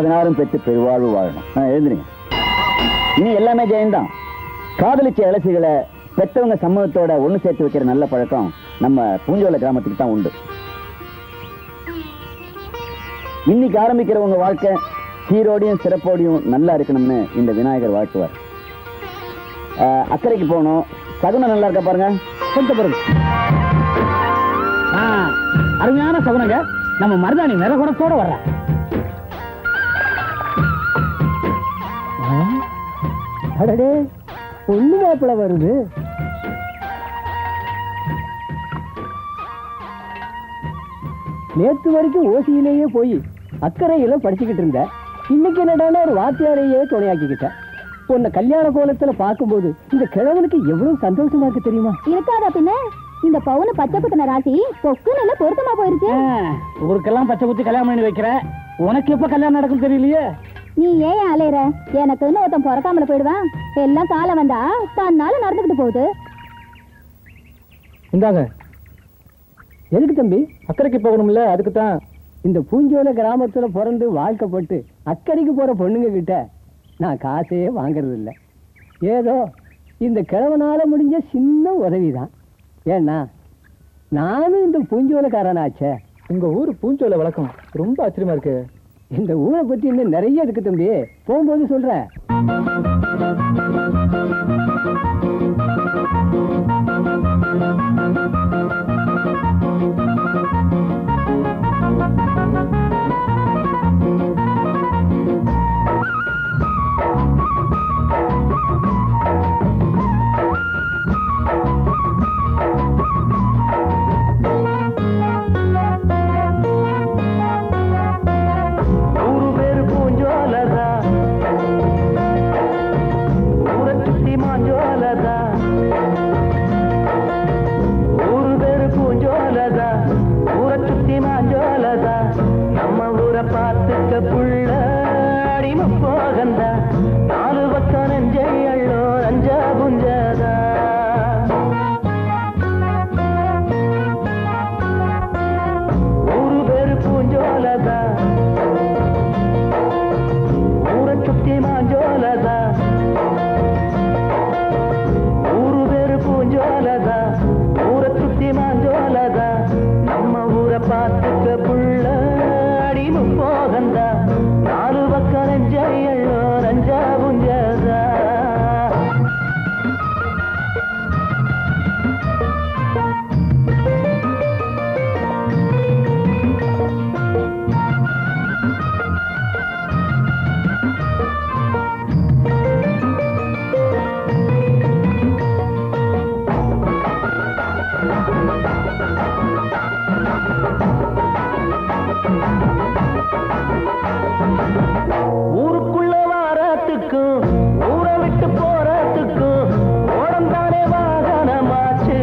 பதினாறும் பெற்று பெருவாழ்வு வாழணும் ஆ, எழுந்துருங்க இனி எல்லாமே ஜெயந்தான் காதலிச்ச இளசிகளை பெற்றவங்க சம்மதத்தோட ஒண்ணு சேர்த்து வைக்கிற நல்ல பழக்கம் நம்ம பூஞ்சோல கிராமத்துக்கு தான் உண்டு இன்னைக்கு ஆரம்பிக்கிற உங்க வாழ்க்கை சீரோடையும் சிறப்போடையும் நல்லா இருக்கணும்னு இந்த விநாயகர் வாழ்த்துவார் ஆ, அக்கறைக்கு போகணும் சகுனம் நல்லா இருக்கா பாருங்க கொஞ்சம் பாருங்க ஆ, அருமையான சகுனங்க நம்ம மருதாணி நிறகுணத்தோட வர்ற அடடே பொண்ணு மாப்பிள வருது நேத்து வரைக்கும் ஓசியிலேயே போய் அக்கறையில படிச்சுக்கிட்டு இருந்த இன்னைக்கு என்னடானா ஒரு வாத்தியாரையே துணையாக்கிக்கிட்ட உன்னை கல்யாண கோலத்துல பார்க்கும்போது இந்த கிழவனுக்கு எவ்வளவு சந்தோஷமா இருக்கு தெரியுமா இருக்காதா பின்ன இந்த பவுனு பச்சை குத்தின ராசி பொக்கு நல்ல பொருத்தமா போயிருச்சு ஊருக்கெல்லாம் பச்சை குத்தி கல்யாணம் பண்ணி வைக்கிற உனக்கு எப்ப கல்யாணம் நடக்கும் தெரியலையே நீ ஏன் அலையற எனக்குன்னு ஒருத்தன் பிறக்காமல போயிடுவான் எல்லாம் காலம் வந்தா தன்னால நடந்துகிட்டு போகுது இந்தாங்க எதுக்கு தம்பி அக்கறைக்கு போகணும்ல அதுக்கு தான் இந்த பூஞ்சோல கிராமத்துல பிறந்து வாழ்க்கப்பட்டு அக்கறைக்கு போற பொண்ணுங்க கிட்ட நான் காசே வாங்குறது இல்ல ஏதோ இந்த கிழவனால முடிஞ்ச சின்ன உதவிதான் ஏன்னா நானும் இந்த பூஞ்சோலக்காரனாச்சே உங்க ஊர் பூஞ்சோல வழக்கம் ரொம்ப ஆச்சரியமா இருக்கு இந்த ஊரை பத்தி இன்னும் நிறைய இருக்கு தம்பி போகும்போது சொல்றேன் ஊரு பேரு பூஞ்சோலதா ஊரை சுத்தி மாஞ்சோலதா ஊரு பேரு பூஞ்சோலதா ஊரை சுத்தி மாஞ்சோலதா நம்ம ஊரை பார்த்துக்க புள்ள அடிம போகந்தா நாலு பக்கம் நெஞ்சை அள்ளோ அஞ்சா புஞ்சதா ஊரு பேரு பூஞ்சோலதா ஊரை சுத்தி மாஞ்சோலதா ஊரு பேரு பூஞ்சோலதா ஊரை சுத்தி மாஞ்சோலதா நம்ம ஊரை பார்த்துக்க புள்ள அடிமு போகந்தா நாலு பக்கம் நெஞ்சையோ நஞ்சா புஞ்சதா ஊருக்குள்ள வாரத்துக்கும் ஊரை விட்டு போறதுக்கும் ஓடம் தானே வாகனமாச்சு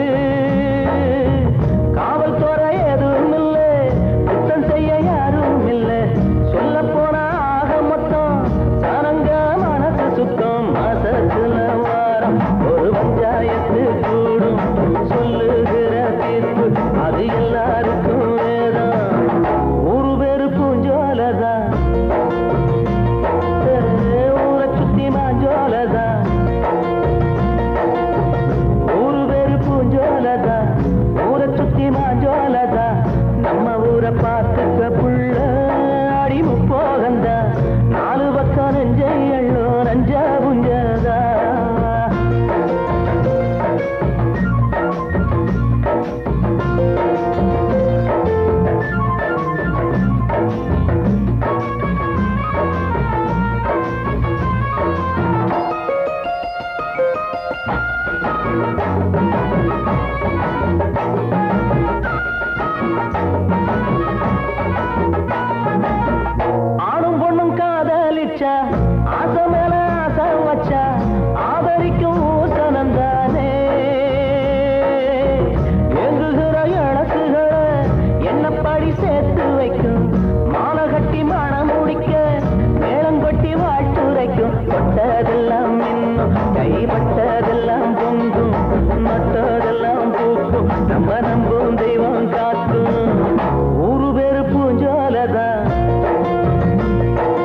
காவல்துறை எதுவும் இல்லை குற்றம் செய்ய யாரும் இல்லை சொல்ல போனா ஆக மொத்தம் சனங்க மனசு சுத்தம் மாசத்துல வாரம் ஒரு பஞ்சாயத்து கூடும் சொல்லுகிற தீர்ப்பு அது எல்லாருக்கும் வேதம் ஊரு பேரு பூஞ்சோலதான் ஊரை சுத்தி மாஞ்சோலதா ஊரு பேரு பூஞ்சோலதா ஊரை சுத்தி மாஞ்சோலதா நம்ம ஊரை பார்த்துக்க புள்ள அடிமு போகந்தா நாலு பக்கம் நெஞ்சை எள்ளோ நஞ்சா புஞ்சதா ஆணும் பொண்ணும் காதலிச்சா ஆசை மேல ஆசை வச்சா ஆதரிக்கும் ஊசனம் தானே எங்குகிற இழக்குகளை என்ன படி சேர்த்து வைக்கும் மாலை கட்டி மனம் முடிக்க மேளம் கொட்டி வாழ்த்துரைக்கும் தொட்டதெல்லாம் இன்னும் கைப்பட்டதெல்லாம் பொங்கும் மற்றதெல்லாம் பூக்கும் நம்ம நம்பும் தெய்வம் காக்கும் ஊரு பேரு பூஞ்சோலதான்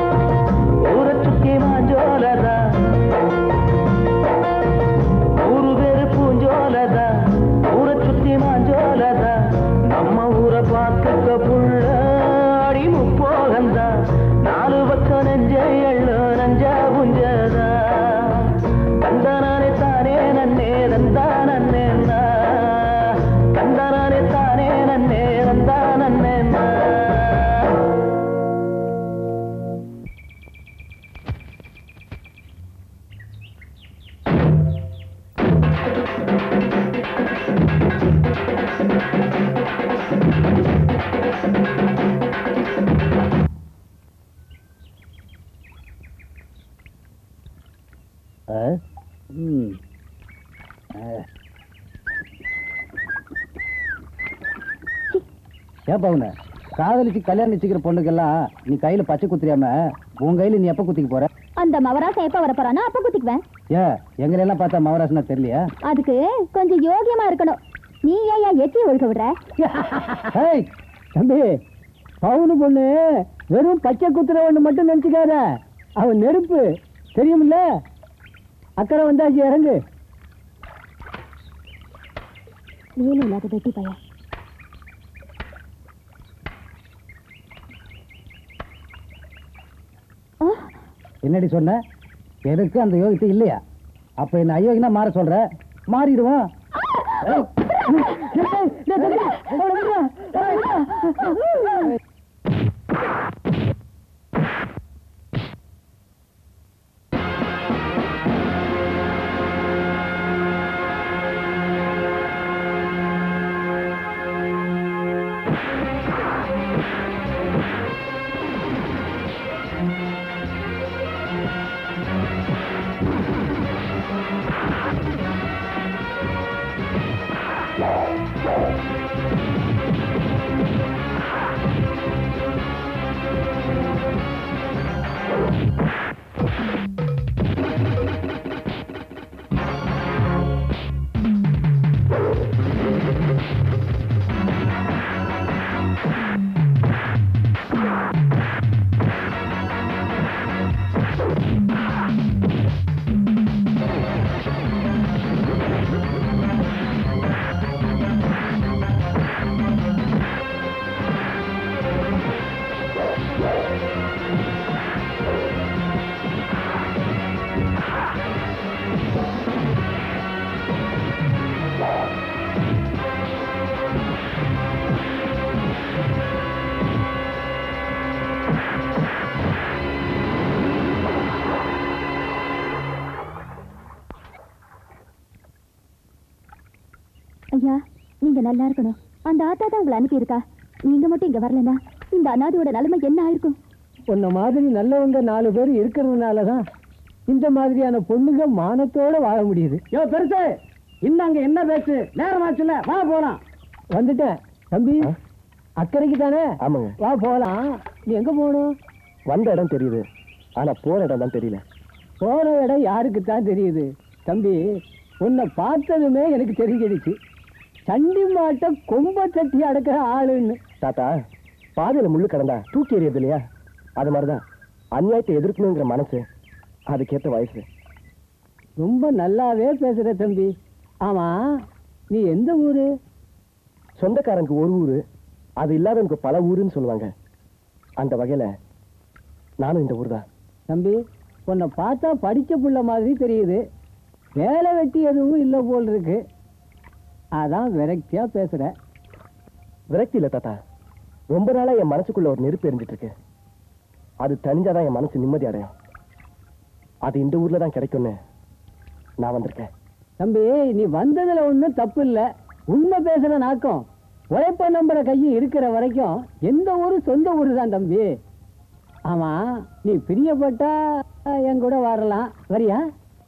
பூஞ்சோலதா ஊரு பேரு பூஞ்சோலதா ஊரை சுத்தி மாஞ்சோலதா நம்ம ஊரை பார்த்துக்க புள்ள அடி முப்போகந்தா நாலு பக்கம் நெஞ்ச எள்ளு நஞ்சா புஞ்சதா கந்தனானே தானே நன்னே நந்தா நன்னே கந்தனானே தானே நன்னே நந்தா நன்னே ம். ஏன் பவுன காதலிச்சு கல்யாணம் நிச்சயிக்கிற பொண்ணுக்கெல்லாம் நீ கையில பச்சை குத்துறியாம உன் கையில நீ எப்ப குத்திக்க போற அந்த மவராசம் எப்ப வர போறானோ அப்ப குத்திக்குவேன் ஏன் எங்களை எல்லாம் பார்த்தா மவராசனா தெரியலையா அதுக்கு கொஞ்சம் யோகியமா இருக்கணும் நீ ஏன் எச்சி ஒழுக விடுற ஏய் தம்பி பவுனு பொண்ணு வெறும் பச்சை குத்துறவன்னு மட்டும் நினைச்சுக்காத அவன் நெருப்பு தெரியுமில்ல அக்கறை வந்தாச்சு இறங்கு வேலை இல்லாத வெட்டி பையன் ஆ, என்னடி சொன்ன எனக்கு அந்த யோகித்தை இல்லையா அப்ப என்ன அயோகினா மாற சொல்ற மாறிடுவோம் ஏய், ஐயா நீங்க நல்லா இருக்கணும் அந்த ஆத்தா தான் உங்களை அனுப்பியிருக்கா நீங்க மட்டும் இங்க வரலனா இந்த அனாதையோட நிலைமை என்ன ஆயிருக்கும் உன்ன மாதிரி நல்லவங்க நாலு பேர் இருக்கிறதுனால தான் இந்த மாதிரியான பொண்ணுங்க மானத்தோட வாழ முடியுது யோ பெருசு இந்தாங்க என்ன பேச்சு நேரமாச்சுல வா போலாம் வந்துட்டேன் தம்பி அக்கறைக்கு தானே ஆமாங்க வா போலாம் நீ எங்க போகணும் வந்த இடம் தெரியுது ஆனா போற இடம் தான் தெரியல போற இடம் யாருக்கு தான் தெரியுது தம்பி உன்னை பார்த்ததுமே எனக்கு தெரிஞ்சிடுச்சு சண்டி மாட்டை கொம்ப தட்டி அடக்கிற ஆளுன்னு தாத்தா பாதையில முள்ளு கடந்தா தூக்கி எறியது இல்லையா அது மாதிரிதான் அநியாயத்தை எதிர்க்கணுங்கிற மனசு அதுக்கேத்த வயசு ரொம்ப நல்லாவே பேசுற தம்பி ஆமா நீ எந்த ஊரு சொந்தக்காரனுக்கு ஒரு ஊரு அது இல்லாதவனுக்கு பல ஊருன்னு சொல்லுவாங்க அந்த வகையில நானும் இந்த ஊர் தான் தம்பி உன்னை பார்த்தா படிச்ச புள்ள மாதிரி தெரியுது வேலை வெட்டி எதுவும் இல்லை போல் இருக்கு அதான் விரக்தியா பேசுற விரக்தி இல்ல தாத்தா ரொம்ப நாளா என் மனசுக்குள்ள ஒரு நெருப்பு எரிஞ்சிட்டு இருக்கு அது தனிஞ்சாதான் என் மனசு நிம்மதி அடையும் அது இந்த ஊர்ல தான் கிடைக்கும்னு நான் வந்திருக்கேன் தம்பி நீ வந்ததுல ஒண்ணும் தப்பு இல்ல உண்மை பேசுற நாக்கம் உழைப்ப நம்புற கையும் இருக்கிற வரைக்கும் எந்த ஊரு சொந்த ஊரு தான் தம்பி ஆமா நீ பிரியப்பட்டா அஹ், என் கூட வரலாம் வரியா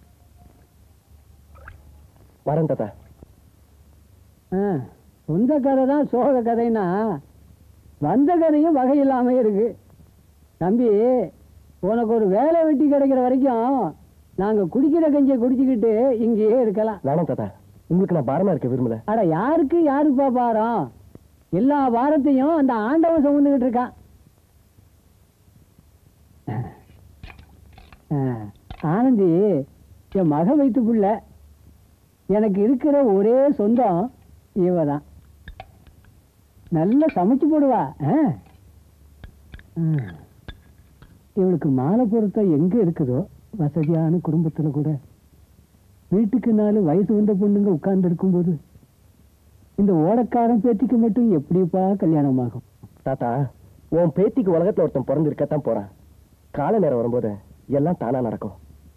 வரேன் தாத்தா ஆ, சொந்த கதை தான் சோக கதைன்னா வந்த கதையும் வகை இல்லாம இருக்கு தம்பி உனக்கு ஒரு வேலை வெட்டி கிடைக்கிற வரைக்கும் நாங்க குடிக்கிற கஞ்சியை குடிச்சுக்கிட்டு இங்கேயே இருக்கலாம் வேணாம் தாத்தா உங்களுக்கு நான் பாரமா இருக்க விரும்பல அட யாருக்கு யாருப்பா பாரம் எல்லா பாரத்தையும் அந்த ஆண்டவன் சுமந்துகிட்டு இருக்கான் ஆ, ஆனந்தி என் மக வைத்து புள்ள எனக்கு இருக்கிற ஒரே சொந்தம் இவ தான் நல்லா சமைச்சு போடுவா ஆ? ஆ. இவளுக்கு மாலை பொருத்தம் எங்க இருக்குதோ வசதியான குடும்பத்துல கூட வீட்டுக்கு நாலு வயசு வந்த பொண்ணுங்க உட்கார்ந்து இருக்கும்போது இந்த ஓடக்காரன் பேத்திக்கு மட்டும் எப்படிப்பா கல்யாணம் ஆகும் தாத்தா உன் பேத்திக்கு உலகத்துல ஒருத்தன் பிறந்திருக்கத்தான் போறான் கால நேரம் வரும்போது எல்லாம் தானா நடக்கும்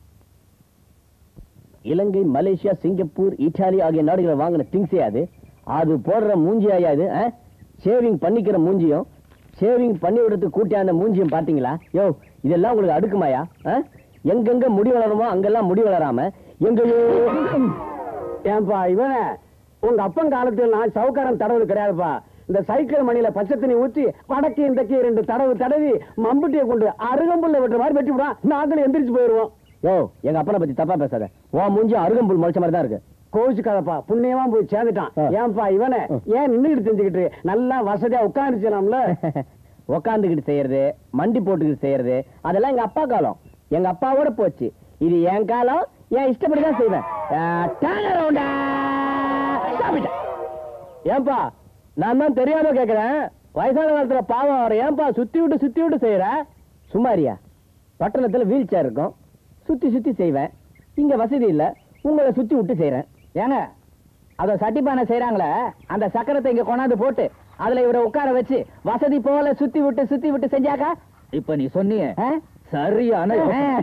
இலங்கை மலேசியா சிங்கப்பூர் இத்தாலி ஆகிய நாடுகளை வாங்கின திங்ஸே அது அது போடுற மூஞ்சியாயா இது ஷேவிங் பண்ணிக்கிற மூஞ்சியும் ஷேவிங் பண்ணி விடுறதுக்கு கூட்டியாந்த மூஞ்சியும் பாத்தீங்களா யோ இதெல்லாம் உங்களுக்கு அடுக்குமாயா ஆ? எங்கெங்க முடி வளருமோ அங்கெல்லாம் முடி வளராம எங்கேயோ ஏன்பா இவன உங்க அப்பன் காலத்துல நான் சவுக்காரம் தடவு கிடையாதுப்பா இந்த சைக்கிள் மணியில பச்சை தண்ணி ஊற்றி வடக்கு இந்தக்கு ரெண்டு தடவு தடவி மம்புட்டியை கொண்டு அருகம்புல்ல வெட்டுற மாதிரி வெட்டி விடுவான் நாங்களும் எந்திரிச்சு போயிருவோம் யோ எங்க அப்பனை பத்தி தப்பா பேசாத உன் மூஞ்சி அருகம்புல் முளைச்ச மாதிரி தான் இருக்கு கோவிச்சுக்காதப்பா புண்ணியமா போய் சேர்ந்துட்டான் ஆ. ஏன்பா இவனை ஏன் நின்னுகிட்டு செஞ்சுக்கிட்டு நல்லா வசதியா உட்காந்துச்சலாம்ல உக்காந்துக்கிட்டு செய்யறது மண்டி போட்டுக்கிட்டு செய்யறது அதெல்லாம் எங்க அப்பா காலம் எங்க அப்பாவோட போச்சு இது என் காலம் என் இஷ்டப்படி தான் செய்வேன் ஆ, turn around ஆ. சாப்பிட்டேன். ஏன்பா நான் தான் தெரியாம கேக்குறேன் வயசான காலத்துல பாவம் அவர் ஏன்பா சுத்தி விட்டு சுத்தி விட்டு செய்யற சும்மாரியா பட்டணத்துல வீல் சேர் இருக்கும் சுத்தி சுத்தி செய்வேன் இங்க வசதி இல்ல உங்களை சுத்தி விட்டு செய்யறேன் ஏங்க அத சட்டிப்பானை செய்யறாங்களே அந்த சக்கரத்தை இங்க கொண்டாந்து போட்டு அதுல இவரை உட்கார வச்சு வசதி போல சுத்தி விட்டு சுத்தி விட்டு செஞ்சாக்கா இப்ப நீ சொன்னியே ஆ? சரியான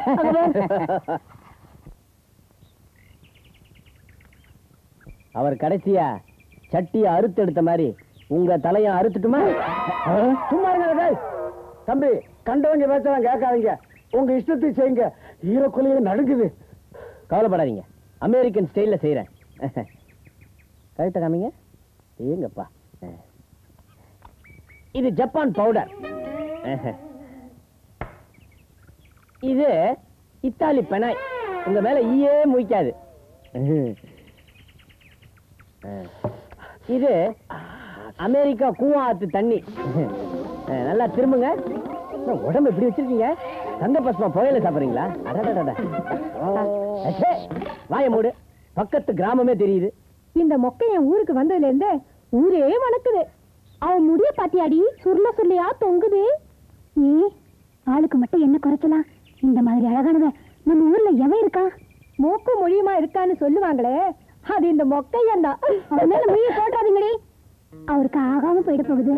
அவர் கடைசியா சட்டிய அறுத்து எடுத்த மாதிரி உங்க தலைய அறுத்துட்டுமா சும்மா இருங்க டேய். தம்பி கண்டவங்க பேசலாம் கேட்காதீங்க உங்க இஷ்டத்தை செய்யுங்க ஈரக்குலையில நடுங்குது கவலைப்படாதீங்க அமெரிக்கன் ஸ்டைல்ல செய்யறேன் கழுத்த காமிங்க ஏங்கப்பா இது ஜப்பான் பவுடர் இது இத்தாலி பெனாய் உங்க மேல ஈயே முய்க்காது இது அமெரிக்கா கூவாத்து தண்ணி அஹ், நல்லா திரும்புங்க என்ன உடம்பு இப்படி வச்சிருக்கீங்க தங்க பஸ்மா புகையில சாப்பிடுறீங்களா அடடடட. அச்சே, வாய மூடு பக்கத்து கிராமமே தெரியுது இந்த மொக்கை என் ஊருக்கு வந்ததுல இருந்து ஊரே வணக்குது அவன் முடிய பாத்தியாடி சுருள சுருளையா தொங்குது ஏ ஆளுக்கு மட்டும் என்ன குறைச்சலாம் இந்த மாதிரி அழகானவன் நம்ம ஊர்ல எவன் இருக்கா மூக்கு மொழியுமா இருக்கான்னு சொல்லுவாங்களே அது இந்த மொக்கையன் தான் அவன் மேல மொழிய போட்டாதீங்கடி அவருக்கு ஆகாம போயிட போகுது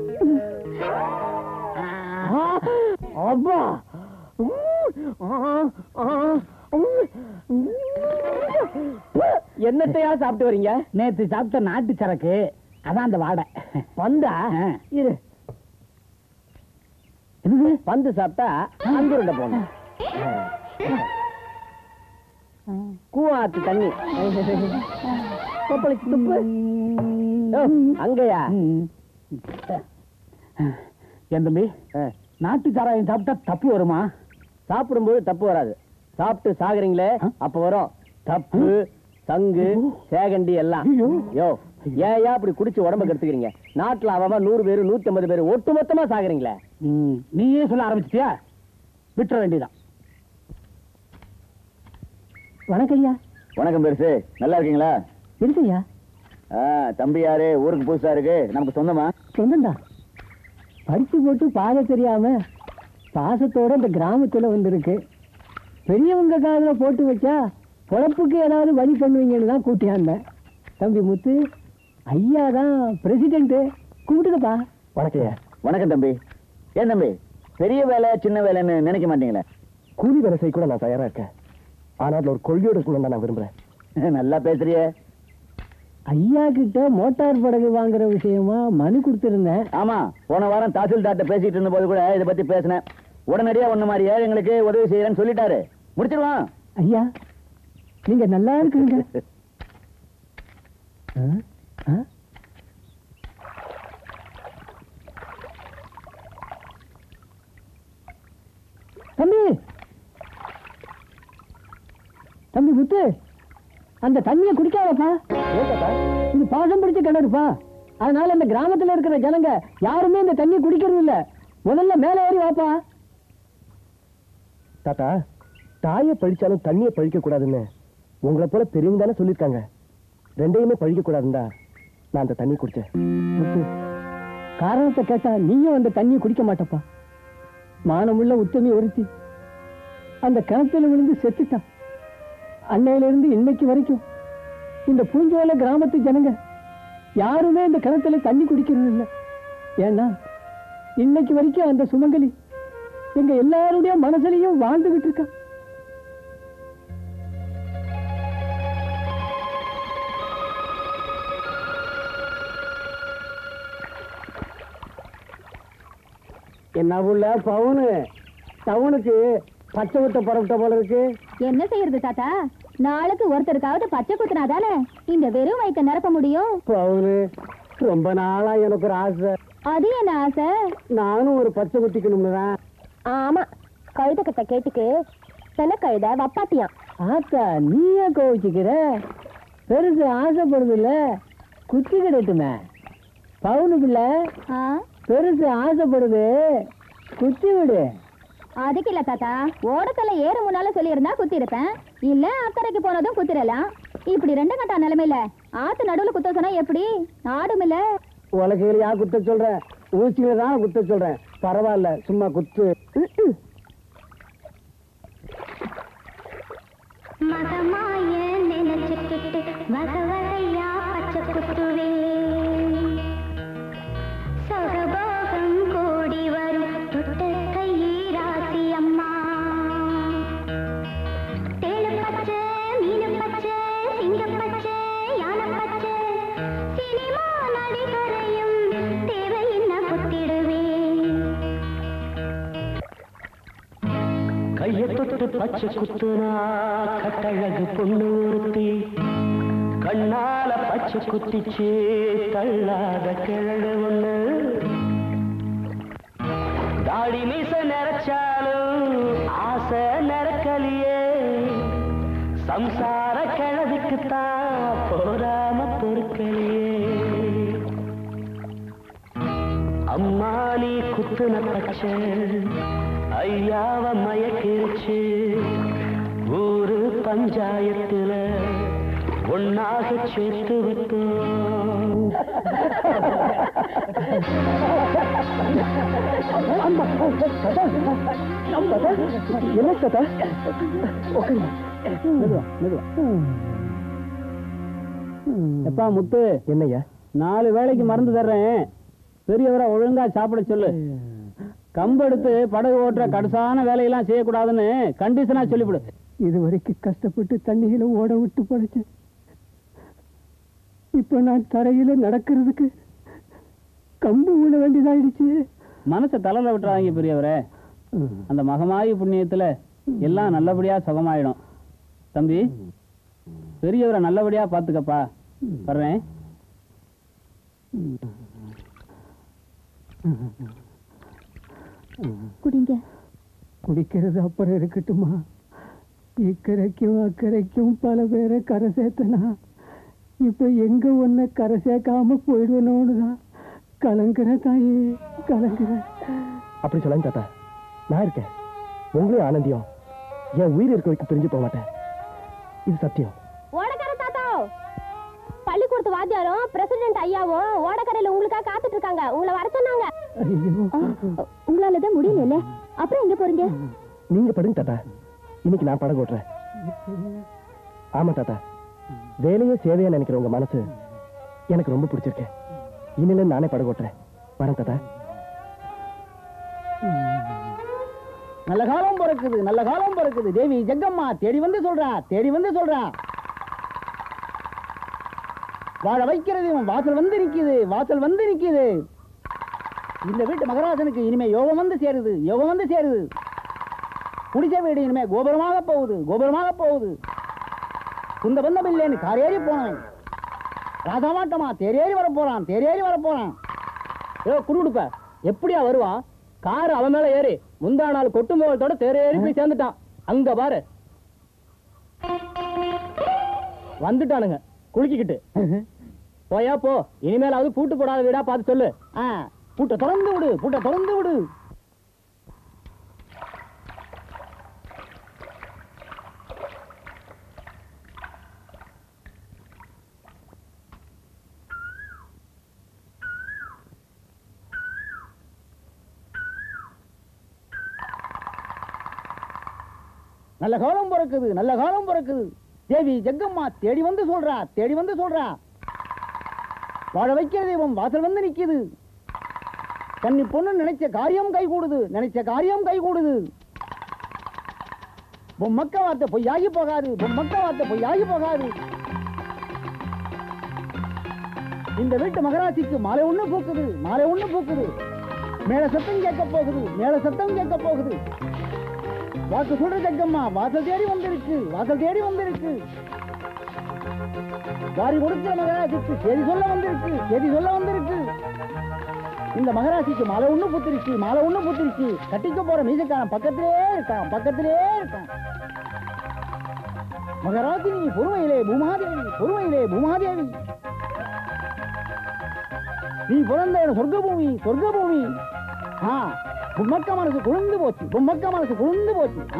அப்பா என்னத்தையா சாப்பிட்டு வரீங்க நேத்து சாப்பிட்ட நாட்டு சரக்கு அதான் அந்த வாடை பந்தா ஆ. இரு என்னது பந்து சாப்பிட்டா அங்குருண்ட போங்க கூவாத்து தண்ணி கொப்பளிச்சு துப்பு ஓ, அங்கயா என் தம்பி ஆ. நாட்டு சாராயம் சாப்பிட்டா தப்பு வருமா சாப்பிடும்போது தப்பு வராது சாப்பிட்டு சாகுறீங்களே ஆ? அப்ப வரும் தப்பு சங்கு சேகண்டி எல்லாம் ஐயோ. யோ ஏன் ஏன் அப்படி குடிச்சு உடம்ப கெடுத்துக்கிறீங்க நாட்டுல அவன் நூறு பேரு நூத்தி ஐம்பது பேரு ஒட்டு மொத்தமா சாகுறீங்களே ம், நீயே சொல்ல ஆரம்பிச்சிட்டியா விட்டுற வேண்டியதான் வணக்கம் ஐயா வணக்கம் பெருசு நல்லா இருக்கீங்களா இருக்குய்யா ஆ, தம்பி யாரு ஊருக்கு புதுசா இருக்கு நமக்கு சொந்தமா சொந்தம்டா படிச்சு போட்டு பாத தெரியாம பாசத்தோட இந்த கிராமத்துல வந்திருக்கு பெரியவங்க காதுல போட்டு வச்சா பொழப்புக்கு ஏதாவது வழி பண்ணுவீங்கன்னு தான் கூட்டியாந்தேன் தம்பி முத்து ஐயா தான் பிரசிடென்ட் கும்பிட்டுக்கப்பா வணக்கம்யா வணக்கம் தம்பி ஏன் தம்பி பெரிய வேலை சின்ன வேலைன்னு நினைக்க மாட்டீங்களே கூலி வேலை செய்ய கூட நான் தயாரா இருக்கேன் ஆனா அதுல ஒரு கொள்கையோட இருக்கணும்னு நான் விரும்புறேன் நல்லா பேசுறியே ஐயா கிட்ட மோட்டார் படகு வாங்குற விஷயமா மனு கொடுத்திருந்தேன் ஆமா போன வாரம் தாசில்தார்ட்ட பேசிட்டு இருந்த போது கூட இதை பத்தி பேசினேன் உடனடியா ஒண்ணு மாதிரி ஏழைங்களுக்கு உதவி செய்யறேன்னு சொல்லிட்டாரு முடிச்சிடுவான் ஐயா நீங்க நல்லா இருக்குங்க ஆ? ஆ? தம்பி தம்பி முத்து அந்த தண்ணியை குடிக்காதப்பா இது பாசம் பிடிச்ச கிணறுப்பா அதனால இந்த கிராமத்துல இருக்கிற ஜனங்க யாருமே இந்த தண்ணியை குடிக்கிறது இல்ல முதல்ல மேல ஏறி வாப்பா தாத்தா தாயை பழிச்சாலும் தண்ணியை பழிக்க கூடாதுன்னு உங்களை போல பெரியவங்க தானே சொல்லியிருக்காங்க ரெண்டையுமே பழிக்க கூடாதுன்னு தான் நான் அந்த தண்ணி குடிச்சேன் முத்து, காரணத்தை கேட்டா நீயும் அந்த தண்ணியை குடிக்க மாட்டப்பா மானமுள்ள உத்தமி ஒருத்தி அந்த கிணத்துல விழுந்து செத்துட்டா அன்னையில இருந்து இன்னைக்கு வரைக்கும் இந்த பூஞ்சோல கிராமத்து ஜனங்க யாருமே இந்த கிணத்துல தண்ணி குடிக்கிறது இல்ல ஏன்னா இன்னைக்கு வரைக்கும் அந்த சுமங்கலி எங்க எல்லாருடைய மனசுலயும் வாழ்ந்துகிட்டு இருக்கா என்ன உள்ள பவுனு டவுனுக்கு பச்சை குத்த புறப்பட்ட போல இருக்கு என்ன செய்யறது தாத்தா நாளுக்கு ஒருத்தருக்காவது பச்சை குத்துனாதானே இந்த வெறும் வயித்தை நிரப்ப முடியும் பவுனு ரொம்ப நாளா எனக்கு ஒரு ஆசை அது என்ன ஆசை நானும் ஒரு பச்சை குத்திக்கணும்னு தான் ஆமா கழுத கட்ட கேட்டுக்கு சென கழுத வப்பாட்டியான் ஆத்தா நீயே கோவிச்சுக்கிற பெருசு ஆசைப்படுது இல்ல குத்தி கிடட்டுமே பவுனு பிள்ளை ஆ பெருசு ஆசைப்படுது குத்தி விடு அதுக்கு இல்ல தாத்தா ஓடத்துல ஏறு முன்னால சொல்லியிருந்தா குத்தி இருப்பேன் இல்ல அக்கறைக்கு போனதும் குத்திரலாம் இப்படி ரெண்டு கட்டா நிலைமையில ஆத்து நடுவுல குத்த சொன்னா எப்படி ஆடும் இல்ல உலகையில குத்த சொல்றேன் ஊசியில தான் குத்த சொல்றேன் பரவாயில்ல சும்மா குத்து மகமாய நினைச்சுக்கிட்டு வகை வகையா பச்சை குத்துவே சொகபோகம் கூடி வரும் தொட்ட கையீராசி அம்மா தேளு பச்சை மீனு பச்சை சிங்க பச்சை யானை பச்சை சினிமா நடிகரையும் தேவை என்ன குத்திடுவேன் கைய தொட்டு பச்சை குத்துனா கட்டழகு பொண்ணு ஒருத்தி கண்ணால பச்சை குத்திச்சு தள்ளாத கிழடு ஒண்ணு தாடி மீச நிறைச்சாலும் ஆசை நிறக்கலியே சம்சார கிழதுக்குத்தான் போராம பொறுக்கலையே அம்மா நீ குத்துன பச்சை ஐயாவ மயக்கிருச்சு ஊரு பஞ்சாயத்துல ஒன்னாக சேர்த்து வைத்தோம் என்ன தாத்தா மெதுவா மெதுவா எப்பா முத்து என்னய்யா நாலு வேளைக்கு மருந்து தர்றேன் பெரியவரை ஒழுங்கா சாப்பிட சொல்லு கம்பெடுத்து படகு ஓட்டுற கடுசான வேலையெல்லாம் செய்யக்கூடாதுன்னு கண்டிஷனா சொல்லிவிடு இது வரைக்கும் கஷ்டப்பட்டு தண்ணியில ஓட விட்டு படைச்சேன் இப்ப நான் தரையில நடக்கிறதுக்கு கம்பு விட வேண்டியதாயிடுச்சு மனசை தலையில விட்டுறாங்க பெரியவரே அந்த மகமாயி புண்ணியத்துல எல்லாம் நல்லபடியா சுகமாயிடும் தம்பி பெரியவரை நல்லபடியா பாத்துக்கப்பா வர்றேன் குடிங்க குடிக்கிறது அப்புறம் இருக்கட்டுமா இக்கரைக்கும் அக்கறைக்கும் பல பேரை கரை சேர்த்தனா இப்ப எங்க ஒன்ன கரை சேர்க்காம போயிடுவனோன்னு தான் கலங்குற தாயே கலங்குற அப்படி சொல்லாங்க தாத்தா நான் இருக்கேன் உங்களையும் ஆனந்தியம் என் உயிர் இருக்க வரைக்கும் பிரிஞ்சு போக மாட்டேன் இது சத்தியம் ஓடக்கார தாத்தா பள்ளிக்கூடத்து வாத்தியாரும் பிரசிடென்ட் ஐயாவும் ஓடக்கரையில உங்களுக்காக காத்துட்டு இருக்காங்க உங்களை வர சொன்னாங்க ஐயோ உங்களால தான் முடியல அப்புறம் எங்க போறீங்க நீங்க படுங்க தாத்தா இன்னைக்கு நான் படகு ஓட்டுறேன் ஆமா தாத்தா வேலையே சேவையா நினைக்கிற உங்க மனசு எனக்கு ரொம்ப பிடிச்சிருக்கு இனில நானே படகு ஓட்டுறேன் வரேன் தாத்தா நல்ல காலம் பிறக்குது நல்ல காலம் பிறக்குது தேவி ஜெகம்மா தேடி வந்து சொல்றா தேடி வந்து சொல்றா வாழ வைக்கிறது இவன் வாசல் வந்து நிக்குது வாசல் வந்து நிக்குது இந்த வீட்டு மகராஜனுக்கு இனிமே யோகம் வந்து சேருது யோகம் வந்து சேருது குடிச வீடு இனிமே கோபுரமாக போகுது கோபுரமாக போகுது குந்த பந்தம் இல்லைன்னு காரேறி போனவன் ராஜாமாட்டமா தேரேறி வர போறான் தேரேறி வர போறான் ஏ குடுகுடுப்ப எப்படியா வருவான் கார் அவன் மேல ஏறி முந்தா நாள் கொட்டு முகத்தோட தேரேறி போய் சேர்ந்துட்டான் அங்க பாரு வந்துட்டானுங்க குலுக்கிக்கிட்டு போயா போ இனிமேலாவது பூட்டு போடாத வீடா பார்த்து சொல்லு ஆ, பூட்டை திறந்து விடு பூட்டை திறந்து விடு நல்ல காலம் பிறக்குது நல்ல காலம் பிறக்குது தேவி ஜெகம்மா தேடி வந்து சொல்றா தேடி வந்து சொல்றா வாழ வைக்கிற தெய்வம் வாசல் வந்து நிக்குது கன்னி பொண்ணு நினைச்ச காரியம் கை கூடுது நினைச்ச காரியம் கை கூடுது பொம்மக்க வார்த்தை பொய்யாகி போகாது பொம்மக்க வார்த்தை பொய்யாகி போகாது இந்த வீட்டு மகராட்சிக்கு மாலை ஒண்ணு பூக்குது மாலை ஒண்ணு பூக்குது மேல சத்தம் கேட்க போகுது மேல சத்தம் கேட்க போகுது வாக்கு சொல்ற ஜக்கம்மா வாசல் தேடி வந்திருக்கு வாசல் தேடி வந்திருக்கு வாரி கொடுக்கிற மகராசிக்கு செய்தி சொல்ல வந்திருக்கு செய்தி சொல்ல வந்திருக்கு இந்த மகராசிக்கு மாலை ஒண்ணு புத்திருச்சு மாலை ஒண்ணு புத்திருச்சு கட்டிக்க போற மீசக்காரன் பக்கத்திலே இருக்கான் பக்கத்திலே இருக்கான் மகராசினி பொறுமையிலே பூமாதேவி பொறுமையிலே பூமாதேவி நீ பிறந்த இடம் சொர்க்க பூமி சொர்க்க பூமி ஆ பொம்மக்க மனசு குளிர்ந்து போச்சு பொம்மக்க மனசு குளிர்ந்து போச்சு ஆ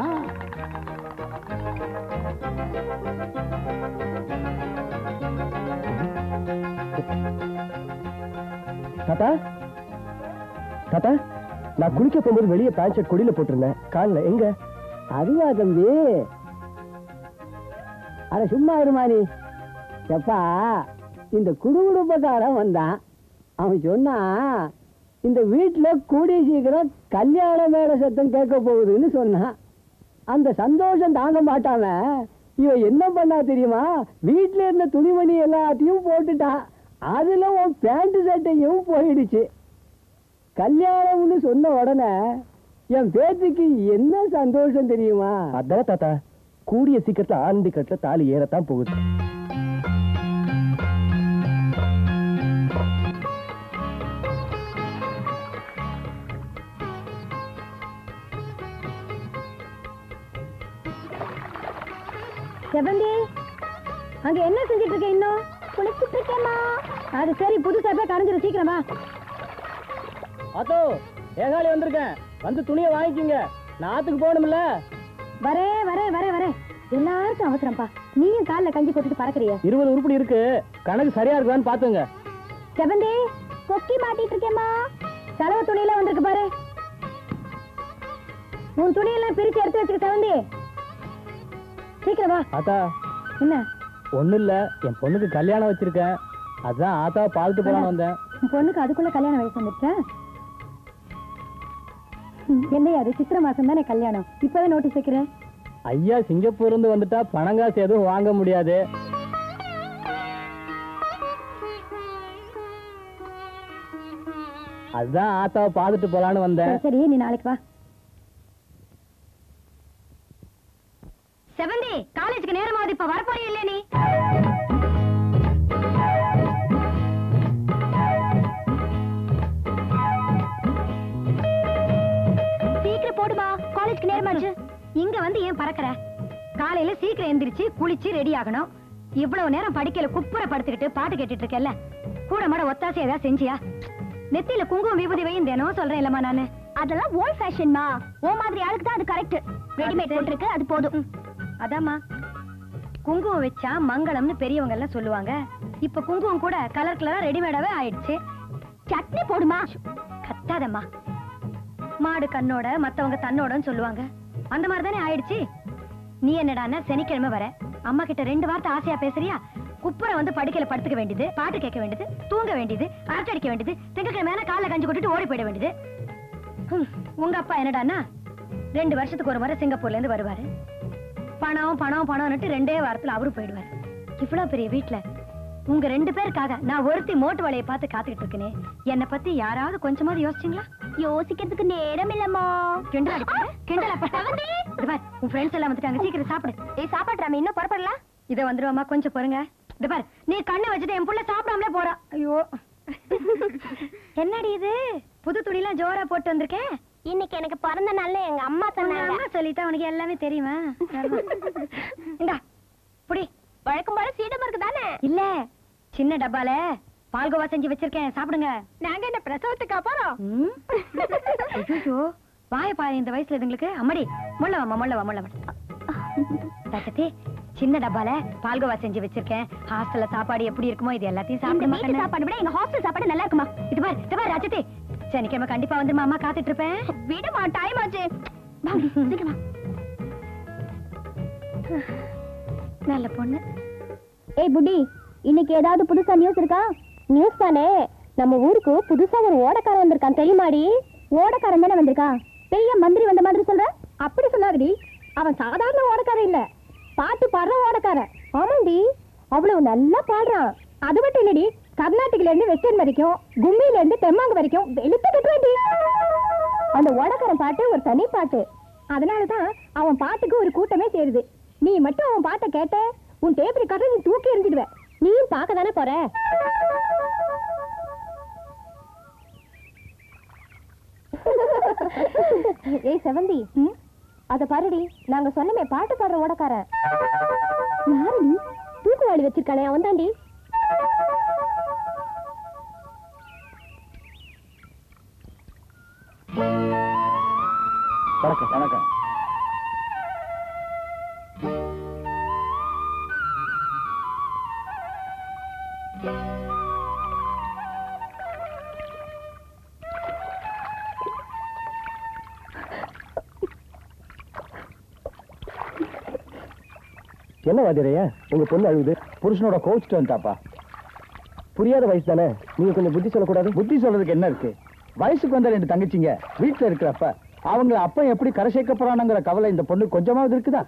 தாத்தா தாத்தா நான் குளிக்க போகும்போது வெளியே பேண்ட் ஷர்ட் கொடியில போட்டிருந்தேன் காலில் எங்க அதுவா தம்பி அட சும்மா இருமா நீ எப்பா இந்த குடுகுடுப்பக்காரன் வந்தான் அவன் சொன்னா இந்த வீட்டுல கூடிய சீக்கிரம் கல்யாண மேல சத்தம் கேட்க போகுதுன்னு சொன்னான் அந்த சந்தோஷம் தாங்க மாட்டாம இவன் என்ன பண்ணா தெரியுமா வீட்டுல இருந்த துணிமணி எல்லாத்தையும் போட்டுட்டான் அதுல உன் பேண்ட் சட்டையும் போயிடுச்சு கல்யாணம்னு சொன்ன உடனே என் பேத்துக்கு என்ன சந்தோஷம் தெரியுமா அதான் தாத்தா கூடிய சீக்கிரத்துல ஆண்டி கட்டுல தாலி ஏறத்தான் போகுது செவந்தி அங்க என்ன செஞ்சிட்டு இருக்க இன்னும் குளிச்சிட்டு இருக்கேம்மா அது சரி புதுசா போய் கரைஞ்சிரும் சீக்கிரமா அதோ ஏகாலி வந்திருக்கேன் வந்து துணியை வாங்கிக்கிங்க நான் ஆத்துக்கு போகணும்ல வரே வரே வரே வரே எல்லாருக்கும் அவசரம்ப்பா நீயும் கால்ல கஞ்சி கொட்டிட்டு பறக்குறிய இருபது உருப்படி இருக்கு கணக்கு சரியா இருக்குதான்னு பாத்துங்க செவந்தி கொக்கி மாட்டிட்டு இருக்கேம்மா செலவு துணியெல்லாம் வந்திருக்கு பாரு உன் துணியெல்லாம் பிரிச்சு எடுத்து வச்சுக்க செவந்தி சீக்கிரம் வா ஆத்தா என்ன ஒண்ணும் இல்ல என் பொண்ணுக்கு கல்யாணம் வச்சிருக்கேன் அதான் ஆத்தாவை பார்த்துட்டு போலான்னு வந்தேன் உன் பொண்ணுக்கு அதுக்குள்ள கல்யாண வயசு வந்துருச்சா ம், என்னையா அது சித்திர மாசம் தானே கல்யாணம் இப்பவே நோட்டீஸ் வைக்கிறேன் ஐயா சிங்கப்பூர்ல இருந்து வந்துட்டா பணங்காசு எதுவும் வாங்க முடியாது அதான் ஆத்தாவை பார்த்துட்டு போலான்னு வந்தேன் சரி, சரி நீ நாளைக்கு வா செவந்தி காலேஜுக்கு நேரமாவது இப்ப வரப்போறீ இல்ல நீ சீக்கிரம் போடுமா காலேஜ்க்கு நேரமாச்சு இங்க வந்து ஏன் பறக்கற காலையில சீக்கிரம் எந்திரிச்சு குளிச்சு ரெடி ஆகணும் இவ்வளவு நேரம் படிக்கல குப்புற படுத்துக்கிட்டு பாட்டு கேட்டுட்டு இருக்கேல்ல கூட மாட ஒத்தாசை ஏதாவது செஞ்சியா நெத்தியில குங்குமம் விபூதி வையும் தினம் சொல்றேன் இல்லம்மா நானு அதெல்லாம் ஓல்ட் ஃபேஷன்மா ஓ மாதிரி ஆளுக்கு தான் அது கரெக்ட் ரெடிமேட் போட்டிருக்கு அது போதும் அதாம்மா குங்குமம் வச்சா மங்களம்னு பெரியவங்க எல்லாம் சொல்லுவாங்க இப்ப குங்குமம் கூட கலர் கலரா ரெடிமேடாவே ஆயிடுச்சு சட்னி போடுமா கத்தாதம்மா மாடு கண்ணோட மத்தவங்க தன்னோடன்னு சொல்லுவாங்க அந்த மாதிரி தானே ஆயிடுச்சு நீ என்னடான்னா சனிக்கிழமை வர அம்மா கிட்ட ரெண்டு வார்த்தை ஆசையா பேசுறியா குப்புற வந்து படுக்கையில படுத்துக்க வேண்டியது பாட்டு கேட்க வேண்டியது தூங்க வேண்டியது அரட்டை அடிக்க வேண்டியது திங்கக்கிழமை காலைல கஞ்சி கொட்டிட்டு ஓடி போயிட வேண்டியது ஹம், உங்க அப்பா என்னடான்னா ரெண்டு வருஷத்துக்கு ஒரு முறை சிங்கப்பூர்ல இருந்து வருவாரு பணம் பணம் பணம்னுட்டு ரெண்டே வாரத்துல அவரு போயிடுவாரு இவ்வளவு பெரிய வீட்ல உங்க ரெண்டு பேருக்காக நான் ஒருத்தி மோட்டு வலையை பார்த்து காத்துக்கிட்டு இருக்கேனே என்னை பத்தி யாராவது கொஞ்சமாவது யோசிச்சீங்களா யோசிக்கிறதுக்கு நேரம் இல்லம்மா கிண்டல் அடிப்பாரு கிண்டல் அப்ப இது பார் உன் ஃப்ரெண்ட்ஸ் எல்லாம் வந்துட்டாங்க சீக்கிரம் சாப்பிடு ஏய் சாப்பாடுறாம இன்னும் புறப்படல இத வந்துருவாமா கொஞ்சம் பொறுங்க இது பார் நீ கண்ணு வச்சுட்டு என் புள்ள சாப்பிடாமலே போறா ஐயோ என்னடி இது புது துணிலாம் ஜோரா போட்டு வந்திருக்கேன் இன்னைக்கு எனக்கு பிறந்த நாள்ல எங்க அம்மா உங்க சொன்னாங்க அம்மா சொல்லிட்டா உனக்கு எல்லாமே தெரியுமா இந்தா புடி வழக்கம் போல சீடம் இருக்கு தானே இல்ல சின்ன டப்பால பால்கோவா செஞ்சு வச்சிருக்கேன் சாப்பிடுங்க நாங்க என்ன பிரசவத்துக்கு அப்புறம் ம்? ஐயோ வாய பாரு இந்த வயசுல இதுங்களுக்கு அம்மாடி முள்ள வாமா முள்ள வா முள்ள வா தட்டத்தி சின்ன டப்பால பால்கோவா செஞ்சு வச்சிருக்கேன் ஹாஸ்டல்ல சாப்பாடு எப்படி இருக்குமோ இது எல்லாத்தையும் இந்த சாப்பிட வீட்டு மாட்டேன் சாப்பாடு விட எங்க ஹாஸ்டல் சாப்பாடு நல்லா இருக்குமா இது பாரு இது பாரு ராஜத்தி சனிக்கிழமை கண்டிப்பா வந்துருமா அம்மா காத்துட்டு இருப்பேன் விடுமா டைம் ஆச்சு வா, சீக்கிரம் வா. நல்ல பொண்ணு ஏய் புட்டி இன்னைக்கு ஏதாவது புதுசா நியூஸ் இருக்கா நியூஸ் தானே நம்ம ஊருக்கு புதுசா ஒரு ஓடக்காரன் வந்திருக்கான் தெரியுமாடி ஓடக்காரன் தானே வந்திருக்கான் பெரிய மந்திரி வந்த மாதிரி சொல்ற அப்படி சொல்லாதடி அவன் சாதாரண ஓடக்காரன் இல்ல பாட்டு பாடுற ஓடக்காரன் ஆமாண்டி அவ்வளவு நல்லா பாடுறான் அது மட்டும் இல்லடி கர்நாடகில இருந்து வெஸ்டர்ன் வரைக்கும் கும்மியில இருந்து தெம்மாங்கு வரைக்கும் வெளுத்து கட்டுவாண்டி அந்த ஓடக்காரன் பாட்டு ஒரு தனி பாட்டு அதனாலதான் அவன் பாட்டுக்கு ஒரு கூட்டமே சேருது நீ மட்டும் அவன் பாட்டை கேட்ட உன் டேப் ரெக்கார்டர் நீ தூக்கி எறிஞ்சிடுவ நீயும் பார்க்க தானே போற ஏய் செவந்தி அத பாருடி நாங்க சொன்னமே பாட்டு பாடுற ஓடக்காரன் யாருடி தூக்குவாளி வச்சிருக்கானே அவன் தாண்டி வணக்கம் வணக்கம் என்ன வாதிரையா உங்க பொண்ணு அழுகுது புருஷனோட கோச்சிட்டு வந்தாப்பா புரியாத வயசு தானே நீங்க கொஞ்சம் புத்தி சொல்லக்கூடாது புத்தி சொல்றதுக்கு என்ன இருக்கு வயசுக்கு வந்த ரெண்டு தங்கச்சிங்க வீட்டுல இருக்கிறப்ப அவங்க அப்பா எப்படி கரை சேர்க்க போறானுங்கிற கவலை இந்த பொண்ணு கொஞ்சமாவது இருக்குதா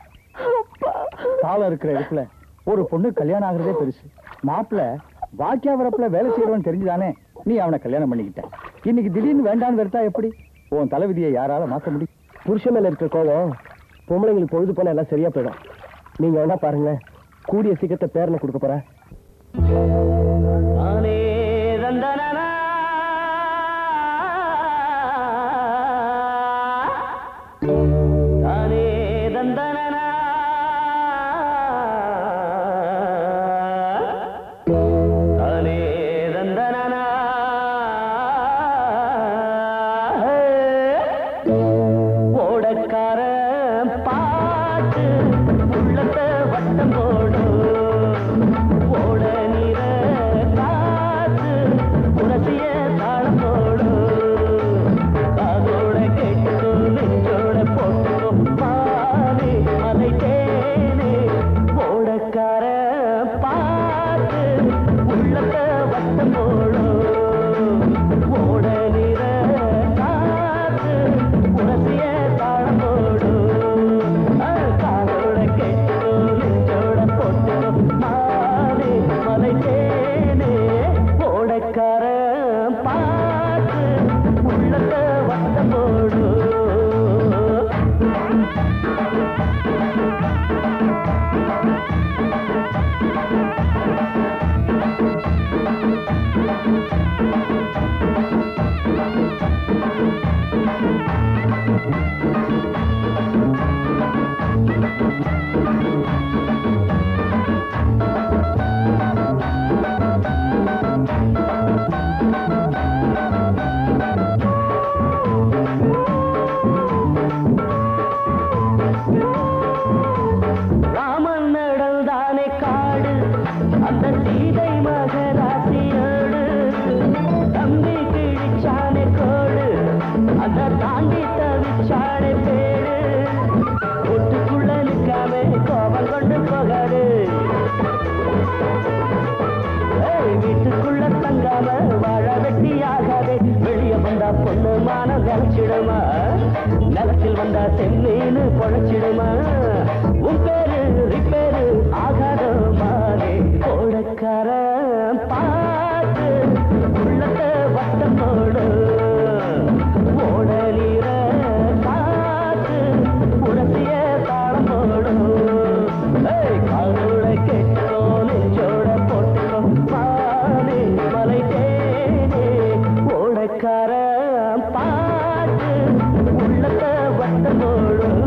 காலம் இருக்கிற இடத்துல ஒரு பொண்ணு கல்யாணம் ஆகுறதே பெருசு மாப்பிள்ள வாக்கியா வரப்புல வேலை செய்யறவன் தெரிஞ்சுதானே நீ அவனை கல்யாணம் பண்ணிக்கிட்ட இன்னைக்கு திடீர்னு வேண்டான்னு வெறுத்தா எப்படி உன் தலைவிதியை யாரால மாத்த முடியும் புருஷன் மேல இருக்கிற கோபம் பொம்பளைங்களுக்கு பொழுது போனா எல்லாம் சரியா போயிடும் நீங்க வேணா பாருங்களேன் கூடிய சீக்கிரத்தை பேரனை கொடுக்க போறேன் தானே தந்தனனா தானே தந்தனனா தானே தந்தனனா ஓடக்கார பாட்டு உள்ளத்தை வட்டம் போடும் ஓட நிற காத்து உரசிய தாளம் போடும் காதோட கேட்கும் நெஞ்சோட போட்டும் பாரு மலை தேனே ஓடக்கார பாட்டு உள்ளத்தை வட்டம் போடும் ஓட நிற காத்து உரசிய தாளம் போடும் காதோட கேட்கும் நெஞ்சோட போட்டும் மாலே மலை தேனே ஓடக்கார பாட்டு உள்ளத்தை வட்டம் போடும் ராமன் நடந்தானே காடு அந்த சீதை மகராசியோடு தம்பி கிழிச்சானே கோடு அந்த தாண்டி தவிச்சானே பேடு ஒட்டுக்குள்ள நிற்காம கோபம் கொண்டு போகாது ஏய், வீட்டுக்குள்ள தங்காம வாழ வெட்டி ஆகாதே வெளிய வந்தா பொண்ணு மானம் நிலச்சிடுமா நிலத்தில் வந்தா செம்மீனு பொழைச்சிடுமா உன் பேரு ரிப்பேரு ஆகாதோ மாறே ஓடக்கார பாட்டு உள்ளத்தை வட்டம் போடு ஓட நீர காத்து உரசிய தாளம் போடும் ஏய், காதோட கேட்டோ நெஞ்சோட போட்டுக்கோ மானே மலை தேனே ஓடக்கார பாட்டு உள்ளத்தை வட்டம் போடும்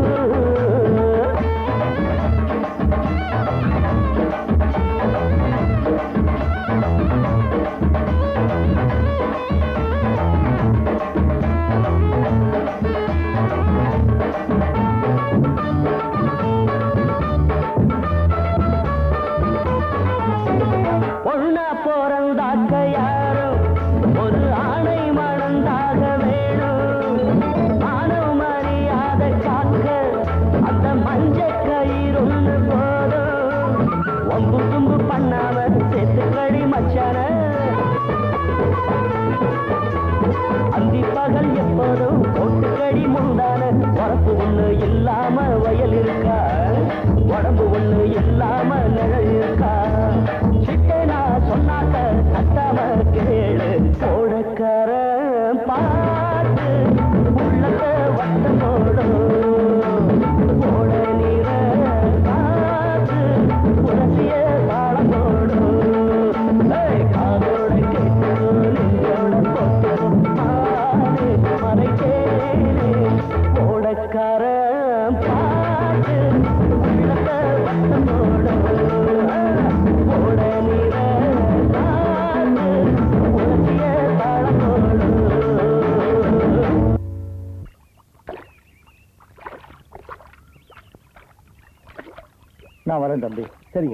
வரேன் தம்பி சரிங்க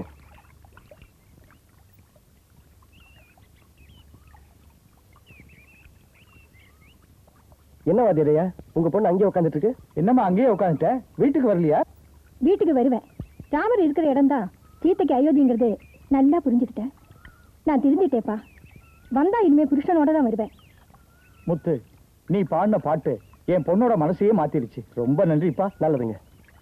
என்ன வாத்தியாரையா உங்க பொண்ணு அங்கேயே உட்காந்துட்டு இருக்கு என்னம்மா அங்கேயே உட்காந்துட்ட வீட்டுக்கு வரலையா வீட்டுக்கு வருவேன் ராமர் இருக்கிற இடம்தான் சீத்தைக்கு அயோத்திங்கிறது நல்லா புரிஞ்சுக்கிட்டேன் நான் திருந்திட்டேப்பா வந்தா இனிமே புருஷனோட தான் வருவேன் முத்து நீ பாடின பாட்டு என் பொண்ணோட மனசையே மாத்திருச்சு ரொம்ப நன்றிப்பா நல்லதுங்க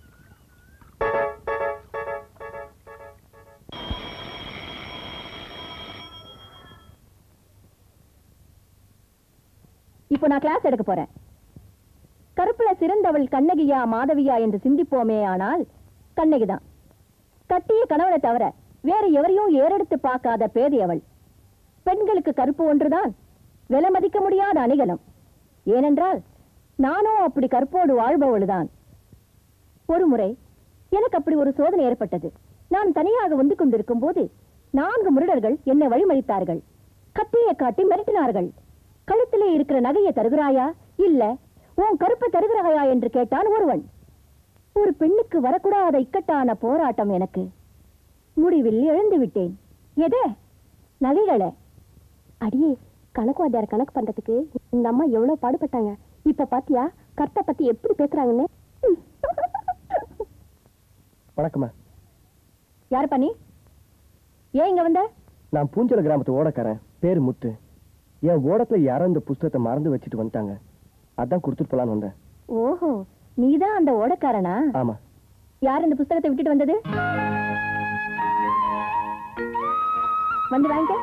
இப்போ நான் கிளாஸ் எடுக்க போறேன் கருப்புல சிறந்தவள் கண்ணகியா மாதவியா என்று சிந்திப்போமே ஆனால் கண்ணகிதான் கட்டிய கணவனை தவிர வேற எவரையும் ஏறெடுத்து பார்க்காத பேதை அவள் பெண்களுக்கு கருப்பு ஒன்றுதான் விலை மதிக்க முடியாத அணிகலம் ஏனென்றால் நானும் அப்படி கற்போடு வாழ்பவள்தான் ஒரு முறை எனக்கு அப்படி ஒரு சோதனை ஏற்பட்டது நான் தனியாக வந்து கொண்டிருக்கும் போது நான்கு முரடர்கள் என்னை வழிமறித்தார்கள் கத்தியை காட்டி மிரட்டினார்கள் கழுத்திலே இருக்கிற நகையை தருகிறாயா இல்ல உன் கருப்பை தருகிறாயா என்று கேட்டான் ஒருவன் ஒரு பெண்ணுக்கு வரக்கூடாத இக்கட்டான போராட்டம் எனக்கு முடிவில் எழுந்து விட்டேன் எதே நகைகளை அடியே கணக்கு வாத்தியார் கணக்கு பண்றதுக்கு இந்த அம்மா எவ்வளவு பாடுபட்டாங்க இப்ப பாத்தியா கர்த்தா பத்தி எப்படி பேசுறாங்கன்னு வணக்கம்மா யார் பண்ணி ஏன் இங்க வந்த நான் பூஞ்சோல கிராமத்து ஓடக்காரன் பேரு முத்து என் ஓடத்துல யாரோ இந்த புஸ்தகத்தை மறந்து வச்சுட்டு வந்துட்டாங்க அதான் கொடுத்துட்டு போலான்னு வந்தேன் ஓஹோ நீதான் அந்த ஓடக்காரனா ஆமா யார் இந்த புஸ்தகத்தை விட்டுட்டு வந்தது வந்து வாங்கிக்க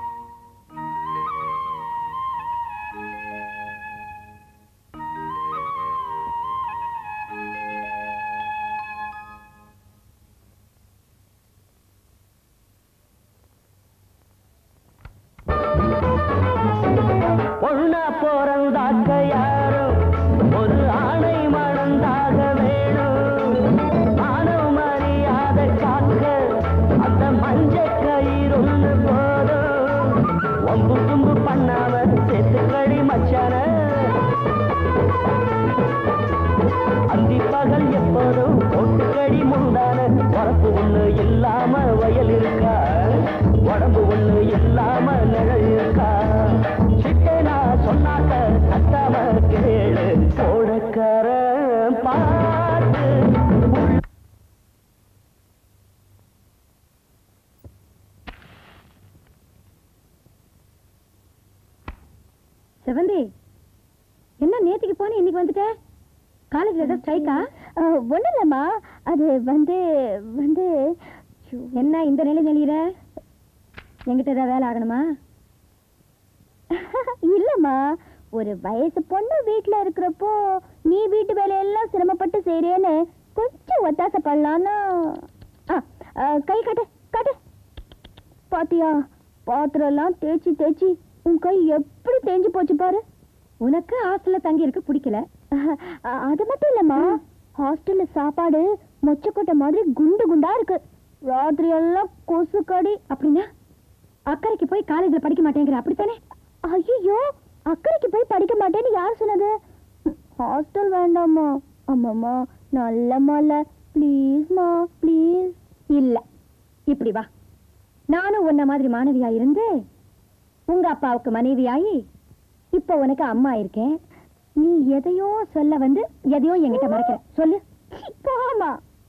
பொண்ணா பிறந்தாக்க யாரும் ஒரு ஆணை மணந்தாக வேணும் மானவ மரியாதை காக்க அந்த மஞ்ச கயிறொன்னு போதும் ஒம்பு தும்பு பண்ணாம செத்துக்கடி மச்சான அந்தி பகல் எப்போதும் போட்டுக்கடி முந்தான உறப்பு ஒண்ணு இல்லாம வயல் இருக்கா உடம்பு ஒண்ணு இல்லாம நிழல் இருக்கா சிட்டை நான் சொன்னாக்க கத்தாம கேளு போடக்கார பாட்டு செவந்தி என்ன நேத்துக்கு போன இன்னைக்கு வந்துட்ட காலேஜ்ல ஏதாவது ஸ்ட்ரைக்கா ஒண்ணும் இல்லம்மா அது வந்து வந்து என்ன இந்த நிலை நெளியிற என்கிட்ட ஏதாவது வேலை ஆகணுமா இல்லம்மா ஒரு வயசு பொண்ணு வீட்டுல இருக்கிறப்போ நீ வீட்டு வேலையெல்லாம் சிரமப்பட்டு செய்றேன்னு கொஞ்சம் ஒத்தாசை பண்ணலான்னா ஆ, ஆ, கை காட்டு காட்டு பாத்தியா பாத்திரம் எல்லாம் தேய்ச்சி தேய்ச்சி உன் கை எப்படி தேஞ்சு போச்சு பாரு உனக்கு ஹாஸ்டல்ல தங்கி இருக்க பிடிக்கல அ- அது மட்டும் இல்லம்மா ஹாஸ்டல்ல சாப்பாடு மொச்சக்கொட்டை மாதிரி குண்டு குண்டா இருக்கு ராத்திரி எல்லாம் கொசு கடி அப்படின்னா அக்கறைக்கு போய் காலேஜ்ல படிக்க மாட்டேங்கிற அப்படித்தானே ஐயோ அக்கறைக்கு போய் படிக்க மாட்டேன்னு யார் சொன்னது ஹாஸ்டல் வேண்டாமா அம்மாம்மா நல்லம்மால ப்ளீஸ்மா ப்ளீஸ் இல்ல இப்படி வா நானும் உன்ன மாதிரி மாணவியா இருந்து உங்க அப்பாவுக்கு மனைவியாயி இப்ப உனக்கு அம்மா இருக்கேன் நீ எதையோ சொல்ல வந்து எதையோ என்கிட்ட மறைக்கிற சொல்லு போமா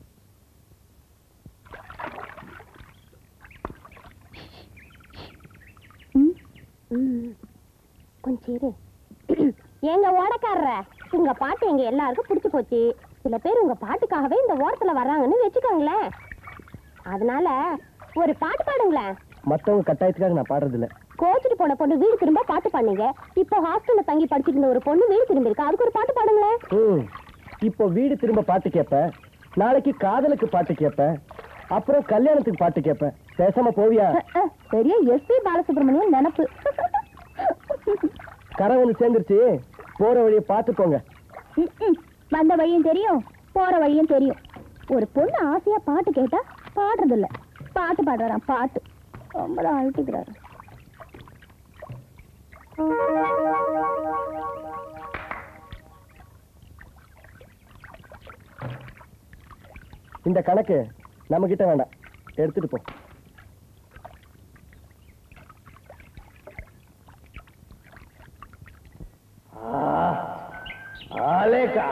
கொஞ்சம் இரு எங்க ஓடக்காரர உங்க பாட்டு எங்க எல்லாருக்கும் பிடிச்சு போச்சு சில பேர் உங்க பாட்டுக்காகவே இந்த ஓரத்துல வர்றாங்கன்னு வச்சுக்கோங்களேன் அதனால ஒரு பாட்டு பாடுங்களேன் மத்தவங்க கட்டாயத்துக்காக நான் பாடுறது இல்ல கோச்சிட்டு போன பொண்ணு வீடு திரும்ப பாட்டு பாடுங்க இப்போ ஹாஸ்டல்ல தங்கி படிச்சிட்டு இருந்த ஒரு பொண்ணு வீடு திரும்பி இருக்கு அதுக்கு ஒரு பாட்டு பாடுங்களேன் ம் இப்போ வீடு திரும்ப பாட்டு கேட்ப நாளைக்கு காதலுக்கு பாட்டு கேட்ப அப்புறம் கல்யாணத்துக்கு பாட்டு கேட்ப பேசாம போவியா அஹ், அஹ், பெரிய எஸ்பி பாலசுப்ரமணியம் நினப்பு கரை வந்து சேர்ந்துருச்சு போற வழியை பார்த்து போங்க ம், ம். வந்த வழியும் தெரியும் போற வழியும் தெரியும் ஒரு பொண்ணு ஆசையா பாட்டு கேட்டா பாடுறது இல்ல பாட்டு பாடுறாராம் பாட்டு ரொம்ப தான் அழுத்திக்கிறாரு இந்த கணக்கு நம்ம கிட்ட வேண்டாம் எடுத்துட்டு போ ஆலேக்கா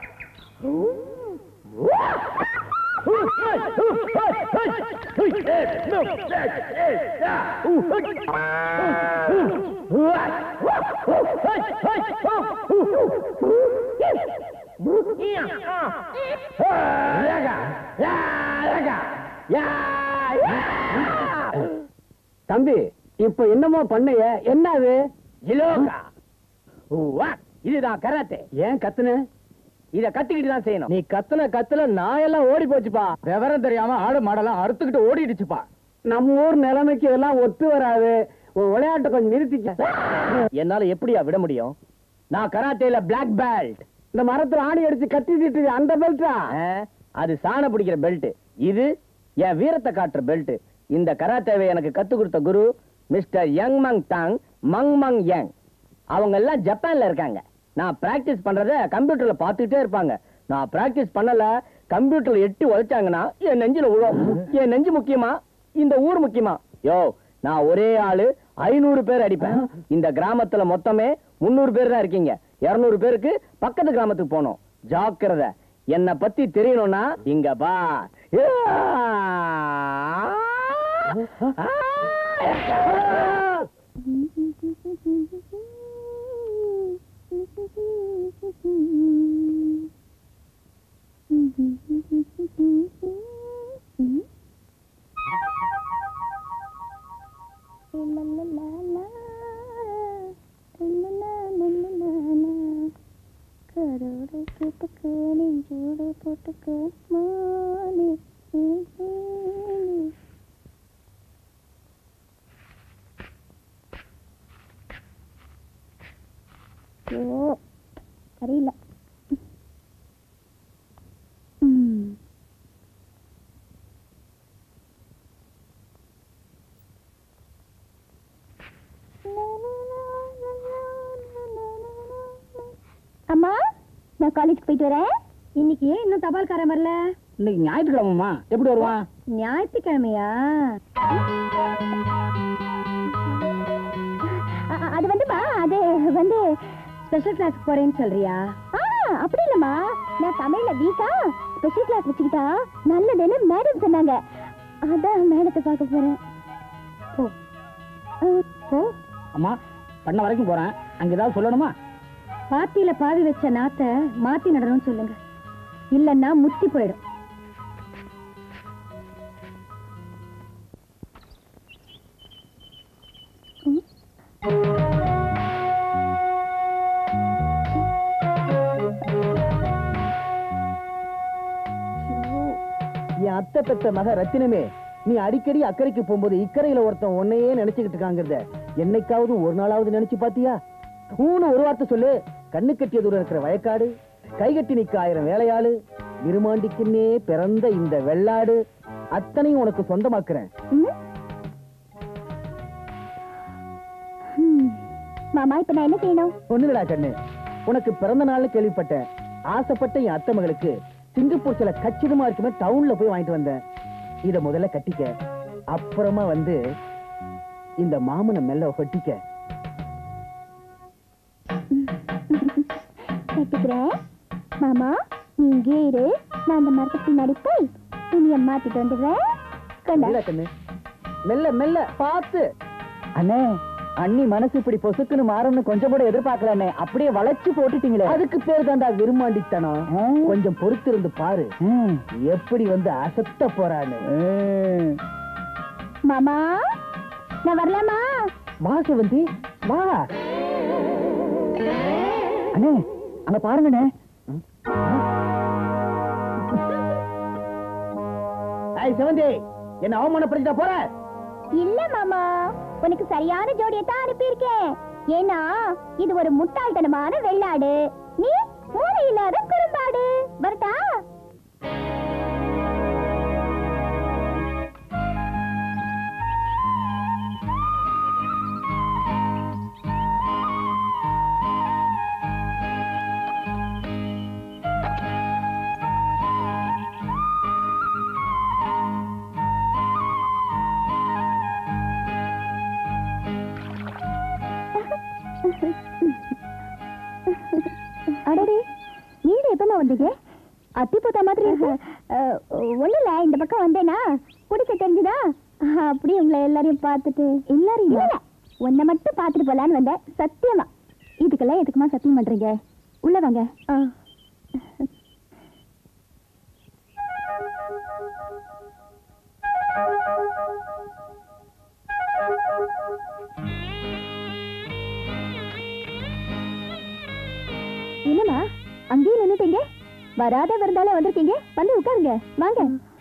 தம்பி இப்ப என்னமோ பண்ணைய என்ன அது இலோகா உவ்வா, இதுதான் கராத்தே ஏன் கத்துன இத கத்துக்கிட்டு தான் செய்யணும் நீ கத்துன கத்துல நாயெல்லாம் ஓடி போச்சுப்பா விவரம் தெரியாம ஆடு மாடெல்லாம் அறுத்துக்கிட்டு ஓடிடுச்சுப்பா நம்ம ஊர் நிலைமைக்கு இதெல்லாம் ஒத்து வராது உன் விளையாட்டை கொஞ்சம் நிறுத்திக்க என்னால எப்படியா விட முடியும் நான் கராத்தேல பிளாக் பெல்ட் இந்த மரத்துல ஆணி அடிச்சு கத்தி தீட்டு அந்த பெல்ட்டா அது சாண பிடிக்கிற பெல்ட் இது என் வீரத்தை காட்டுற பெல்ட் இந்த கராத்தேவை எனக்கு கத்து கொடுத்த குரு மிஸ்டர் யங் மங் தாங் மங் மங் யங் அவங்க எல்லாம் ஜப்பான்ல இருக்காங்க நான் பிராக்டிஸ் பண்றத கம்ப்யூட்டர்ல பார்த்துக்கிட்டே இருப்பாங்க நான் பிராக்டிஸ் பண்ணல கம்ப்யூட்டர்ல எட்டி உழைச்சாங்கன்னா என் நெஞ்சில விழும் என் நெஞ்சு முக்கியமா இந்த ஊர் முக்கியமா யோ நான் ஒரே ஆளு ஐநூறு பேர் அடிப்பேன் இந்த கிராமத்துல மொத்தமே முன்னூறு பேர் தான் இருக்கீங்க இருநூறு பேருக்கு பக்கத்து கிராமத்துக்கு போகணும் ஜாக்கிரதை என்ன பத்தி தெரியணும்னா இங்க பா கரோடு கூட்டுக்கு நெஞ்சோடு போட்டுக்கு மானே ஐயோ சரியில்லை ம் அம்மா நான் காலேஜ் போயிட்டு வரேன் இன்னைக்கு ஏன் இன்னும் தபால்காரன் வரல இன்னைக்கு ஞாயிற்றுக்கிழமைமா எப்படி வருவான் ஞாயிற்றுக்கிழமையா அ- அ- அது வந்துமா அது வந்து ஸ்பெஷல் கிளாஸ் போறேன்னு சொல்றியா ஆ அப்படி இல்லம்மா நான் தமிழ்ல வீக்கா ஸ்பெஷல் கிளாஸ் வச்சுக்கிட்டா நல்லதுன்னு மேடம் சொன்னாங்க அதான் மேடத்தை பார்க்க போறேன் போ அ, போ அம்மா பண்ண வரைக்கும் போறேன் அங்க ஏதாவது சொல்லணுமா பாத்தியில பாவி வச்ச நாத்த மாத்தி நடணும்னு சொல்லுங்க இல்லன்னா முத்தி போயிடும் என் அத்தை பெத்த மக ரத்தினமே நீ அடிக்கடி அக்கறைக்கு போகும்போது இக்கரையில ஒருத்தன் உன்னையே நினைச்சுக்கிட்டு இருக்காங்கிறத என்னைக்காவது ஒரு நாளாவது நினைச்சு பாத்தியா ஊனு ஒரு வார்த்தை சொல்லு கண்ணு கட்டிய தூரம் இருக்கிற வயக்காடு கைகட்டி நிக்க ஆயிரம் வேலையாளு இருமாண்டிக்குன்னே பிறந்த இந்த வெள்ளாடு அத்தனையும் உனக்கு சொந்தமாக்குறேன் ம்? ம். மாமா இப்ப நான் என்ன செய்யணும் ஒண்ணுடா கண்ணு உனக்கு பிறந்த நாள்னு கேள்விப்பட்டேன் ஆசைப்பட்ட என் அத்தை மகளுக்கு சிங்கப்பூர் சில கச்சிதமா இருக்குமே டவுன்ல போய் வாங்கிட்டு வந்தேன் இத முதல்ல கட்டிக்க அப்புறமா வந்து இந்த மாமனை மெல்ல ஒட்டிக்க கட்டிக்கிறேன் மாமா நீ இங்கே இரு நான் அந்த மரத்துக்கு பின்னாடி போய் துணியை மாத்திட்டு வந்துடுறேன் கொண்டா இல்ல கண்ணு மெல்ல மெல்ல பார்த்து அண்ணே அண்ணி மனசு இப்படி பொசுக்குன்னு மாறும்னு கொஞ்சம் கூட எதிர்பார்க்கலண்ணே அப்படியே வளைச்சு போட்டுட்டீங்களே அதுக்கு பேர் தாண்டா விரும்மாண்டித்தனம் கொஞ்சம் பொறுத்து இருந்து பாரு எப்படி வந்து அசத்த போறான்னு மாமா நான் வரலாமா வா சிவந்தி வா அண்ணே அங்க பாருங்கண்ணே ஐய் சிவந்தி என்ன அவமானப்படுத்திட்டா போற இல்ல மாமா உனக்கு சரியான ஜோடியை தான் அனுப்பியிருக்கேன் ஏன்னா இது ஒரு முட்டாள்தனமான வெள்ளாடு நீ மூளை இல்லாத குறும்பாடு வரட்டா ஒண்ணு இல்ல இந்த பக்கம் வந்தேனா குடிக்க தெரிஞ்சுதா அப்படி உங்களை எல்லாரையும் பார்த்துட்டு எல்லாரையும் இல்ல உன்னை மட்டும் பார்த்துட்டு போலான்னு வந்தேன் சத்தியமா இதுக்கெல்லாம் எதுக்குமா சத்தியம் பண்றீங்க உள்ள வாங்க என்னம்மா அங்கேயே நின்னுட்டீங்க வராத விருந்தாலே வந்திருக்கீங்க வந்து உட்காருங்க வாங்க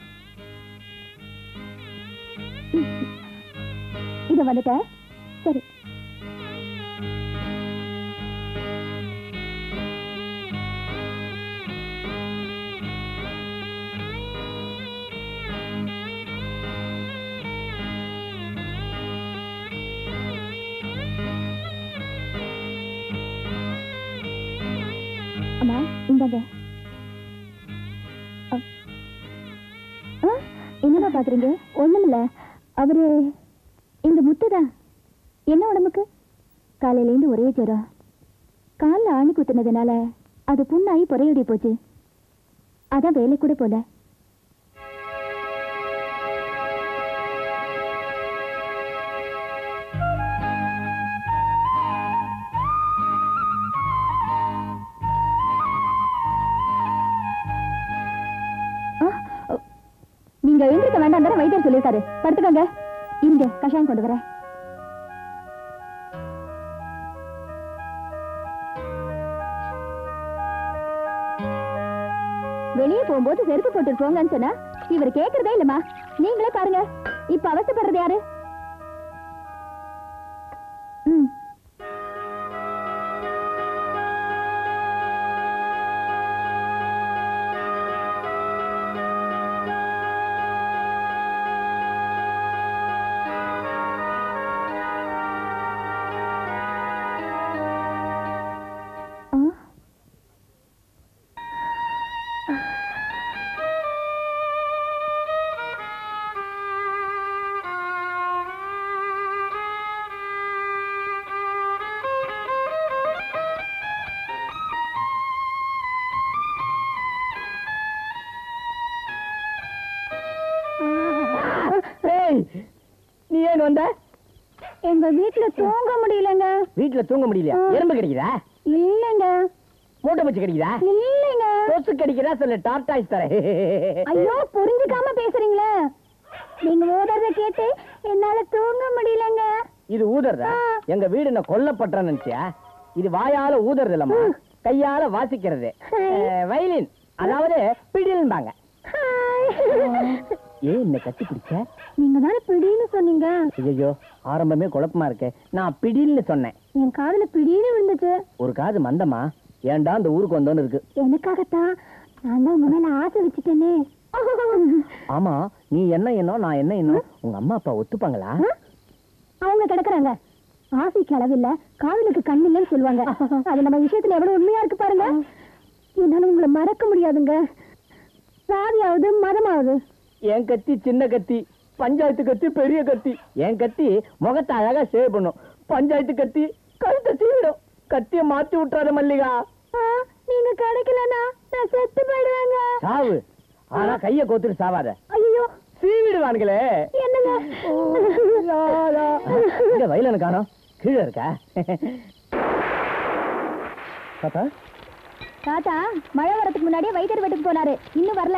இது வந்துட்டேன் சரி அம்மா இந்தாங்க அ. ஆ, என்னம்மா பாக்குறீங்க ஒண்ணுமில்ல அவரு இந்த முத்துதான் என்ன உடம்புக்கு காலையில இருந்து ஒரே ஜுரம் கால்ல ஆணி குத்துனதுனால அது புண்ணாகி புறையடி போச்சு அதான் வேலை கூட போல ஆ, அ, நீங்க எழுந்திருக்க வேண்டாம் தானே வைத்தியர் சொல்லியிருக்காரு படுத்துக்கோங்க இருங்க கஷாயம் கொண்டு வரேன் வெளியே போகும்போது செருப்பு போட்டு போங்கன்னு சொன்னா இவர் கேக்குறதே இல்லம்மா நீங்களே பாருங்க இப்ப அவசப்படுறது யாரு ம் ஆ ஏய் நீ ஏன் வந்த எங்க வீட்டுல தூங்க முடியலங்க வீட்டுல தூங்க முடியலையா ஆ. எறும்பு கிடைக்குதா இல்லைங்க மூட்டை பூச்சி கிடைக்குதா இல்லைங்க கொசு கிடைக்குதா சொல்லு டார்டாய்ஸ் தரேன் ஐயோ புரிஞ்சுக்காம பேசுறீங்களே நீங்க ஓடுறத கேட்டு என்னால தூங்க முடியலங்க இது ஊதறதா ஆ. எங்க வீடு என்ன கொல்லப்பட்டறன்னு நினைச்சியா இது வாயால ஊதறது இல்லம்மா கையால வாசிக்கிறது அஹ், வயலின் அதாவது பிடில்பாங்க ஏன் என்ன கட்டி பிடிச்ச நீங்க தானே பிடின்னு சொன்னீங்க ஐயோ ஆரம்பமே குழப்பமா இருக்கு நான் பிடில்னு சொன்னேன் என் காதுல பிடின்னு விழுந்துச்சு ஒரு காது மந்தமா ஏன்டா இந்த ஊருக்கு வந்தோன்னு இருக்கு எனக்காகத்தான் நான் தான் உங்க மேல ஆசை வச்சுட்டேனே ஆமா நீ என்ன என்ன நான் என்ன என்ன உங்க அம்மா அப்பா ஒத்துப்பாங்களா ஆ? அவங்க கிடக்குறாங்க ஆசைக்கு அளவில்ல காதலுக்கு கண் இல்லைன்னு சொல்லுவாங்க அது நம்ம விஷயத்துல எவ்வளவு உண்மையா இருக்கு பாருங்க என்னால உங்களை மறக்க முடியாதுங்க சாதியாவது மதமாவது என் கத்தி சின்ன கத்தி பஞ்சாயத்து கத்தி பெரிய கத்தி என் கத்தி முகத்தை அழகா சேவ் பண்ணும் பஞ்சாயத்து கத்தி கழுத்தை சீவிடும் கத்திய மாத்தி விட்டுறாத மல்லிகா ஆ, நீங்க கிடைக்கலனா நான் செத்து போயிடுவேங்க சாவு ஆனா கைய கோத்துட்டு சாவாத ஐயோ சீவிடுவானுங்களே என்னங்க இந்த வயலனு காணோம் கீழே இருக்கா தாத்தா தாத்தா மழை வரதுக்கு முன்னாடியே வைத்தியர் வீட்டுக்கு போனாரு இன்னும் வரல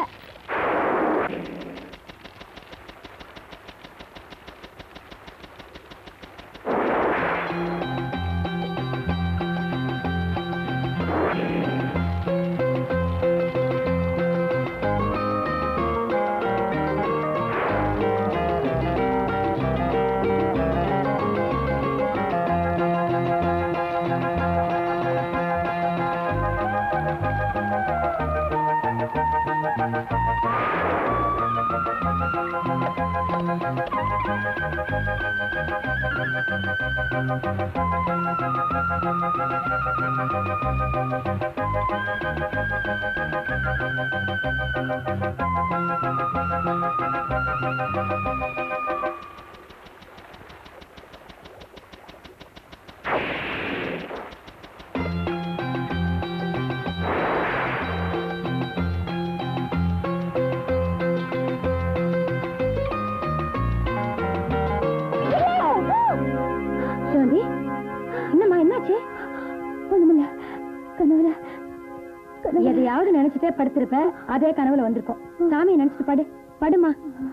எதையாவது நினைச்சிட்டே படுத்திருப்ப அதே கனவுல வந்திருக்கோம் சாமியை நினைச்சிட்டு படு படுமா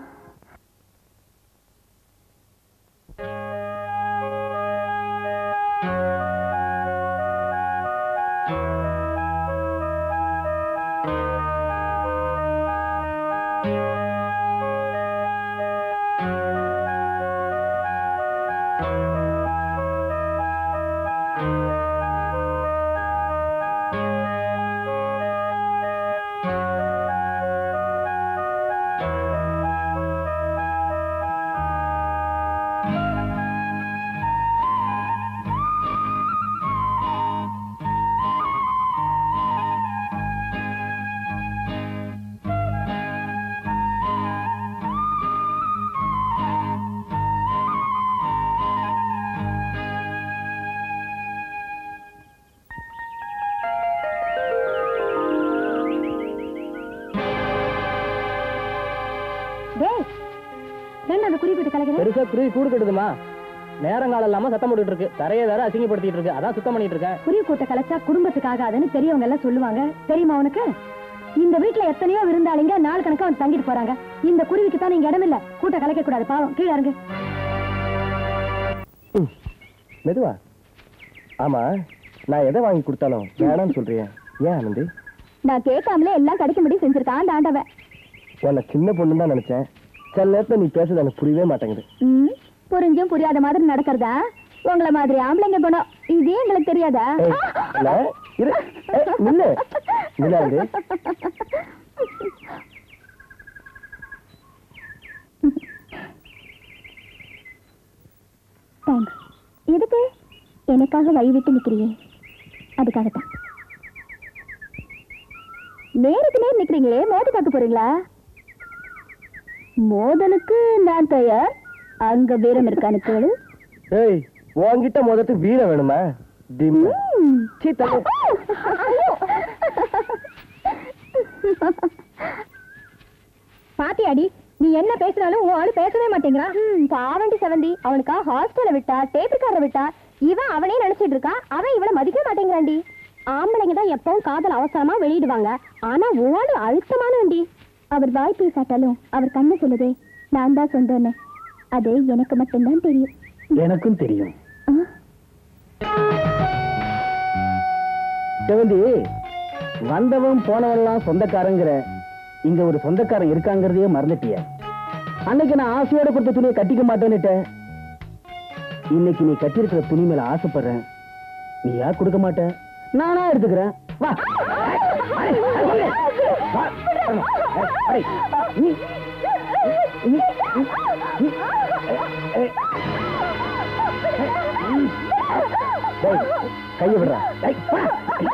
டேய் என்ன அந்த குறிப்பிட்டு கலக்குது பெருசா குருவி கூடு கட்டுதுமா நேரங்காலம் இல்லாம சத்தம் போட்டுட்டு இருக்கு தரையை வேற அசிங்கப்படுத்திட்டு இருக்கு அதான் சுத்தம் பண்ணிட்டு இருக்கேன் குருவி கூட்ட கலைச்சா குடும்பத்துக்கு ஆகாதுன்னு பெரியவங்க எல்லாம் சொல்லுவாங்க தெரியுமா உனக்கு இந்த வீட்ல எத்தனையோ விருந்தாளிங்க நாள் கணக்கா வந்து தங்கிட்டு போறாங்க இந்த குருவிக்கு தான் நீங்க இடம் இல்ல கூட்ட கலைக்க கூடாது பாவம் கீழே இறங்கு மெதுவா ஆமா நான் எதை வாங்கி கொடுத்தாலும் வேணாம்னு சொல்றியே ஏன் ஆனந்தி நான் கேட்காமலே எல்லாம் கிடைக்கும்படி செஞ்சிருக்கான் அந்த ஆண்டவன் உன்னை சின்ன பொண்ணு தான் நினைச்சேன் சில நேரத்துல நீ பேசுறது எனக்கு புரியவே மாட்டேங்குது ம், புரிஞ்சும் புரியாத மாதிரி நடக்கிறதா உங்கள மாதிரி ஆம்பளைங்க குணம் இதே எங்களுக்கு தெரியாதா ஏய், இல்ல, இரு. ஏய், நில்லு. நில்லு, ஆனந்தி. தேங்க்ஸ் எதுக்கு எனக்காக வழி விட்டு நிக்கிறியே அதுக்காகத்தான் நேருக்கு நேர் நிக்கிறீங்களே மோதி பார்க்க போறீங்களா மோதலுக்கு நான் தயார் அங்க வீரம் இருக்கான்னு கேளு ஏய் உன்கிட்ட முதல்ல வீரம் வேணுமா டிம் ம். சீ, தள்ளு. பாத்தியாடி நீ என்ன பேசினாலும் உன் ஆளு பேசவே மாட்டேங்கிறான் பாவண்டி செவந்தி அவனுக்கா ஹாஸ்டல்ல விட்டா டேபிள்காரரை விட்டா இவன் அவனே நினைச்சிட்டு இருக்கான் அவன் இவனை மதிக்க மாட்டேங்கிறான்டி ஆம்பளைங்க தான் எப்பவும் காதல் அவசரமா வெளியிடுவாங்க ஆனா உன் ஆளு அழுத்தமான வண்டி அவர் வாய் பேசாட்டாலும் அவர் கண்ணு சொல்லுதே நான் தான் சொந்தம்னு அது எனக்கு மட்டும்தான் தெரியும் எனக்கும் தெரியும் ஆ? செவந்தி வந்தவன் போனவன்லாம் சொந்தக்காரங்கிற இங்க ஒரு சொந்தக்காரன் இருக்காங்கிறதையே மறந்துட்டிய அன்னைக்கு நான் ஆசையோட கொடுத்த துணியை கட்டிக்க மாட்டேன்னுட்டேன் இன்னைக்கு நீ கட்டியிருக்கிற துணி மேல ஆசைப்படுறேன் நீ யார் கொடுக்க மாட்ட நானா எடுத்துக்கிறேன் வா வா. அடே, நீ நீ நீ டேய், கையை விடுறா டேய், போடா.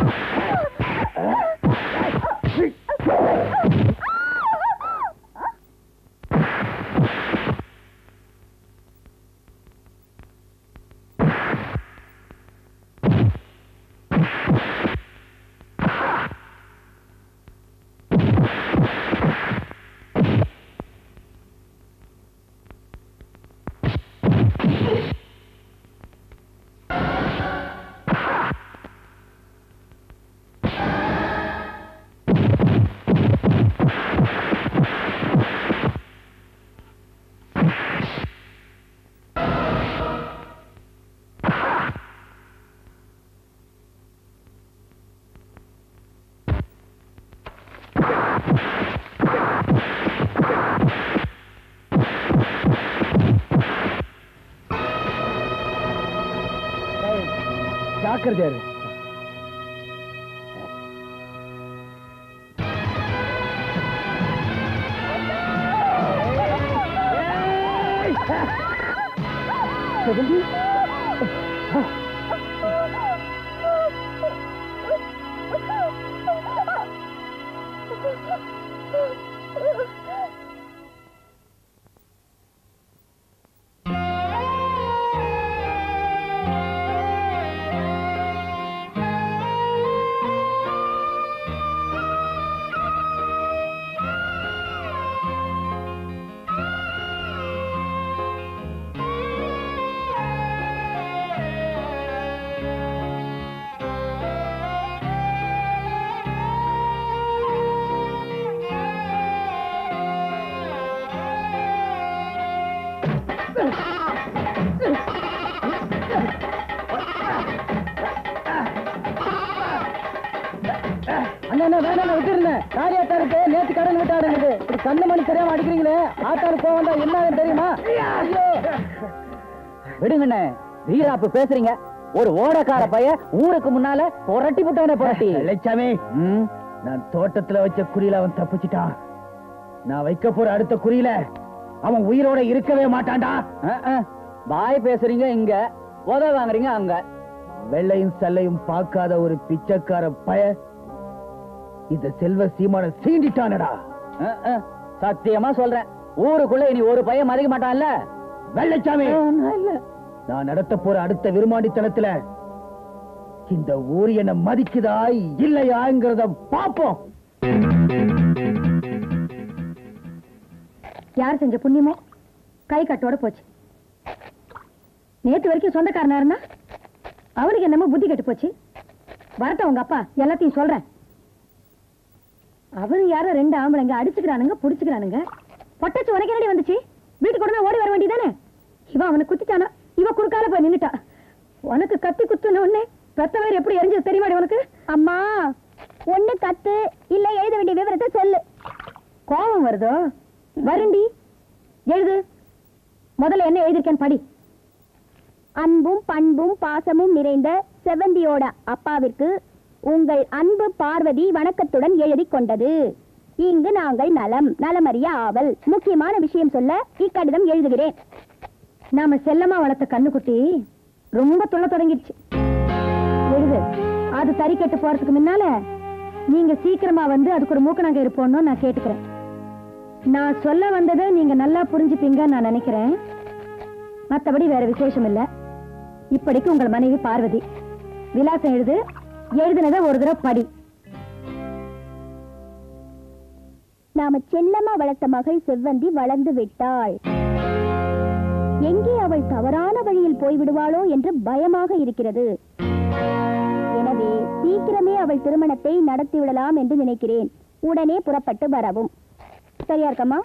ஜாக்கிரதையா இரு. ஆ அண்ணா அண்ணா வேணாம் விட்டுருந்தேன் காரியாத்தான் இருக்கு நேத்து கடன் விட்டாடுங்குது இப்படி கண்ணு மணி தெரியாம அடிக்கிறீங்களே ஆத்தாரு கோவம் தான் என்ன தெரியுமா ஐயோ விடுங்கண்ணே வீராப்பு பேசுறீங்க ஒரு ஓடக்கார பைய ஊருக்கு முன்னால புரட்டி விட்டானே புரட்டி லட்சாமி ம், நான் தோட்டத்துல வச்ச குறியில அவன் தப்பிச்சிட்டான் நான் வைக்க போற அடுத்த குறியில அவன் உயிரோட இருக்கவே மாட்டான்டா அஹ், அஹ். வாய் பேசுறீங்க இங்க உத வாங்குறீங்க அங்க வெள்ளையும் சல்லையும் பார்க்காத ஒரு பிச்சைக்கார பய இந்த செல்வ சீமான சீண்டிட்டானடா அஹ், அஹ். சத்தியமா சொல்றேன் ஊருக்குள்ள இனி ஒரு பையன் மதிக்க மாட்டான்ல வெள்ளச்சாமி அஹ், நான் இல்ல நான் நடத்த போற அடுத்த விருமாண்டித்தனத்துல இந்த ஊர் என்ன மதிக்குதா இல்லையாங்கிறத பாப்போம் யார் செஞ்ச புண்ணியமோ கை கட்டோட போச்சு நேத்து வரைக்கும் சொந்தக்காரனா இருந்தா அவனுக்கு என்னமோ புத்தி கெட்டு போச்சு வரட்டும் உங்க அப்பா எல்லாத்தையும் சொல்றேன் அவனு யாரோ ரெண்டு ஆம்பளைங்க அடிச்சுக்கிறானுங்க புடிச்சுக்கிறானுங்க பொட்டச்சு உனக்கு என்னடி வந்துச்சு வீட்டுக்கு உடனே ஓடி வர வேண்டியதானே இவன் அவனை குத்திட்டானா இவ குறுக்கால போய் நின்னுட்டா உனக்கு கத்தி குத்துன உடனே பெத்தவர் எப்படி எரிஞ்சது தெரியுமாடி உனக்கு அம்மா ஒண்ணு கத்து இல்ல எழுத வேண்டிய விவரத்தை சொல்லு கோபம் வருதோ வருண்டி எழுது முதல்ல என்ன எழுதிருக்கேன் படி அன்பும் பண்பும் பாசமும் நிறைந்த செவந்தியோட அப்பாவிற்கு உங்கள் அன்பு பார்வதி வணக்கத்துடன் எழுதி கொண்டது இங்கு நாங்கள் நலம் நலமறிய ஆவல் முக்கியமான விஷயம் சொல்ல இக்கடிதம் எழுதுகிறேன் நாம செல்லமா வளர்த்த கண்ணுக்குட்டி ரொம்ப துள்ள தொடங்கிடுச்சு எழுது அது தறி கெட்டு போறதுக்கு முன்னால நீங்க சீக்கிரமா வந்து அதுக்கு ஒரு மூக்க நாங்க இருப்போம்னு நான் கேட்டுக்கிறேன் நான் சொல்ல வந்ததை நீங்க நல்லா புரிஞ்சுப்பீங்கன்னு நான் நினைக்கிறேன் மத்தபடி வேற விசேஷம் இல்ல இப்படிக்கு உங்கள் மனைவி பார்வதி விலாசம் எழுது எழுதுனதை ஒரு தடவை படி நாம செல்லமா வளர்த்த மகள் செவ்வந்தி வளர்ந்து விட்டாள் எங்கே அவள் தவறான வழியில் போய்விடுவாளோ என்று பயமாக இருக்கிறது எனவே சீக்கிரமே அவள் திருமணத்தை நடத்திவிடலாம் என்று நினைக்கிறேன் உடனே புறப்பட்டு வரவும் சரியா இருக்கம்மா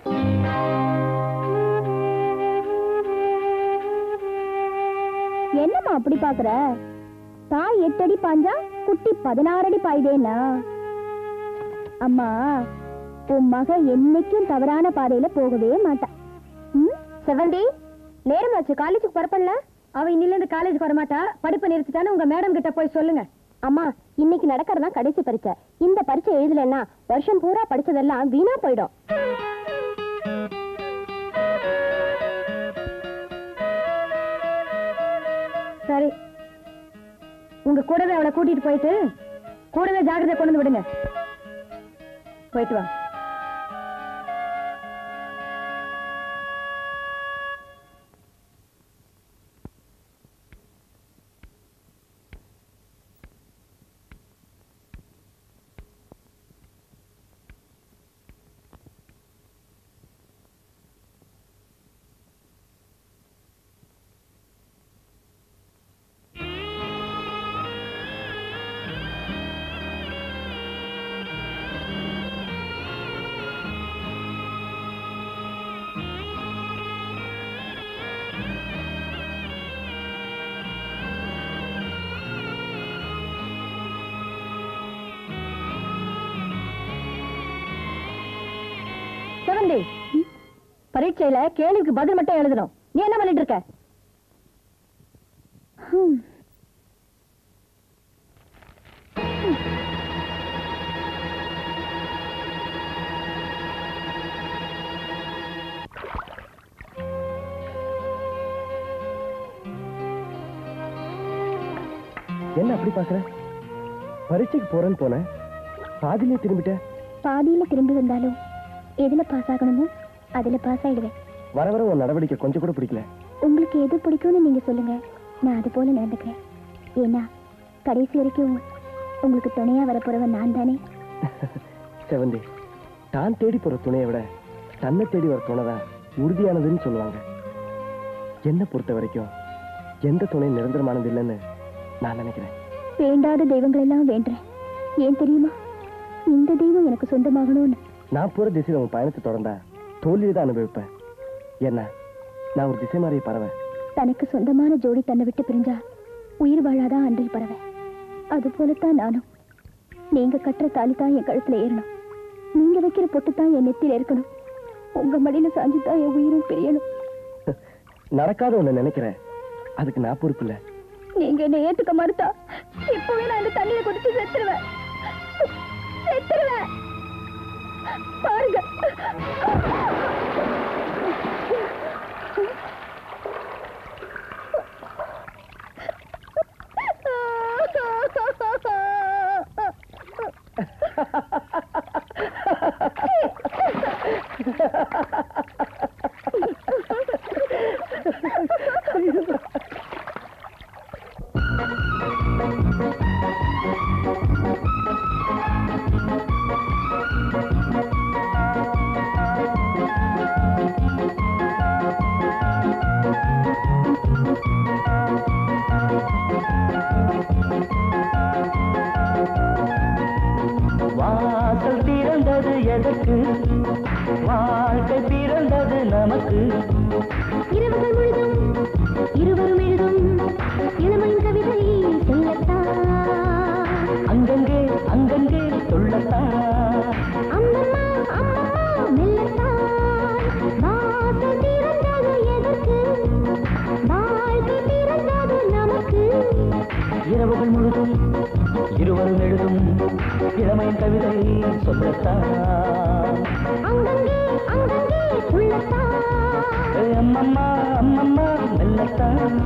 என்னம்மா அப்படி பாக்குற தாய் எட்டு அடி பாஞ்சா குட்டி பதினாறு அடி பாய்தேன்னா அம்மா உன் மக என்னைக்கும் தவறான பாதையில போகவே மாட்டா ம்? செவந்தி நேரம் ஆச்சு காலேஜுக்கு பரப்பல அவ இன்னில இருந்து காலேஜுக்கு வரமாட்டா படிப்பை நிறுத்திட்டான்னு உங்க மேடம் கிட்ட போய் சொல்லுங்க அம்மா இன்னைக்கு நடக்கிறதா கடைசி பரீட்சை இந்த பரீட்சை எழுதலைன்னா வருஷம் பூரா படிச்சதெல்லாம் வீணா போயிடும் சரி உங்க கூடவே அவளை கூட்டிட்டு போயிட்டு கூடவே ஜாக்கிரதை கொண்டு வந்து விடுங்க போயிட்டு வா செவந்தி பரீட்சையில கேள்விக்கு பதில் மட்டும் எழுதணும் நீ என்ன பண்ணிட்டு இருக்க ஹம். என்ன அப்படி பாக்குற பரீட்சைக்கு போறேன்னு போனேன் பாதியிலே திரும்பிட்டேன் பாதியில திரும்பி வந்தாலும் எதுல பாஸ் ஆகணுமோ அதுல பாஸ் ஆயிடுவேன் வர வர உன் நடவடிக்கை கொஞ்சம் கூட பிடிக்கல உங்களுக்கு எது பிடிக்கும்னு நீங்க சொல்லுங்க நான் அது போல நடந்துக்கிறேன் ஏன்னா கடைசி வரைக்கும் உங்களுக்கு துணையா வரப்போறவன் நான் தானே செவந்தி தான் தேடி போற துணையை விட தன்னை தேடி வர துணை தான் உறுதியானதுன்னு சொல்லுவாங்க என்னை பொறுத்த வரைக்கும் எந்த துணை நிரந்தரமானது இல்லைன்னு நான் நினைக்கிறேன் வேண்டாத தெய்வங்கள் எல்லாம் வேண்டேன் ஏன் தெரியுமா இந்த தெய்வம் எனக்கு சொந்தமாகணும்னு நான் போற திசையில் உன் பயணத்தை தொடர்ந்தா தோல்வியை தான் அனுபவிப்பேன் என்ன நான் ஒரு திசை மாறிய பறவை தனக்கு சொந்தமான ஜோடி தன்னை விட்டு பிரிஞ்சா உயிர் வாழாதான் அன்றைய பறவை அது போலத்தான் நானும் நீங்க கட்டுற தாலி தான் என் கழுத்துல ஏறணும் நீங்க வைக்கிற பொட்டு தான் என் நெத்தியில இருக்கணும் உங்க மடியில சாஞ்சு தான் என் உயிரும் பிரியணும் நடக்காத ஒண்ணு நினைக்கிறேன் அதுக்கு நான் பொறுப்பு இல்ல நீங்க என்ன ஏத்துக்க மறுத்தா இப்பவே நான் இந்த தண்ணியை குடிச்சு செத்துருவேன் செத்துருவேன் பாருங்க வாசல் திறந்தது எதற்கு வாழ்க்கை பிறந்தது நமக்கு இரவுகள் முழுதும் இருவரும் எழுதும் இளமையின் கவிதை சொல்லத்தான் அங்கங்கே அங்கங்கே சொல்லத்தான் அம்மம்மா அம்மம்மா மெல்லத்தான் வாசல் திறந்தது எதற்கு வாழ்க்கை பிறந்தது நமக்கு இரவுகள் முழுதும் இருவரும் எழுதும் இளமையின் கவிதை சொல்லத்தான் அங்கங்கே அங்கங்கே உள்ளத்தான் ஏ அம்மம்மா அம்மம்மா மெல்லத்தான்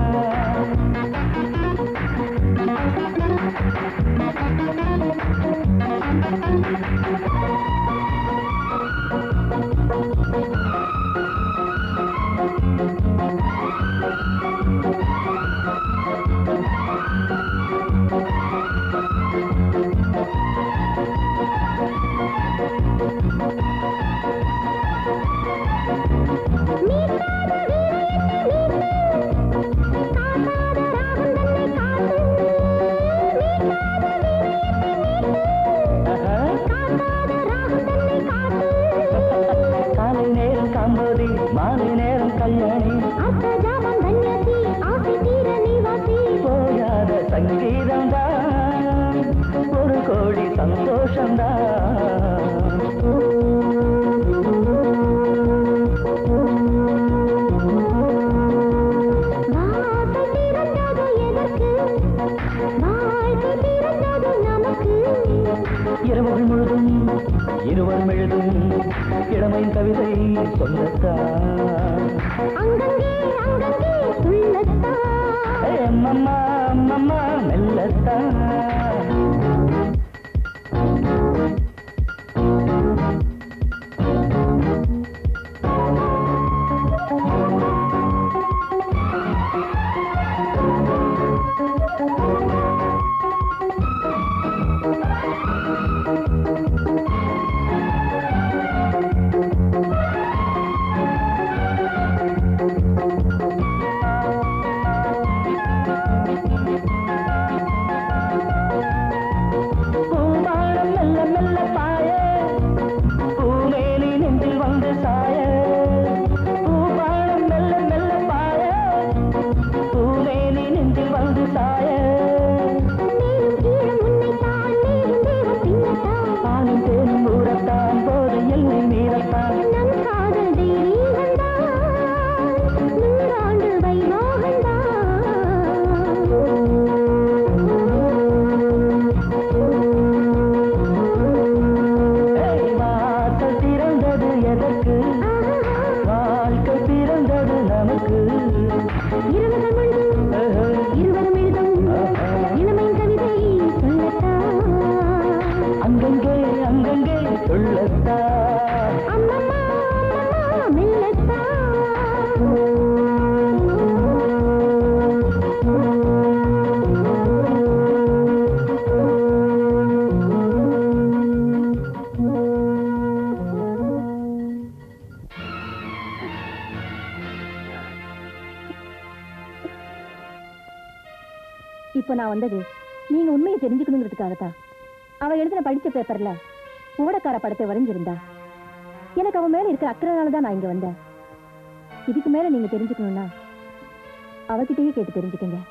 ஆஹா. காலை நேரம் காம்போதி மாலை நேரம் கல்யாணி போகாத சங்கீதம் தான் ஒரு கோடி சந்தோஷம் இரவுகள் முழுதும் இருவரும் எழுதும் இளமையின் கவிதை சொல்லத்தான் ஏ அம்மம்மா அம்மம்மா மெல்லத்தான் பூமாடம் மெல்ல மெல்ல பாய பூமேனி நெஞ்சில் வந்து சாய பூமாடம் மெல்ல மெல்ல பாய பூமேனி நெஞ்சில் வந்து சாய பாலும் தேனும் ஊறத்தான் போது எல்லை மீறத்தான் ஏய், வாசல் திறந்தது எதற்கு வாழ்க்கை பிறந்தது நமக்கு இருவரும் முழுதும் ஆஹா. இருவரும் எழுதும் இளமையின் கவிதை சொல்லத்தான் அங்கங்கே அங்கங்கே சொல்லத்தான் அம்மம்மா அம்மம்மா மெல்லத்தான் இப்போ நான் வந்தது நீங்க உண்மையை தெரிஞ்சுக்கணுங்கிறதுக்காகத்தான் அவ எழுதின படிச்ச பேப்பர்ல ஓடக்கார படத்தை வரைஞ்சிருந்தா எனக்கு அவன் மேல இருக்கிற அக்கறைனால தான் நான் இங்க வந்தேன் இதுக்கு மேல நீங்க தெரிஞ்சுக்கணும்னா அவகிட்டயே கேட்டு தெரிஞ்சுக்கங்க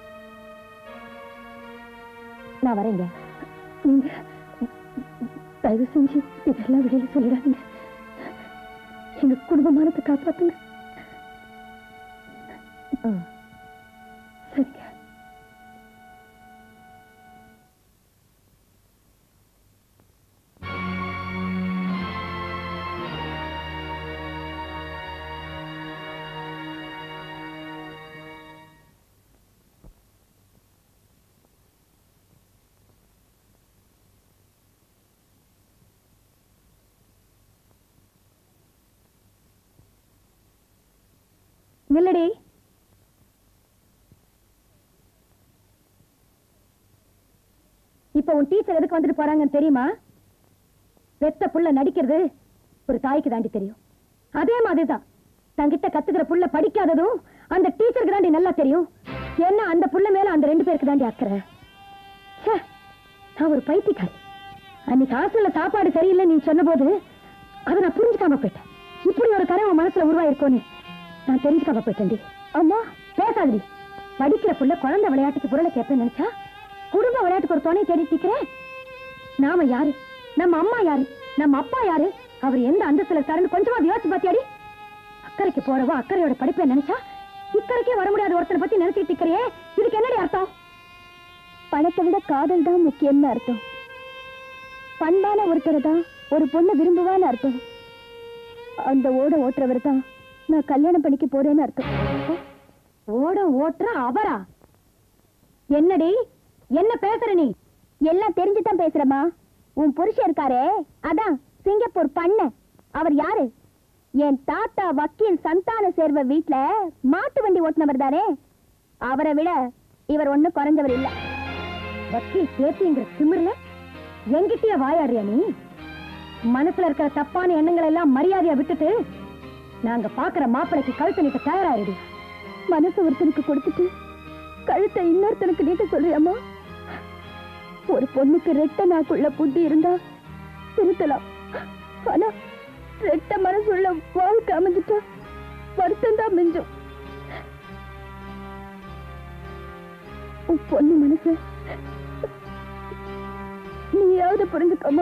நான் வரேங்க நீங்க தயவு செஞ்சு இதெல்லாம் வெளியில சொல்லிடாதீங்க எங்க குடும்பமானத்தை காப்பாத்துங்க ஆ, சரிங்க நில்லடி இப்ப உன் டீச்சர் எதுக்கு வந்துட்டு போறாங்கன்னு தெரியுமா வெத்த புள்ள நடிக்கிறது ஒரு தாய்க்கு தாண்டி தெரியும் அதே மாதிரிதான் தங்கிட்ட கத்துக்கிற புள்ள படிக்காததும் அந்த டீச்சருக்கு தாண்டி நல்லா தெரியும் ஏன்னா அந்த புள்ள மேல அந்த ரெண்டு பேருக்கு தாண்டி அக்கறை ச்சே, நான் ஒரு பைத்தியக்காரி அன்னைக்கு ஹாஸ்டல்ல சாப்பாடு சரியில்லை நீ சொன்னபோது அதை நான் புரிஞ்சுக்காம போயிட்டேன் இப்படி ஒரு கரை உன் மனசுல உருவாயிருக்கோன்னு நான் தெரிஞ்சுக்காம போயிட்டேன்டி அம்மா பேசாதடி படிக்கிற புள்ள குழந்தை விளையாட்டுக்கு பொருளை கேட்பேன்னு நினைச்சா குடும்ப விளையாட்டுக்கு ஒரு துணை தேடி நிக்கிறேன் நாம யாரு நம்ம அம்மா யாரு நம்ம அப்பா யாரு அவர் எந்த அந்தஸ்துல இருக்காருன்னு கொஞ்சமா யோசிச்சு பாத்தியாடி அக்கறைக்கு போறவோ அக்கறையோட படிப்பை நினைச்சா இக்கரைக்கே வர முடியாத ஒருத்தனை பத்தி நினைச்சிட்டு இருக்கிறியே இதுக்கு என்னடி அர்த்தம் பணத்தை விட காதல் தான் முக்கியம்னு அர்த்தம் பண்பான ஒருத்தரை தான் ஒரு பொண்ணு விரும்புவான்னு அர்த்தம் அந்த ஓட ஓட்டுறவர் தான் நான் கல்யாணம் பண்ணிக்க போறேன்னு அர்த்தம் ஓட ஓட்டுற அவரா என்னடி என்ன பேசுற நீ எல்லாம் தெரிஞ்சுதான் பேசுறமா உன் புருஷன் இருக்காரே அதான் சிங்கப்பூர் பண்ண அவர் யாரு என் தாத்தா வக்கீல் சந்தான சேர்வ வீட்ல மாட்டு வண்டி ஓட்டுனவர் தானே அவரை விட இவர் ஒண்ணும் குறைஞ்சவர் இல்ல வக்கீல் பேத்திங்கிற திமிர்ல எங்கிட்டயே வாயாடுறியா நீ மனசுல இருக்கிற தப்பான எண்ணங்களை எல்லாம் மரியாதையா விட்டுட்டு நாங்க பாக்குற மாப்பிளைக்கு கழுத்தை நீட்ட தயாராயிடு மனசு ஒருத்தனுக்கு கொடுத்துட்டு கழுத்தை இன்னொருத்தனுக்கு நீட்ட சொல்றியாமா ஒரு பொண்ணுக்கு ரெட்ட நாக்குள்ள புத்தி இருந்தா திருத்தலாம் ஆனா ரெட்ட மனசுள்ள வாழ்க்கை அமைஞ்சிட்டா வருத்தம் தான் மிஞ்சும் உன் பொண்ணு மனசு நீயாவது புரிஞ்சுக்கோமா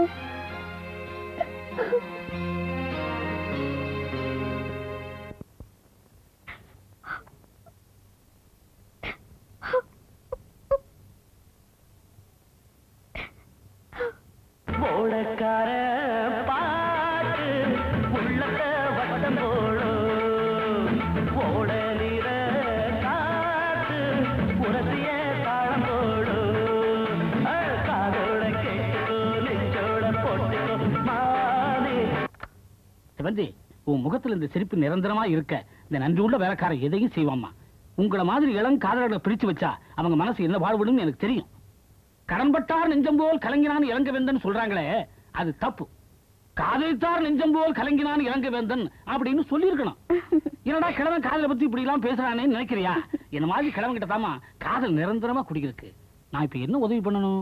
ஓடக்கார பாட்டு உள்ளத்தை வட்டம் போடும் ஓட நிற காத்து உரசிய தாளம் போடும் அஹ், காதோட கேட்டுக்கோ நெஞ்சோட போட்டுக்கோ மானே சிவந்தி உன் முகத்துல இந்த சிரிப்பு நிரந்தரமா இருக்க இந்த நன்றி உள்ள வேலைக்காரன் எதையும் செய்வாமா உங்கள மாதிரி இளம் காதலர்களை பிரிச்சு வச்சா அவங்க மனசு என்ன பாடுபடும் எனக்கு தெரியும் கடன்பட்டார் நெஞ்சம் போல் கலங்கினான் இளங்க வேந்தன் சொல்றாங்களே அது தப்பு காதலித்தார் நெஞ்சம் போல் கலங்கினான் இளங்க வேந்தன் அப்படின்னு சொல்லியிருக்கணும் என்னடா கிழவன் காதலை பத்தி இப்படி எல்லாம் பேசுறானேன்னு நினைக்கிறியா என்ன மாதிரி கிழவன் கிட்ட தாமா காதல் நிரந்தரமா குடிக்கிறதுக்கு நான் இப்ப என்ன உதவி பண்ணணும்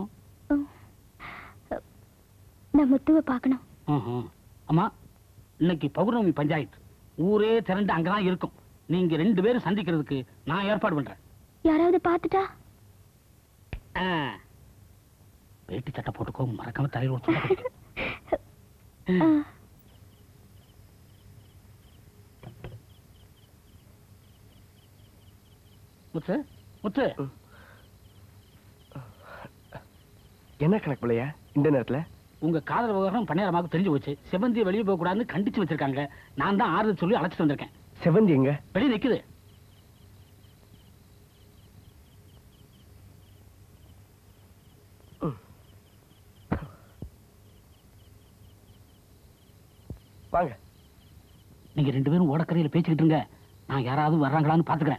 நான் முத்துவை பார்க்கணும் ஆஹா. அம்மா இன்னைக்கு பௌர்ணமி பஞ்சாயத்து ஊரே திரண்டு அங்கதான் இருக்கும் நீங்க ரெண்டு பேரும் சந்திக்கிறதுக்கு நான் ஏற்பாடு பண்றேன் யாராவது பார்த்துட்டா ஆ. வேட்டி சட்டை போட்டுக்கோ மறக்காம தலையில் ஒரு துண்டை கட்டிக்கோ. முத்து முத்து என்ன கணக்கு பிள்ளையா இந்த நேரத்துல உங்க காதல் விவகாரம் பன்னியாரமாக தெரிஞ்சு போச்சு செவந்தியை வெளியே போக கூடாதுன்னு கண்டிச்சு வச்சிருக்காங்க நான் தான் ஆறுதல் சொல்லி அழைச்சிட்டு வந்திருக்கேன் செவந்தி எங்க வெளியே நிக்குது வாங்க நீங்க ரெண்டு பேரும் ஓடக்கரையில பேசிக்கிட்டு இருங்க நான் யாராவது வர்றாங்களான்னு பாத்துக்கிறேன்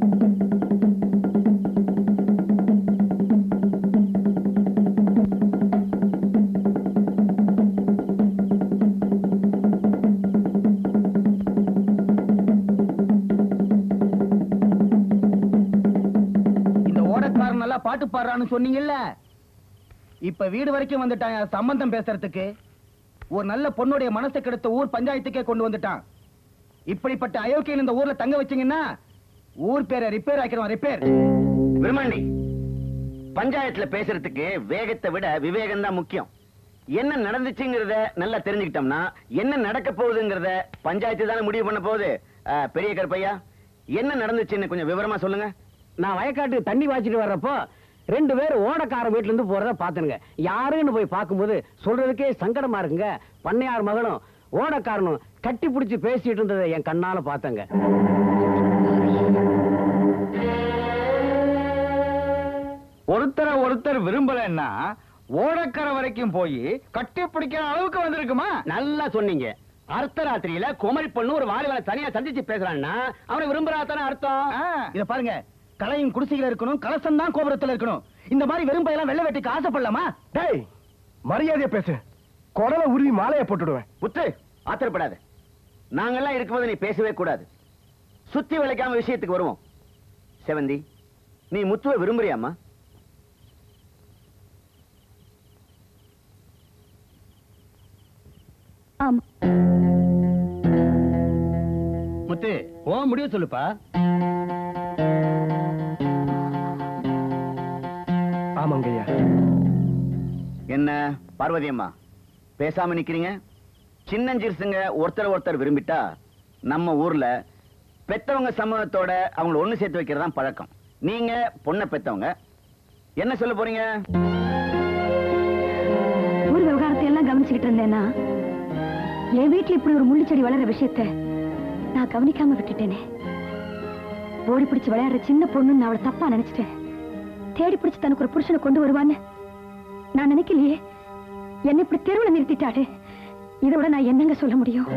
இந்த ஓடக்காரன் நல்லா பாட்டு பாடுறான்னு சொன்னீங்கல்ல இப்ப வீடு வரைக்கும் வந்துட்டான் என் சம்பந்தம் பேசுறதுக்கு ஒரு நல்ல பொண்ணுடைய மனசை கெடுத்த ஊர் பஞ்சாயத்துக்கே கொண்டு வந்துட்டான் இப்படிப்பட்ட அயோக்கியன் இந்த ஊர்ல தங்க வச்சீங்கன்னா ஊர் பேரை ரிப்பேர் ஆக்கிடுவான் ரிப்பேர் பிரம்மாண்டி பஞ்சாயத்துல பேசுறதுக்கு வேகத்தை விட விவேகம் தான் முக்கியம் என்ன நடந்துச்சுங்கிறத நல்லா தெரிஞ்சுக்கிட்டோம்னா என்ன நடக்க போகுதுங்கிறத பஞ்சாயத்து தானே முடிவு பண்ண போகுது ஆ, பெரிய கருப்பையா என்ன நடந்துச்சுன்னு கொஞ்சம் விவரமா சொல்லுங்க நான் வயக்காட்டு தண்ணி வாய்ச்சிட்டு வர்றப்போ ரெண்டு பேர் ஓடக்கார வீட்டுல இருந்து போறத பாத்துனுங்க யாருன்னு போய் பார்க்கும்போது சொல்றதுக்கே சங்கடமா இருக்குங்க பண்ணையார் மகனும் ஓடக்காரனும் கட்டி பிடிச்சு பேசிட்டு இருந்ததை என் கண்ணால பார்த்தங்க ஒருத்தரை ஒருத்தர் விரும்பலன்னா ஓடக்கரை வரைக்கும் போய் கட்டி பிடிக்கிற அளவுக்கு வந்திருக்குமா நல்லா சொன்னீங்க அர்த்தராத்திரியில குமரி பொண்ணு ஒரு வாலிபனை தனியா சந்திச்சு பேசுறான்னா அவனை விரும்புறாத்தானே அர்த்தம் ஆ, இத பாருங்க கலையும் குடிசையில இருக்கணும் கலசம் தான் கோபுரத்துல இருக்கணும் இந்த மாதிரி வெறும் பையெல்லாம் வெள்ளை வெட்டிக்கு ஆசைப்படலாமா டேய் மரியாதையா பேசு குடலை உருவி மாலையை போட்டுடுவேன் புத்து ஆத்திரப்படாத நாங்கெல்லாம் இருக்கும்போது நீ பேசவே கூடாது சுத்தி வளைக்காம விஷயத்துக்கு வருவோம் செவந்தி நீ முத்துவை விரும்புறியாமா ஆமா முத்து ஓ முடிய சொல்லுப்பா ஆமாங்கய்யா என்ன பார்வதி அம்மா பேசாம நிக்கிறீங்க சின்னஞ்சிறுசுங்க ஒருத்தர் ஒருத்தர் விரும்பிட்டா நம்ம ஊர்ல பெத்தவங்க சமூகத்தோட அவங்கள ஒண்ணு சேர்த்து வைக்கிறது தான் பழக்கம் நீங்க பொண்ணை பெத்தவங்க என்ன சொல்ல போறீங்க ஊர் விவகாரத்தை எல்லாம் கவனிச்சுக்கிட்டு இருந்தேன்னா என் வீட்டுல இப்படி ஒரு முள்ளுச்செடி வளர்ற விஷயத்த நான் கவனிக்காம விட்டுட்டேனே ஓடி பிடிச்சு விளையாடுற சின்ன பொண்ணுன்னு நான் அவளை தப்பா நினைச்சிட்டேன் தேடி பிடிச்சு தனக்கு ஒரு புருஷனை கொண்டு வருவான்னு நான் நினைக்கலையே என்னை இப்படி தெருவுல நிறுத்திட்டாரு இதை விட நான் என்னங்க சொல்ல முடியும்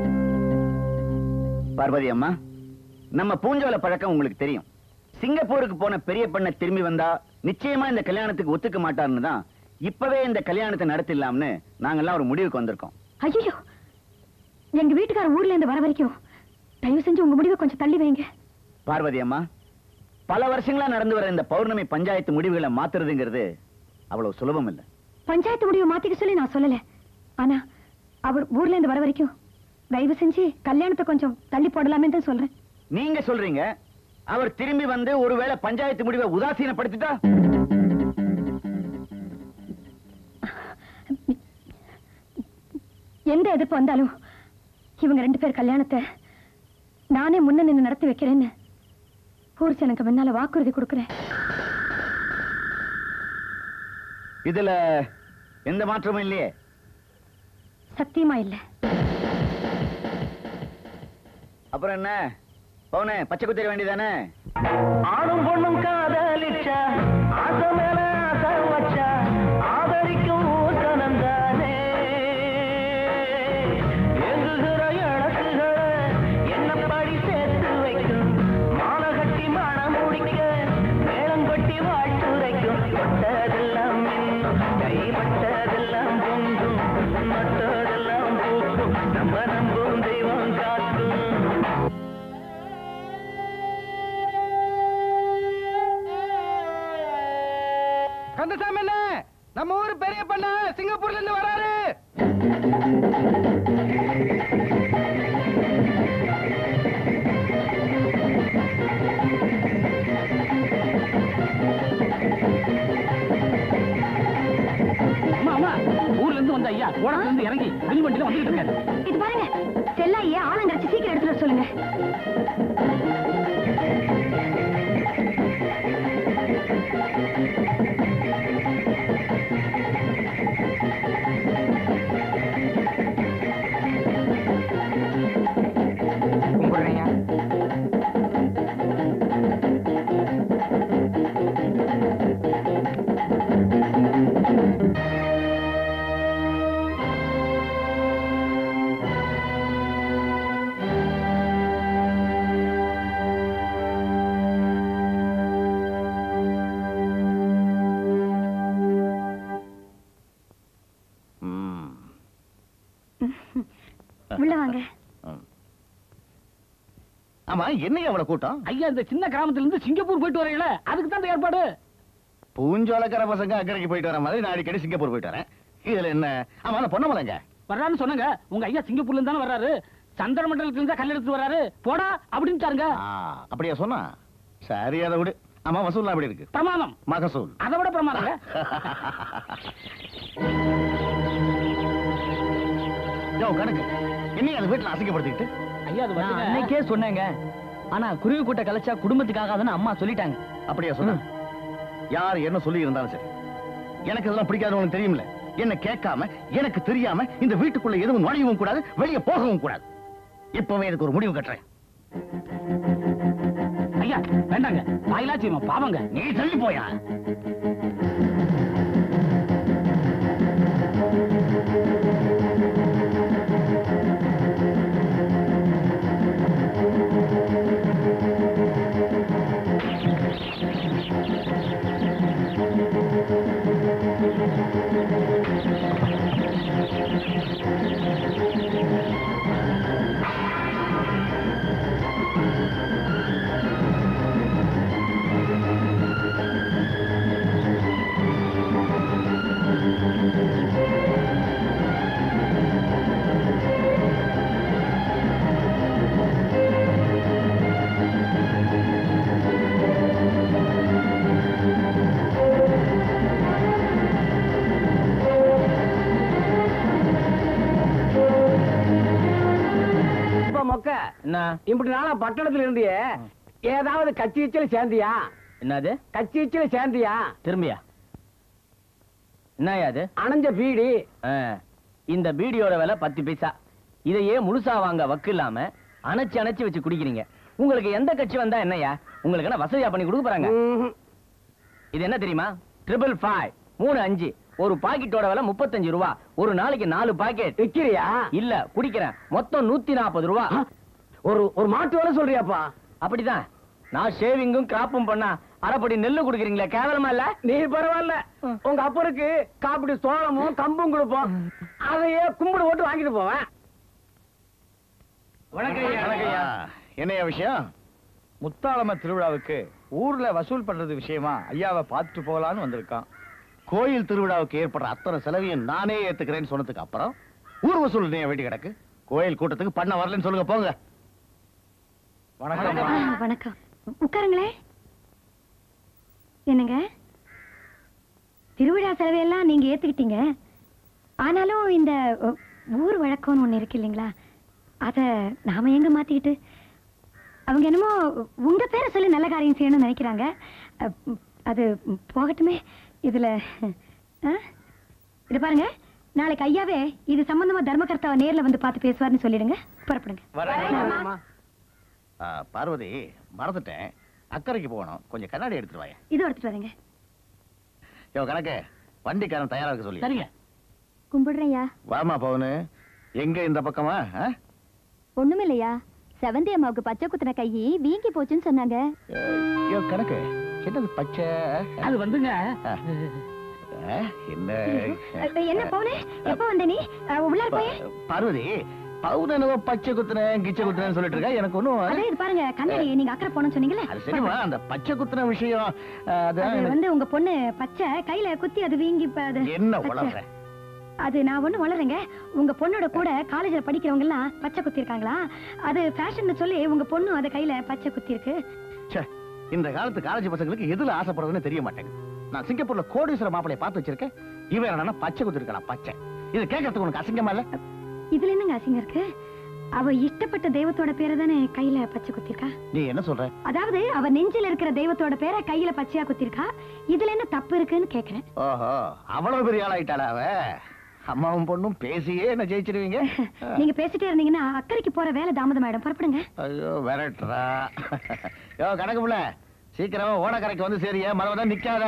பார்வதி அம்மா நம்ம பூஞ்சோல பழக்கம் உங்களுக்கு தெரியும் சிங்கப்பூருக்கு போன பெரிய பண்ண திரும்பி வந்தா நிச்சயமா இந்த கல்யாணத்துக்கு ஒத்துக்க மாட்டாருன்னு தான் இப்பவே இந்த கல்யாணத்தை நடத்திடலாம்னு நாங்கெல்லாம் ஒரு முடிவுக்கு வந்திருக்கோம் ஐயோ எங்க வீட்டுக்கார ஊர்ல இருந்து வர வரைக்கும் தயவு செஞ்சு உங்க முடிவை கொஞ்சம் தள்ளி வைங்க பார்வதி அம்மா பல வருஷங்களா நடந்து வர இந்த பௌர்ணமி பஞ்சாயத்து முடிவுகளை மாத்துறதுங்கிறது அவ்வளவு சுலபம் இல்ல பஞ்சாயத்து முடிவை மாத்திக்க சொல்லி நான் சொல்லல ஆனா அவர் ஊர்ல இருந்து வர வரைக்கும் தயவு செஞ்சு கல்யாணத்தை கொஞ்சம் தள்ளி போடலாமே தான் சொல்றேன் நீங்க சொல்றீங்க அவர் திரும்பி வந்து ஒருவேளை பஞ்சாயத்து முடிவை உதாசீனப்படுத்திட்டா எந்த எதிர்ப்பு வந்தாலும் இவங்க ரெண்டு பேர் கல்யாணத்தை நானே முன்ன நின்னு நடத்தி வைக்கிறேன்னு ஊர் எனக்கு முன்னால வாக்குறுதி கொடுக்குறேன் இதுல எந்த மாற்றமும் இல்லையே சத்தியமா இல்ல அப்புறம் என்ன பவுனே பச்சை குத்திர வேண்டியதானே ஆணும் பொண்ணும் காதலிச்சா ஆசை மேல ஆசை வச்சா ஆதரிக்கும் ஊர்கனந்தானே எங்குகிற இழக்குகளை என்ன படி சேர்த்து வைக்கும் மானகட்டி மனம் முடிக்க மேளம் கொட்டி வாழ்த்துரைக்கும் தொட்டதெல்லாம் மின்னும் கைப்பட்டதெல்லாம் பொங்கும் மற்றதெல்லாம் பூக்கும் நம்ம நம்பும் தெய்வம் காக்கும் கந்தசாமி என்ன நம்ம ஊர் பெரிய பண்ண சிங்கப்பூர்ல இருந்து வராரு அம்மா அம்மா ஊர்ல இருந்து வந்த ஐயா கோடத்துல இருந்து இறங்கி மின் வண்டியில வந்துட்டு இருக்காரு இது பாருங்க செல்லாயே ஆலங்கரைச்சு சீக்கிரம் எடுத்துட்டு வர சொல்லுங்க உள்ள வாங்க ஆமா என்னைய அவ்வளவு கூட்டம் ஐயா இந்த சின்ன கிராமத்துல இருந்து சிங்கப்பூர் போயிட்டு வரீங்களே அதுக்கு தான் இந்த ஏற்பாடு பூஞ்சோலக்கர பசங்க அக்கறைக்கு போயிட்டு வர மாதிரி நான் அடிக்கடி சிங்கப்பூர் போயிட்டு வரேன் இதுல என்ன ஆமா அந்த பொண்ணமலைங்க வர்றான்னு சொன்னங்க உங்க ஐயா சிங்கப்பூர்ல இருந்து தானே வர்றாரு சந்திர மண்டலத்துல இருந்தா கல் எடுத்து வராரு போடா அப்படின்ட்டாருங்க ஆ, அப்படியா சொன்னா சரி அதை விடு ஆமா வசூல் அப்படி இருக்கு பிரமாதம் மகசூல் அதை விட பிரமாதங்க யோ கணக்கு என்ன அந்த வீட்டுல அசிங்கப்படுத்திக்கிட்டு ஐயா அது நான் வந்துங்க அன்னைக்கே சொன்னேங்க ஆனா குருவி கூட்ட கலைச்சா குடும்பத்துக்காகாதுன்னு அம்மா சொல்லிட்டாங்க அப்படியா சொன்ன யார் என்ன சொல்லி இருந்தாலும் சரி எனக்கு இதெல்லாம் பிடிக்காது உனக்கு தெரியும்ல என்ன கேட்காம எனக்கு தெரியாம இந்த வீட்டுக்குள்ள எதுவும் நுழையவும் கூடாது வெளியே போகவும் கூடாது இப்பவே இதுக்கு ஒரு முடிவு கட்டுறேன் ஐயா வேண்டாங்க வாயிலா செய்வோம் பாவங்க நீ தள்ளி போயா இப்ப மொக்க என்ன இப்படி நாளா பட்டணத்துல இருந்தியே ஏதாவது கட்சி இச்சல சேர்ந்தியா என்னது கட்சி இச்சல சேர்ந்தியா திரும்பியா என்னயா அது அணைஞ்ச பீடி இந்த பீடியோட விலை பத்து பைசா இதையே முழுசா வாங்க வக்கு இல்லாம அணைச்சு அணைச்சு வச்சு குடிக்கிறீங்க உங்களுக்கு எந்த கட்சி வந்தா என்னய்யா உங்களுக்கு என்ன வசதியா பண்ணி கொடுக்க போறாங்க இது என்ன தெரியுமா ட்ரிபிள் ஃபைவ் மூணு அஞ்சு ஒரு பாக்கெட்டோட விலை முப்பத்தஞ்சு ரூபா ஒரு நாளைக்கு நாலு பாக்கெட் விக்கிறியா இல்ல குடிக்கிறேன் மொத்தம் நூத்தி நாற்பது ரூபா ஒரு ஒரு மாட்டு வேலை சொல்றியாப்பா அப்படிதான் நான் ஷேவிங்கும் கிராப்பும் பண்ணா அரைப்படி நெல்லு குடுக்குறீங்களா கேவலமா இல்ல நீ பரவாயில்ல உங்க அப்பருக்கு காப்படி சோளமும் கம்பும் கொடுப்போம் அதையே கும்பிடு போட்டு வாங்கிட்டு போவேன் வணக்கம்யா. என்னய்யா விஷயம் முத்தாளம்ம திருவிழாவுக்கு ஊர்ல வசூல் பண்றது விஷயமா ஐயாவை பார்த்துட்டு போகலான்னு வந்திருக்கான் கோயில் திருவிழாவுக்கு ஏற்படுற அத்தனை செலவையும் நானே ஏத்துக்கிறேன்னு சொன்னதுக்கு அப்புறம் ஊர் வசூல் நீ வேண்டி கிடக்கு கோயில் கூட்டத்துக்கு பண்ண வரலன்னு சொல்லுங்க போங்க வணக்கம் ஆ, வணக்கம் உட்காருங்களேன் என்னங்க திருவிழா செலவையெல்லாம் நீங்க ஏத்துக்கிட்டீங்க ஆனாலும் இந்த அ, ஊர் வழக்கம்னு ஒண்ணு இருக்கு இல்லைங்களா அத நாம எங்க மாத்திக்கிட்டு அவங்க என்னமோ உங்க பேரை சொல்லி நல்ல காரியம் செய்யணும்னு நினைக்கிறாங்க அ, ம், அது ம், போகட்டுமே இதுல ஆ? இது பாருங்க நாளைக்கு ஐயாவே இது சம்பந்தமா தர்மகர்த்தாவை நேர்ல வந்து பார்த்து பேசுவார்னு சொல்லிடுங்க புறப்படுங்க ஆ, பார்வதி மறந்துட்டேன் அக்கறைக்கு போகணும் கொஞ்சம் கண்ணாடி எடுத்துட்டு வாங்க இதோ எடுத்துட்டு வரேங்க யோ கணக்கு வண்டிக்காரன் தயாரா இருக்க சொல்லி சரிங்க கும்பிடுறேன்யா வாமா பவுனு எங்க இந்த பக்கமா ஆ? ஒண்ணுமில்லையா செவந்தி அம்மாவுக்கு பச்சை குத்துன கை வீங்கி போச்சுன்னு சொன்னாங்க யோ கணக்கு என்னது பச்சை அது வந்துங்க ஆ, என்ன என்ன போனே எப்ப வந்த நீ அஹ், உள்ளார போய் பா- பார்வதி பவுன் என்னவோ பச்சை குத்துனேன் கிச்சை குத்துனேன்னு சொல்லிட்டு இருக்கா எனக்கு ஒண்ணும் அதே இது பாருங்க கண்ணாடி நீங்க அக்கறை போனோம்னு சொன்னீங்கல்ல அது சரிமா அந்த பச்சை குத்துன விஷயம் ஆ, அதான் அது எனக்கு- வந்து உங்க பொண்ணு பச்சை கையில குத்தி அது வீங்கி இப்ப அது என்ன பச்சை. உளற அது நான் ஒண்ணு வளருங்க உங்க பொண்ணோட கூட காலேஜ்ல படிக்கிறவங்க எல்லாம் பச்சை குத்தி இருக்காங்களா அது ஃபேஷன் சொல்லி உங்க பொண்ணு அது கையில பச்சை குத்தி இருக்கு ச்சே, இந்த காலத்து காலேஜ் பசங்களுக்கு எதுல ஆசைப்படுறதுன்னு தெரிய மாட்டேங்குது நான் சிங்கப்பூர்ல கோடீஸ்வர மாப்பிளைய பார்த்து வச்சிருக்கேன் இவன் என்னன்னா பச்சை குத்திருக்கலாம் பச்சை இது கேட்கறதுக்கு உனக்கு அசிங்கமா இல்ல இதுல என்னங்க அசிங்கம் இருக்கு அவ இஷ்டப்பட்ட தெய்வத்தோட பேரை தானே கையில பச்சை குத்திருக்கா நீ என்ன சொல்ற அதாவது அவ நெஞ்சில இருக்கிற தெய்வத்தோட பேரை கையில பச்சையா குத்திருக்கா இதுல என்ன தப்பு இருக்குன்னு கேக்குறேன் ஓஹோ அவ்வளவு பெரிய ஆளாயிட்டாளா அவ அம்மாவும் பொண்ணும் பேசியே என்ன ஜெயிச்சிருவீங்க நீங்க பேசிட்டே இருந்தீங்கன்னா அக்கறைக்கு போற வேலை தாமதமாயிடும் புறப்படுங்க ஐயோ விரட்டுறா யோ கணக்கு புள்ள சீக்கிரமா ஓடக்கரைக்கு வந்து சேரிய மரவதான் நிக்காத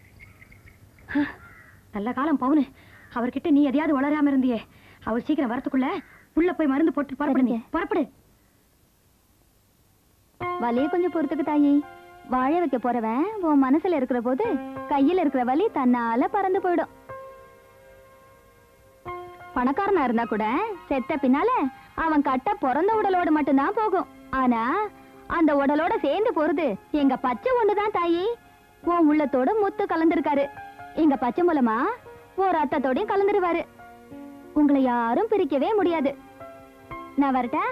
நல்ல காலம் பவுனு அவர்கிட்ட நீ எதையாவது வளராம இருந்தியே அவர் சீக்கிரம் வரத்துக்குள்ள உள்ள போய் மருந்து போட்டு புறப்படு நீ. புறப்படு வலிய கொஞ்சம் பொறுத்துக்கு தாயி வாழ வைக்க போறவன் உன் மனசுல இருக்கிற போது கையில இருக்கிற வலி தன்னால பறந்து போயிடும் பணக்காரனா இருந்தா கூட செத்த பின்னால அவன் கட்ட பிறந்த உடலோட மட்டும்தான் போகும் ஆனா அந்த உடலோட சேர்ந்து போறது எங்க பச்சை ஒண்ணுதான் தாயி உன் உள்ளத்தோட முத்து கலந்திருக்காரு எங்க பச்சை மூலமா உன் ரத்தத்தோடையும் கலந்துருவாரு உங்களை யாரும் பிரிக்கவே முடியாது நான் வரட்டா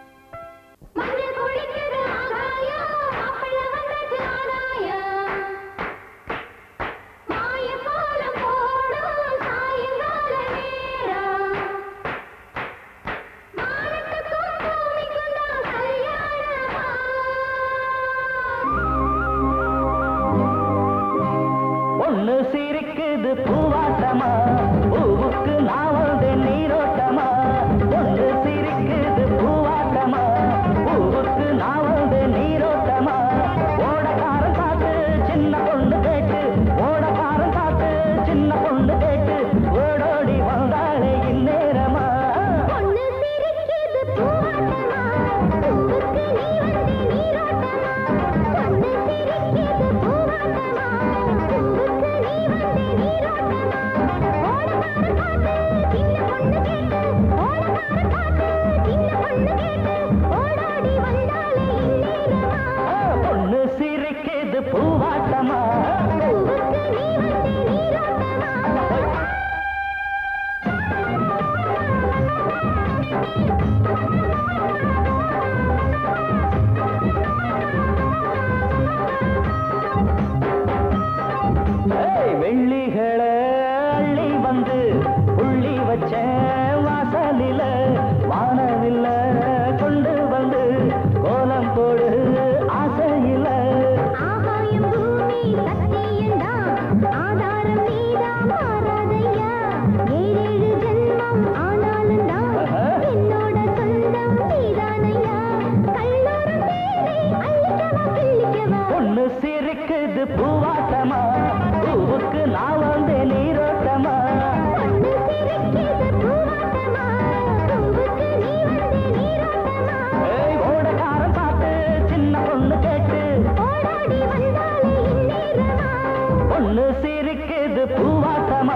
ஒண்ணு சிரிக்குது பூவாட்டமா பூவுக்கு நான் வந்து நீரோட்டமா ஒண்ணு சிரிக்குது பூவாட்டமா பூவுக்கு நான் வந்து நீரோட்டமா ஓடக்காரன் பார்த்து சின்ன பொண்ணு கேட்டு ஓடக்காரன் பார்த்து சின்ன பொண்ணு கேட்டு ஓடோடி வந்தாளே இந்நேரமா பொண்ணு சிரிக்குது பூவாட்டமா ஏய், வெள்ளிகளை அள்ளி வந்து புள்ளி வச்ச வாசலில வானவில்ல கொண்டு வந்து கோலம் போடு ஆசையில பொண்ணு சிரிக்குது பூவாட்டமா பூவுக்கு நான் வந்து நீரோட்டமா ஏய், ஓடக்காரன் பார்த்து சின்ன பொண்ணு கேட்டு பொண்ணு சிரிக்குது பூவாட்டமா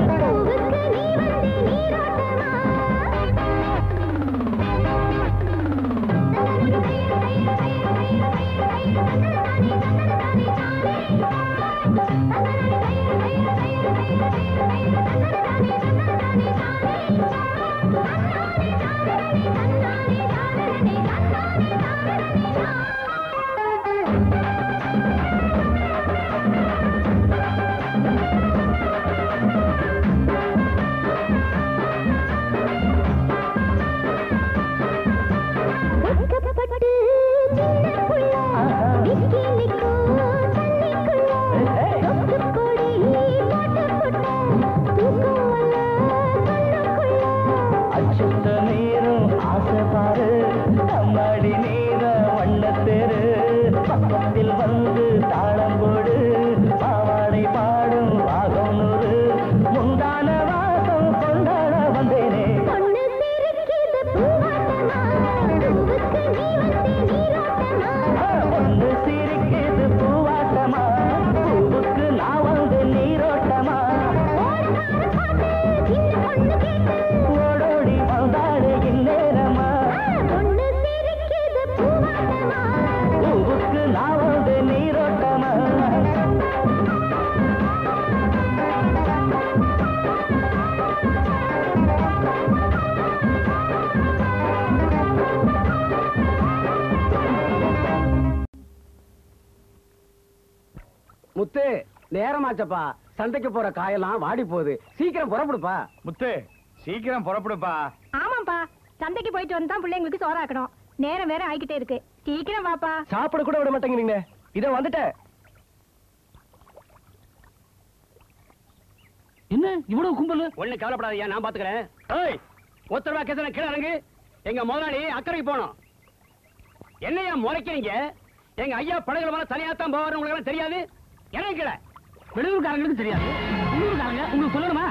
அச்சுத்த நீரும் ஆசை பாரு கம்மாடி நீர வண்ணத்தேரு பக்கத்தில் வந்து தாளம் போடு பாவாடை பாடும் வாகம் நூறு முந்தான வாசம் கொண்டாட வந்தேனே பொண்ணு சிரிக்குது பூவாட்டமா பூவுக்கு நான் வந்து நீரோட்டமா ஓடோடி வந்தாடு இந்நேரமா பூவுக்கு நான் வந்து நீரோட்டமா முத்து நேரமாச்சப்பா சண்டைக்கு போற காயெல்லாம் வாடி போகுது சீக்கிரம் புறப்படுப்பா முத்து சீக்கிரம் புறப்படுப்பா ஆமாப்பா சந்தைக்கு போயிட்டு வந்து தான் பிள்ளைங்களுக்கு சோறாக்கணும் நேரம் வேற ஆகிக்கிட்டே இருக்கு சீக்கிரம் வாப்பா சாப்பிட கூட விட மாட்டேங்கிறீங்க இதை வந்துட்டேன் என்ன இவ்வளவு கும்பல் ஒண்ணு கவலைப்படாதயா நான் பாத்துக்கிறேன் ஏய் ஒருத்தர் ரூபா கேசன கீழே இறங்கு எங்க முதலாளி அக்கறைக்கு போனோம் என்னையா முறைக்கிறீங்க எங்க ஐயா படகுல மேல தனியாத்தான் போவாரு உங்களுக்கு எல்லாம் தெரியாது இறங்கு கீழே வெளியூர்காரங்களுக்கு தெரியாது உள்ளூர்காரங்க உங்களுக்கு சொல்லணுமா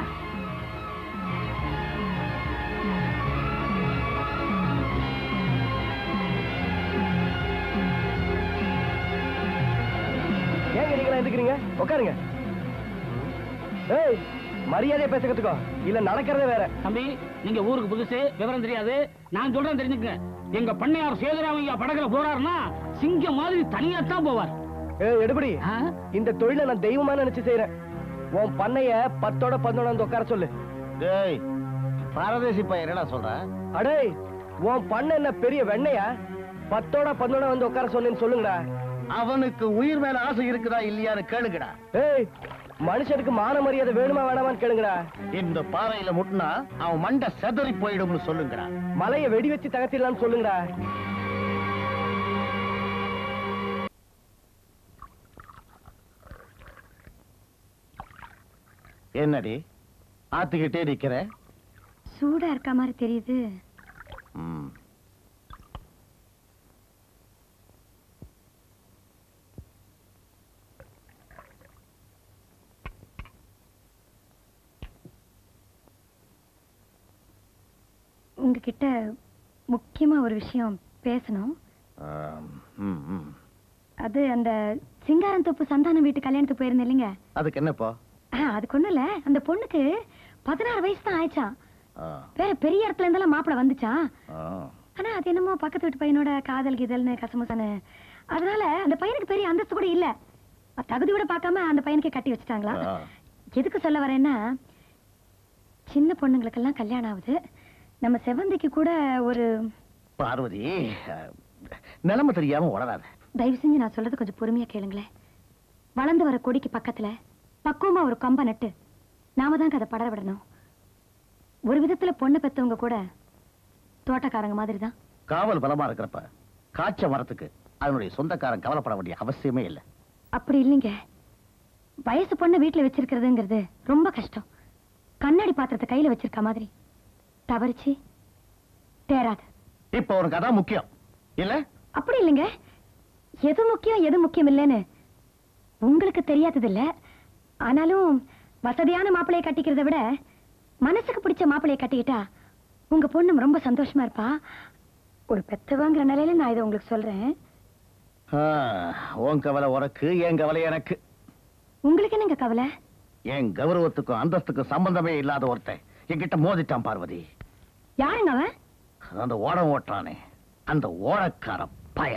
ஏங்க நீங்களா எதுக்குறீங்க உட்காருங்க ஏய் மரியாதையா பேச கத்துக்கோ இல்ல நடக்கிறதே வேற தம்பி நீங்க ஊருக்கு புதுசு விவரம் தெரியாது நான் சொல்றேன் தெரிஞ்சுக்க எங்க பண்ணையார் சேதுராமையா படகுல போறாருன்னா சிங்கம் மாதிரி தனியா தான் போவார் ஏய் எடுபடி ஆ? இந்த தொழிலை நான் தெய்வமா நினைச்சு செய்யறேன் உன் பண்ணைய பத்தோட பதினோட வந்து உட்கார சொல்லு டேய் பாரதேசி பையன் என்னடா சொல்ற அடே உன் பண்ண என்ன பெரிய வெண்ணையா பத்தோட பன்னோட வந்து உட்கார சொன்னேன்னு சொல்லுங்கடா அவனுக்கு உயிர் மேல ஆசை இருக்குதா இல்லையான்னு கேளுங்கடா ஏய் மனுஷனுக்கு மான மரியாதை வேணுமா வேணாமான்னு கேளுங்கடா இந்த பாறையில முட்டினா அவன் மண்டை செதறி போயிடும்னு சொல்லுங்கடா மலையை வெடி வச்சு தகர்த்திடலாம்னு சொல்லுங்கடா என்னடி ஆத்துக்கிட்டே நிக்கிற சூடா இருக்க மாதிரி தெரியுது ம். உங்ககிட்ட முக்கியமா ஒரு விஷயம் பேசணும் ஆம், ம், ம். அது அந்த சிங்காரம் தோப்பு சந்தானம் வீட்டு கல்யாணத்துக்கு போயிருந்தேன் இல்லைங்க அதுக்கு என்னப்பா ஆ, அதுக்கு ஒண்ணும் இல்ல அந்த பொண்ணுக்கு பதினாறு வயசு தான் ஆயிடுச்சான் ஆ, வேற பெரிய இடத்துல இருந்தெல்லாம் மாப்பிளை வந்துச்சா ஆ. ஆனா அது என்னமோ பக்கத்து வீட்டு பையனோட காதல் கிதல்னு கசமுசானு அதனால அந்த பையனுக்கு பெரிய அந்தஸ்து கூட இல்ல தகுதி கூட பார்க்காம அந்த பையனுக்கு கட்டி வச்சுட்டாங்களா ஆ. எதுக்கு சொல்ல வரேன்னா சின்ன பொண்ணுங்களுக்கெல்லாம் கல்யாணம் ஆகுது நம்ம செவந்திக்கு கூட ஒரு பார்வதி அஹ், நிலைமை தெரியாம உளராத தயவு செஞ்சு நான் சொல்றது கொஞ்சம் பொறுமையா கேளுங்களேன் வளர்ந்து வர கொடிக்கு பக்கத்துல பக்குவமா ஒரு கம்ப நட்டு நாம தான் அதை படர விடணும் ஒரு விதத்துல பொண்ணு பெத்தவங்க கூட தோட்டக்காரங்க மாதிரி தான் காவல் பலமா இருக்கிறப்ப காய்ச்ச மரத்துக்கு அதனுடைய சொந்தக்காரன் கவலைப்பட வேண்டிய அவசியமே இல்லை அப்படி இல்லைங்க வயசு பொண்ணை வீட்டுல வச்சிருக்கிறதுங்கிறது ரொம்ப கஷ்டம் கண்ணாடி பாத்திரத்தை கையில வச்சிருக்க மாதிரி தவறிச்சு தேராது இப்ப உனக்கு அதான் முக்கியம் இல்ல அப்படி இல்லைங்க எது முக்கியம் எது முக்கியம் இல்லைன்னு உங்களுக்கு தெரியாதது இல்ல ஆனாலும் வசதியான மாப்பிளைய கட்டிக்கிறதை விட மனசுக்கு பிடிச்ச மாப்பிளைய கட்டிக்கிட்டா உங்க பொண்ணு ரொம்ப சந்தோஷமா இருப்பா ஒரு பெத்தவங்கிற நிலையில நான் இதை உங்களுக்கு சொல்றேன் ஆ, உன் கவலை உனக்கு என் கவலை எனக்கு உங்களுக்கு என்னங்க கவலை என் கௌரவத்துக்கும் அந்தஸ்துக்கும் சம்பந்தமே இல்லாத ஒருத்தன் என்கிட்ட மோதிட்டான் பார்வதி யாருங்க அவன் அந்த ஓடம் ஓட்டுறானே அந்த ஓடக்கார பய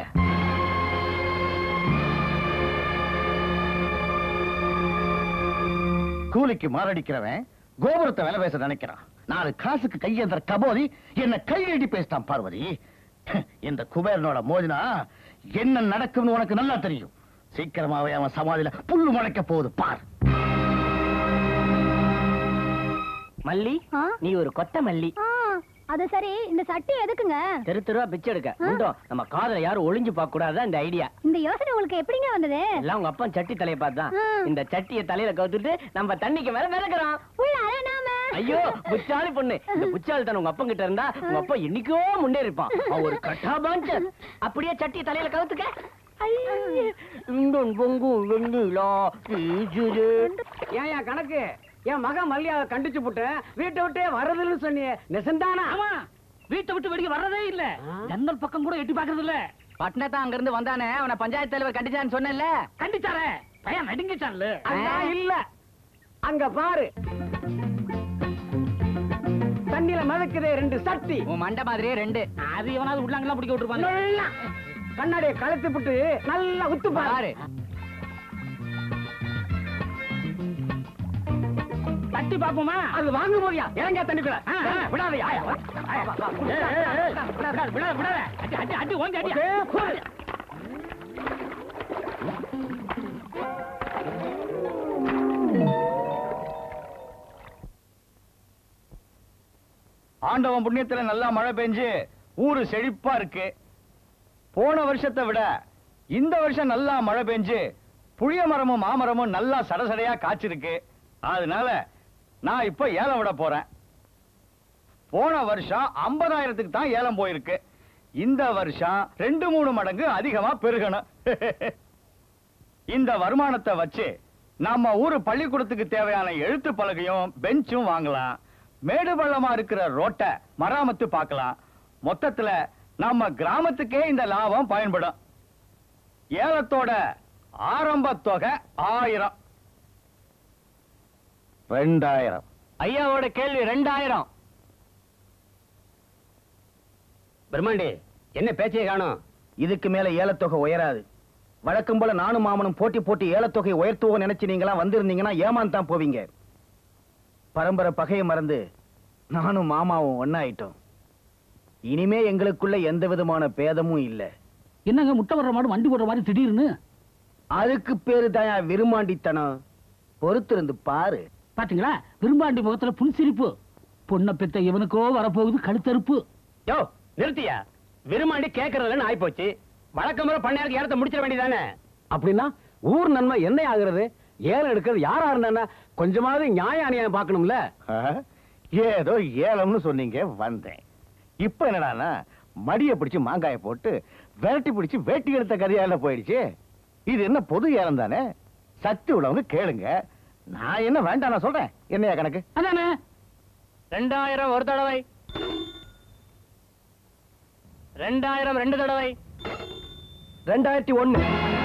கூலிக்கு மாரடிக்கிறவன் கோபுரத்தை விலை பேச நினைக்கிறான் நாலு காசுக்கு கையேந்திர கபோதி என்ன கையடி பேசிட்டான் பார்வதி இந்த குபேரனோட மோதினா என்ன நடக்கும்னு உனக்கு நல்லா தெரியும் சீக்கிரமாவே அவன் சமாதியில புல்லு முளைக்க போகுது பார் மல்லி ஆ? நீ ஒரு கொத்த மல்லி அது சரி இந்த சட்டி எதுக்குங்க தெரு தெருவா பிச்சை எடுக்க உண்டோம் நம்ம காதல யாரும் ஒளிஞ்சு பார்க்க கூடாது இந்த ஐடியா இந்த யோசனை உங்களுக்கு எப்படிங்க வந்தது எல்லாம் உங்க அப்பா சட்டி தலைய பார்த்தான் ஆ. இந்த சட்டிய தலையில கவுத்துட்டு நம்ம தண்ணிக்கு மேல மிதக்கிறோம் உள்ள நாம ஐயோ புச்சாலி பொண்ணு இந்த புச்சாலி தன் உங்க அப்பா கிட்ட இருந்தா உங்க அப்பா என்னைக்கோ முன்னேறி இருப்பான் அவன் ஒரு கட்டாபாஞ்சர் அப்படியே சட்டிய தலையில கவுத்துக்க இந்தொன் பொங்கும் வெண்ணிலா வீசுது. ஏன் என் கணக்கு என் மகன் மல்லியாவை கண்டிச்சு போட்டேன் வீட்டை விட்டே வரதுன்னு சொன்னியே நெசந்தானா ஆமா வீட்டை விட்டு வெளியே வர்றதே இல்ல ஜன்னல் பக்கம் கூட எட்டி பாக்குறது இல்ல பட்னத்தா அங்க இருந்து வந்தானே அவனை பஞ்சாயத்து தலைவர் கண்டிச்சான்னு சொன்னேன்ல கண்டிச்சாரே பையன் நடுங்கிச்சான்ல அதான் இல்ல அங்க பாரு தண்ணியில மிதக்குதே ரெண்டு சட்டி உன் மண்டை மாதிரியே ரெண்டு அது எவனாவது உள்ளாங்கலாம் பிடிக்க விட்டுருப்பாங்க நல்லா கண்ணாடியை கழுத்து விட்டு நல்லா உத்து பாரு பாரு தட்டி பாப்போமா அது வாங்க போறியா இறங்க தண்ணிக்குள்ள ஆ, ஆ. விடாதயா ஏய், ஏய், ஏய், விடாத, விடாத, விடாத. அடி, அடி, அடி, ஓங்கி அடி. ஆண்டவன் புண்ணியத்துல நல்லா மழை பெஞ்சு ஊரு செழிப்பா இருக்கு போன வருஷத்தை விட இந்த வருஷம் நல்லா மழை பெஞ்சு புளிய மரமும் மாமரமும் நல்லா சடசடையா காய்ச்சிருக்கு அதனால நான் இப்ப ஏலம் விட போறேன் போன வருஷம் ஐம்பதாயிரத்துக்கு தான் ஏலம் போயிருக்கு இந்த வருஷம் ரெண்டு மூணு மடங்கு அதிகமா பெருகணும் இந்த வருமானத்தை வச்சு நம்ம ஊரு பள்ளிக்கூடத்துக்கு தேவையான எழுத்து பலகையும் பெஞ்சும் வாங்கலாம் மேடு பள்ளமா இருக்கிற ரோட்டை மராமத்து பார்க்கலாம் மொத்தத்துல நம்ம கிராமத்துக்கே இந்த லாபம் பயன்படும் ஏலத்தோட ஆரம்ப தொகை ஆயிரம் ரெண்டாயிரம் ஐயாவோட கேள்வி ரெண்டாயிரம் பிரம்மாண்டி என்ன பேச்சையே காணும் இதுக்கு மேல ஏலத்தொகை உயராது வழக்கம் போல நானும் மாமனும் போட்டி போட்டி ஏலத்தொகை உயர்த்துவோம் நினைச்சு நீங்களா வந்திருந்தீங்கன்னா ஏமாந்து தான் போவீங்க பரம்பரை பகையை மறந்து நானும் மாமாவும் ஒன்னாயிட்டோம் இனிமே எங்களுக்குள்ள எந்த விதமான பேதமும் இல்ல என்னங்க முட்டை வர்ற மாடு வண்டி போடுற மாதிரி திடீர்னு அதுக்கு பேரு தான் விரும்மாண்டித்தனம் பொறுத்திருந்து பாரு பாத்தீங்களா விரும்பாண்டி முகத்துல புன்சிரிப்பு பொண்ணை பெத்த இவனுக்கோ வரப்போகுது கழுத்தறுப்பு யோ நிறுத்தியா விரும்மாண்டி கேட்கறதுல ஆயி போச்சு வழக்கமுறை பண்ணையாருக்கு ஏறத்த முடிச்சிட வேண்டியதானே அப்படின்னா ஊர் நன்மை என்ன ஆகுறது ஏலம் எடுக்கிறது யாரா இருந்தா கொஞ்சமாவது நியாய அநியாயம் பார்க்கணும்ல ஏதோ ஏலம்னு சொன்னீங்க வந்தேன் இப்ப என்னடான்னா மடிய பிடிச்சு மாங்காய போட்டு விரட்டி பிடிச்சு வேட்டி எடுத்த கதையால போயிடுச்சு இது என்ன பொது ஏலம் தானே சக்தி உள்ளவங்க கேளுங்க நான் என்ன வேண்டாம் நான் சொல்றேன் என்னையா கணக்கு அதானே ரெண்டாயிரம் ஒரு தடவை ரெண்டாயிரம் ரெண்டு தடவை ரெண்டாயிரத்தி ஒண்ணு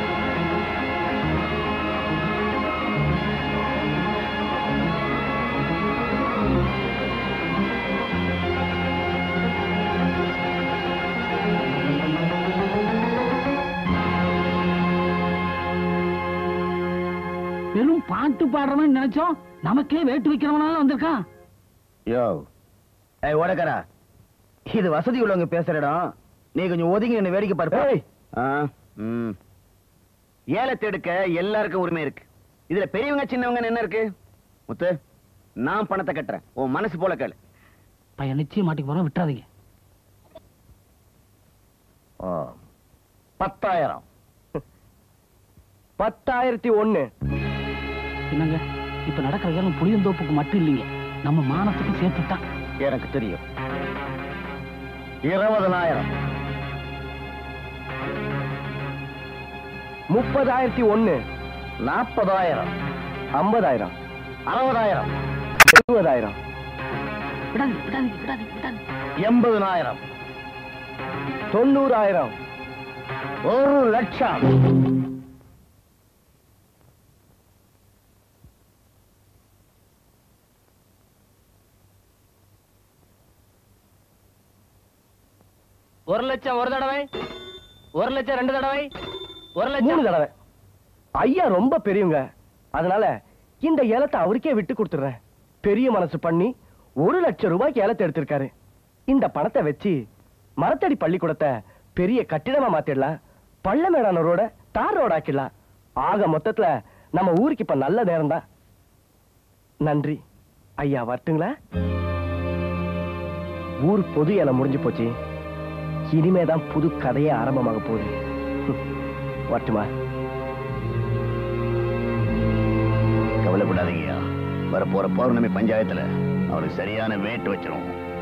வெறும் பாட்டு பாடுறவன் நினைச்சோம் நமக்கே வேட்டு வைக்கிறவனால வந்திருக்கான் யோ ஏய் ஓடக்காரா இது வசதி உள்ளவங்க பேசுற இடம் நீ கொஞ்சம் ஒதுங்கி என்ன வேடிக்கை பாரு ஏய். ஆ, ம். ஏலத்தை எடுக்க எல்லாருக்கும் உரிமை இருக்கு இதுல பெரியவங்க சின்னவங்க என்ன இருக்கு முத்து நான் பணத்தை கட்டுறேன் உன் மனசு போல கேளு பையன் நிச்சயம் மாட்டிக்கு போறோம் விட்டுறாதீங்க ஆ, பத்தாயிரம் பத்தாயிரத்தி ஒண்ணு என்னங்க இப்ப நடக்கிற ஏலம் புளியந்தோப்புக்கு மட்டும் இல்லைங்க நம்ம மானத்துக்கும் சேர்த்துட்டான் எனக்கு தெரியும் இருபதனாயிரம் முப்பதாயிரத்தி ஒண்ணு நாற்பதாயிரம் ஐம்பதாயிரம் அறுபதாயிரம் எழுபதாயிரம் விடாதீங்க விடாதீங்க விடாதீங்க விடாதீங்க எண்பதனாயிரம் தொண்ணூறாயிரம் ஒரு லட்சம் ஒரு லட்சம் ஒரு தடவை ஒரு லட்சம் ரெண்டு தடவை ஒரு மூணு லட்சம் தடவை ஐயா ரொம்ப பெரியவங்க அதனால இந்த ஏலத்தை அவருக்கே விட்டு கொடுத்துடுறேன் பெரிய மனசு பண்ணி ஒரு லட்சம் ரூபாய்க்கு ஏலத்தை எடுத்திருக்காரு இந்த பணத்தை வச்சு மரத்தடி பள்ளிக்கூடத்தை பெரிய கட்டிடமா மாத்திடலாம் பள்ளமேடான ரோட தார் ரோட ஆக்கிடலாம் ஆக மொத்தத்துல நம்ம ஊருக்கு இப்ப நல்ல நேரம் தான் நன்றி ஐயா வரட்டுங்களா ஊர் பொது ஏலம் முடிஞ்சு போச்சு இனிமேதான் புது கதையே ஆரம்பமாக போகுது வரட்டுமா கவலைப்படாதீங்கய்யா வர போற பௌர்ணமி பஞ்சாயத்துல அவருக்கு சரியான வேட்டு வச்சிரும்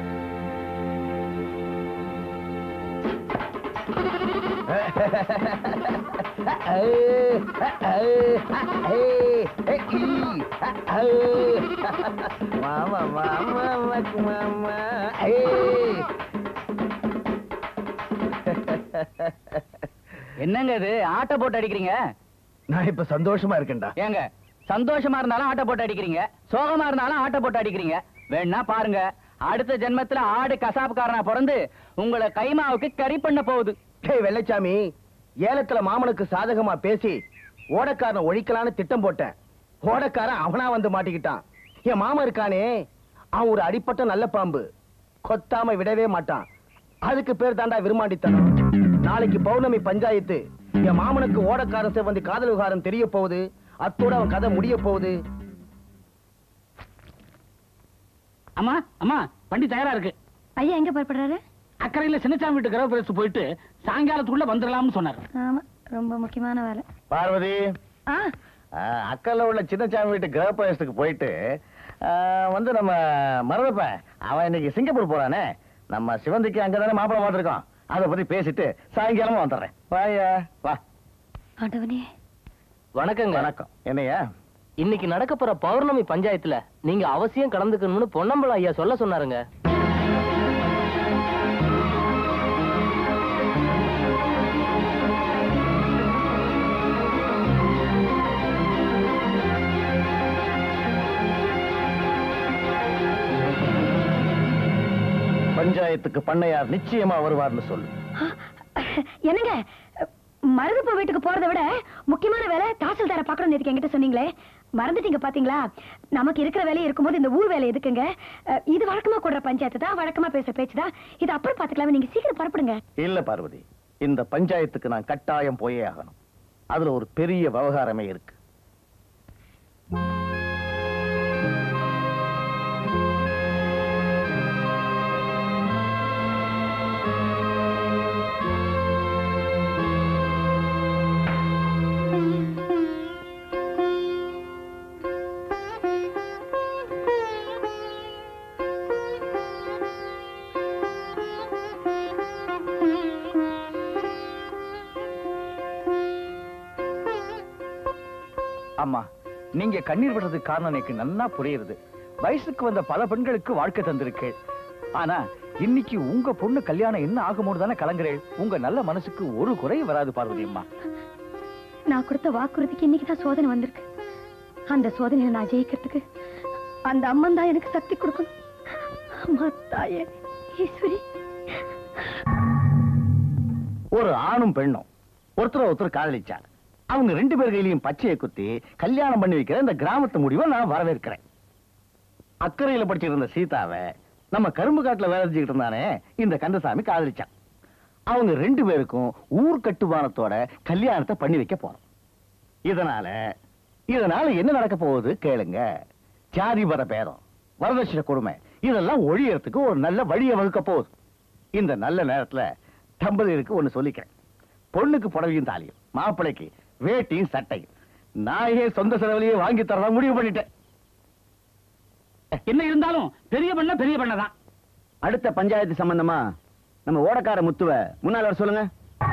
மாமா மாமா மாமா என்னங்க இது ஆட்டை போட்டு அடிக்கிறீங்க நான் இப்ப சந்தோஷமா இருக்கேன்டா ஏங்க சந்தோஷமா இருந்தாலும் ஆட்டை போட்டு அடிக்கிறீங்க சோகமா இருந்தாலும் ஆட்டை போட்டு அடிக்கிறீங்க வேணா பாருங்க அடுத்த ஜென்மத்துல ஆடு கசாப்புக்காரனா பிறந்து உங்களை கைமாவுக்கு கறி பண்ண போகுது டேய் வெள்ளச்சாமி ஏலத்துல மாமனுக்கு சாதகமா பேசி ஓடக்காரனை ஒழிக்கலான்னு திட்டம் போட்டேன் ஓடக்காரன் அவனா வந்து மாட்டிக்கிட்டான் என் மாமன் இருக்கானே அவன் ஒரு அடிப்பட்ட நல்ல பாம்பு கொத்தாம விடவே மாட்டான் அதுக்கு பேர் தாண்டா விரும்மாண்டித்தனம் நாளைக்கு பௌர்ணமி பஞ்சாயத்து என் மாமனுக்கு ஓடக்காரன் சிவந்தி காதல் விவகாரம் தெரிய போகுது அத்தோட அவன் கதை முடிய போகுது அம்மா அம்மா வண்டி தயாரா இருக்கு ஐயா எங்க புறப்படுறாரு அக்கறையில சின்னச்சாமி வீட்டு கிரக பிரவேசம் போயிட்டு சாயங்காலத்துக்குள்ள வந்துடலாம்னு சொன்னாரு ஆமா ரொம்ப முக்கியமான வேலை பார்வதி ஆ ஆ, அக்கல்ல உள்ள சின்னசாமி வீட்டு கிரகப்பிரவேசத்துக்கு போயிட்டு ஆ, வந்து நம்ம மறந்துப்ப அவன் இன்னைக்கு சிங்கப்பூர் போறானே நம்ம சிவந்திக்கு அங்கதானே மாப்பிளை பார்த்திருக்கோம் அதை பத்தி பேசிட்டு சாயங்காலமா வந்துடுறேன் வாயா வா ஆண்டவனே வணக்கங்க வணக்கம் என்னையா இன்னைக்கு நடக்க போற பௌர்ணமி பஞ்சாயத்துல நீங்க அவசியம் கலந்துக்கணும்னு பொன்னம்பலம் ஐயா சொல்ல சொன்னாருங்க பஞ்சாயத்துக்கு பண்ணையார் நிச்சயமா வருவார்னு சொல்லு என்னங்க மருதுப்ப வீட்டுக்கு போறதை விட முக்கியமான வேலை தாசில்தாரை பார்க்கணும்னு இருக்கு என்கிட்ட சொன்னீங்களே மறந்துட்டீங்க பாத்தீங்களா நமக்கு இருக்கிற வேலை இருக்கும்போது இந்த ஊர் வேலை எதுக்குங்க அஹ், இது வழக்கமா கூடுற பஞ்சாயத்து தான் வழக்கமா பேசுற பேச்சு தான் இது அப்புறம் பாத்துக்கலாம் நீங்க சீக்கிரம் புறப்படுங்க இல்ல பார்வதி இந்த பஞ்சாயத்துக்கு நான் கட்டாயம் போயே ஆகணும் அதுல ஒரு பெரிய விவகாரமே இருக்கு அம்மா நீங்க கண்ணீர் விடுறதுக்கு காரணம் எனக்கு நன்னா புரியுது வயசுக்கு வந்த பல பெண்களுக்கு வாழ்க்கை தந்திருக்கு ஆனா இன்னைக்கு உங்க பொண்ணு கல்யாணம் என்ன ஆகுமோன்னு தானே கலங்குறேன் உங்க நல்ல மனசுக்கு ஒரு குறை வராது பார்வதி அம்மா நான் கொடுத்த வாக்குறுதிக்கு இன்னைக்கு தான் சோதனை வந்திருக்கு அந்த சோதனையை நான் ஜெயிக்கிறதுக்கு அந்த அம்மன் தான் எனக்கு சக்தி கொடுக்கணும் அம்மா தாயே ஈஸ்வரி ஒரு ஆணும் பெண்ணும் ஒருத்தர் ஒருத்தர் காதலிச்சா அவங்க ரெண்டு பேர் கையிலையும் பச்சையை குத்தி கல்யாணம் பண்ணி வைக்கிற இந்த கிராமத்து முடிவை நான் வரவேற்கிறேன் அக்கறையில படிச்சிட்டு இருந்த சீதாவை நம்ம கரும்பு காட்டுல வேலை செஞ்சுக்கிட்டு இருந்தானே இந்த கந்தசாமி காதலிச்சான் அவங்க ரெண்டு பேருக்கும் ஊர் கட்டுமானத்தோட கல்யாணத்தை பண்ணி வைக்க போறோம் இதனால இதனால என்ன நடக்க போகுது கேளுங்க ஜாதி வர பேரம் வரதட்சணை கொடுமை இதெல்லாம் ஒழியறதுக்கு ஒரு நல்ல வழியை வகுக்க போகுது இந்த நல்ல நேரத்துல தம்பதியருக்கு ஒண்ணு சொல்லிக்கிறேன் பொண்ணுக்கு புடவையும் தாலியும் மாப்பிள்ளைக்கு வேட்டியும் சட்டையும் நான் ஏன் சொந்த செலவுலயே வாங்கி தரதா முடிவு பண்ணிட்டேன் என்ன இருந்தாலும் பெரிய பண்ண பெரிய பண்ண தான் அடுத்த பஞ்சாயத்து சம்பந்தமா நம்ம ஓடக்கார முத்துவ முன்னால வர சொல்லுங்க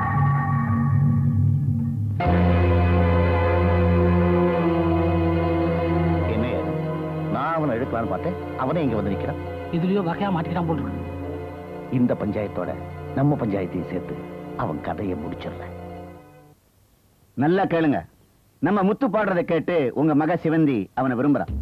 என்ன நான் அவனை எடுக்கலான்னு பார்த்தேன் அவனே இங்க வந்து நிக்கிறான் இதுலயோ வகையா மாட்டிக்கிறான் போட்டு இந்த பஞ்சாயத்தோட நம்ம பஞ்சாயத்தையும் சேர்த்து அவன் கதையை முடிச்சிடல நல்லா கேளுங்க நம்ம முத்து பாடுறதை கேட்டு உங்க மக சிவந்தி அவனை விரும்புறான்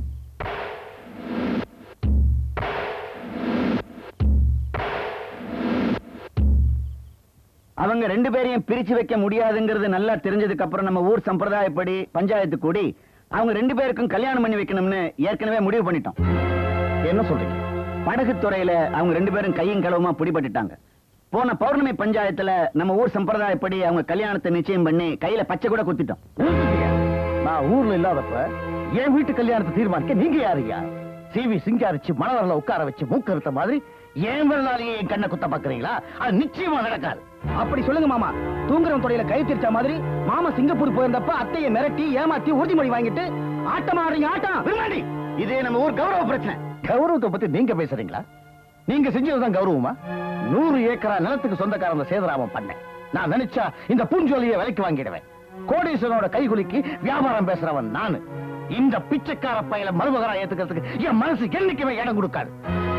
அவங்க ரெண்டு பேரையும் பிரிச்சு வைக்க முடியாதுங்கிறது நல்லா தெரிஞ்சதுக்கு அப்புறம் நம்ம ஊர் சம்பிரதாயப்படி பஞ்சாயத்து கூடி அவங்க ரெண்டு பேருக்கும் கல்யாணம் பண்ணி வைக்கணும்னு ஏற்கனவே முடிவு பண்ணிட்டோம் என்ன சொல்றீங்க படகு துறையில அவங்க ரெண்டு பேரும் கையும் களவுமா பிடிபட்டுட்டாங்க போன பௌர்ணமி பஞ்சாயத்துல நம்ம ஊர் சம்பிரதாயப்படி அவங்க கல்யாணத்தை நிச்சயம் பண்ணி கையில பச்சை கூட குத்திட்டோம் நான் ஊர்ல இல்லாதப்ப என் வீட்டு கல்யாணத்தை தீர்மானிக்க நீங்க யாருயா சிவி சிங்காரிச்சு மணவரில் உட்கார வச்சு மூக்கறுத்த மாதிரி என் வரலாறையே என் கண்ணை குத்த பாக்குறீங்களா அது நிச்சயமா நடக்காது அப்படி சொல்லுங்க மாமா தூங்குறவன் துறையில கை திருச்ச மாதிரி மாமா சிங்கப்பூர் போயிருந்தப்ப அத்தையை மிரட்டி ஏமாத்தி உறுதிமொழி வாங்கிட்டு ஆட்டம் ஆடுறீங்க ஆட்டம் விரும்பாண்டி இதே நம்ம ஊர் கௌரவ பிரச்சனை கௌரவத்தை பத்தி நீங்க பேசுறீங்களா நீங்க செஞ்சதுதான் கௌரவமா நூறு ஏக்கரா நிலத்துக்கு சொந்தக்காரன் சேதராமன் பண்ணேன் நான் நினைச்சா இந்த பூஞ்சோலியை விலைக்கு வாங்கிடுவேன் கோடீஸ்வரனோட கைகுலுக்கி வியாபாரம் பேசுறவன் நானு இந்த பிச்சைக்கார பையில மருமகரா ஏத்துக்கிறதுக்கு என் மனசு என்னைக்குமே இடம் கொடுக்காது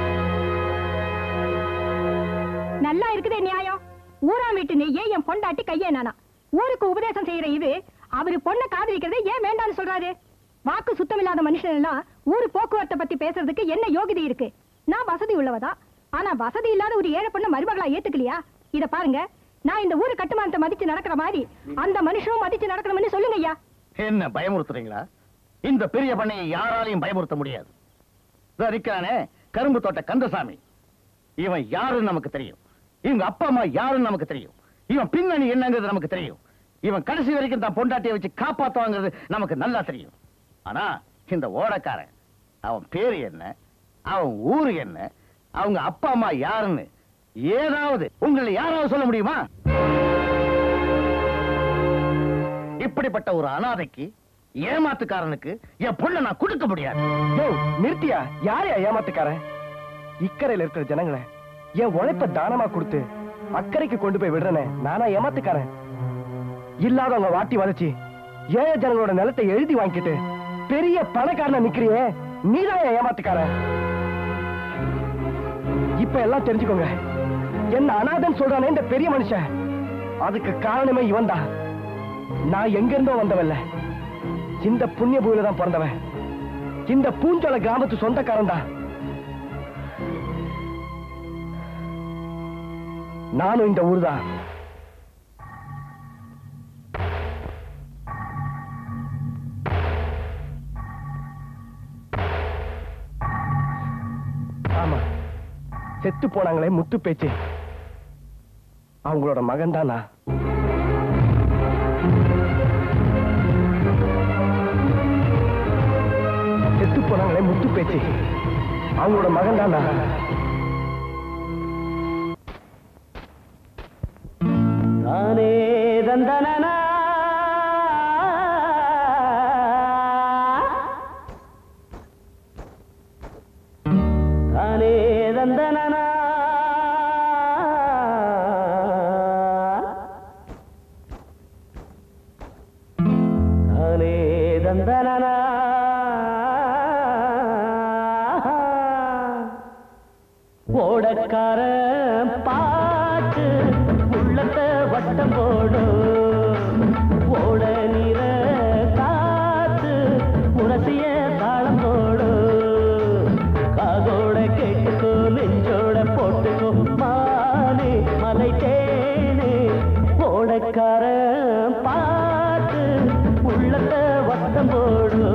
நல்லா இருக்குதே நியாயம் ஊராம் வீட்டு நெய்யே என் பொண்டாட்டி கையே நானா ஊருக்கு உபதேசம் செய்யற இது அவரு பொண்ணை காதலிக்கிறதை ஏன் வேண்டாம்னு சொல்றாரு வாக்கு சுத்தமில்லாத மனுஷன் எல்லாம் ஊரு போக்குவரத்தை பத்தி பேசுறதுக்கு என்ன யோகிதை இருக்கு நான் வசதி உள்ளவதா ஆனா வசதி இல்லாத ஒரு ஏழை பொண்ணை மருமகளா ஏத்துக்கலையா இத பாருங்க நான் இந்த ஊரு கட்டுமானத்தை மதிச்சு நடக்கிற மாதிரி அந்த மனுஷனும் மதிச்சு நடக்கணும்னு சொல்லுங்க ஐயா என்ன பயமுறுத்துறீங்களா இந்த பெரிய பண்ணையை யாராலையும் பயமுறுத்த முடியாது இதோ நிக்கிறானே கரும்பு தோட்ட கந்தசாமி இவன் யாருன்னு நமக்கு தெரியும் இவங்க அப்பா அம்மா யாருன்னு நமக்கு தெரியும் இவன் பின்னணி என்னங்கிறது நமக்கு தெரியும் இவன் கடைசி வரைக்கும் தான் பொண்டாட்டியை வச்சு காப்பாத்துவாங்கிறது நமக்கு நல்லா தெரியும் ஆனா இந்த ஓடக்காரன் அவன் பேரு என்ன அவன் ஊரு என்ன அவங்க அப்பா அம்மா யாருன்னு ஏதாவது உங்களை யாராவது சொல்ல முடியுமா இப்படிப்பட்ட ஒரு அனாதைக்கு ஏமாத்துக்காரனுக்கு என் பொண்ணை நான் கொடுக்க முடியாது நிறுத்தியா யாரையா ஏமாத்துக்காரன் இக்கரையில இருக்கிற ஜனங்களை என் உழைப்ப தானமா கொடுத்து அக்கறைக்கு கொண்டு போய் விடுறனே நானா ஏமாத்துக்காரன் இல்லாதவங்க வாட்டி வளைச்சு ஏழை ஜனங்களோட நிலத்தை எழுதி வாங்கிட்டு பெரிய பணக்காரனா நிக்கிறியே நீதான் என் ஏமாத்துக்காரன் இப்ப எல்லாம் தெரிஞ்சுக்கோங்க என்ன அனாதன் சொல்றானே இந்த பெரிய மனுஷன் அதுக்கு காரணமே இவன் தான் நான் எங்க இருந்தோ வந்தவல்ல இந்த புண்ணிய பூமியில தான் பிறந்தவன் இந்த பூஞ்சோல கிராமத்து சொந்தக்காரன் தான் நானும் இந்த ஊர் தான் செத்து போனாங்களே முத்து பேச்சு அவங்களோட மகன் தானா செத்து போனாங்களே முத்து பேச்சு அவங்களோட மகன் தானா தானே தந்தனனா தானே தந்தனனா தானே தந்தனனா ஓடக்கார பாட்டு உள்ளத்தை வட்டம் போடும் ஓட நீர காத்து உரசிய தாளம் போடும் காதோட கேட்டுக்கோ நெஞ்சோட போட்டுக்கோ மானே மலை தேனே ஓடக்கார பாட்டு உள்ளத்தை வட்டம் போடும்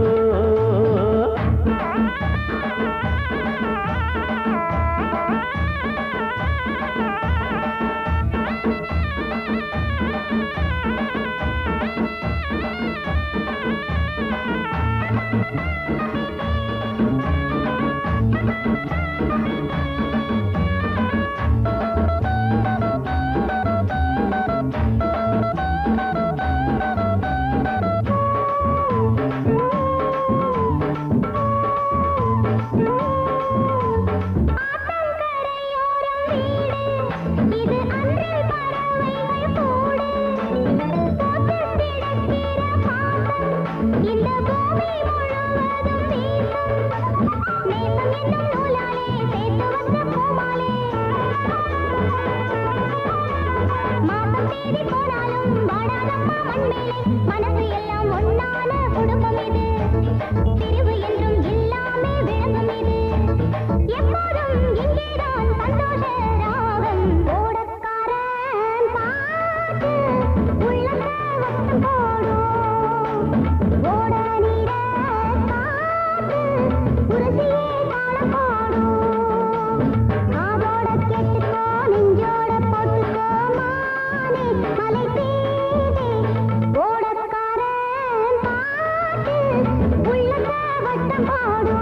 மனசு எல்லாம் ஒன்னான குடும்பம் இது பிரிவு என்றும் இல்லாமே விளங்கும் இது எப்போதும் இங்கேதான் சந்தோஷ ராகம் ஓடக்காரன் பாட்டு உள்ளத்தை வட்டம் போடும் ஓட நீர காத்து உரசியே தாளம் போடும் காதோட கேட்டுக்கோ நெஞ்சோட போட்டுக்கோ மானே மலை தேனே ஓடக்காரன் பாட்டு உள்ளத்தை வட்டம் போடும்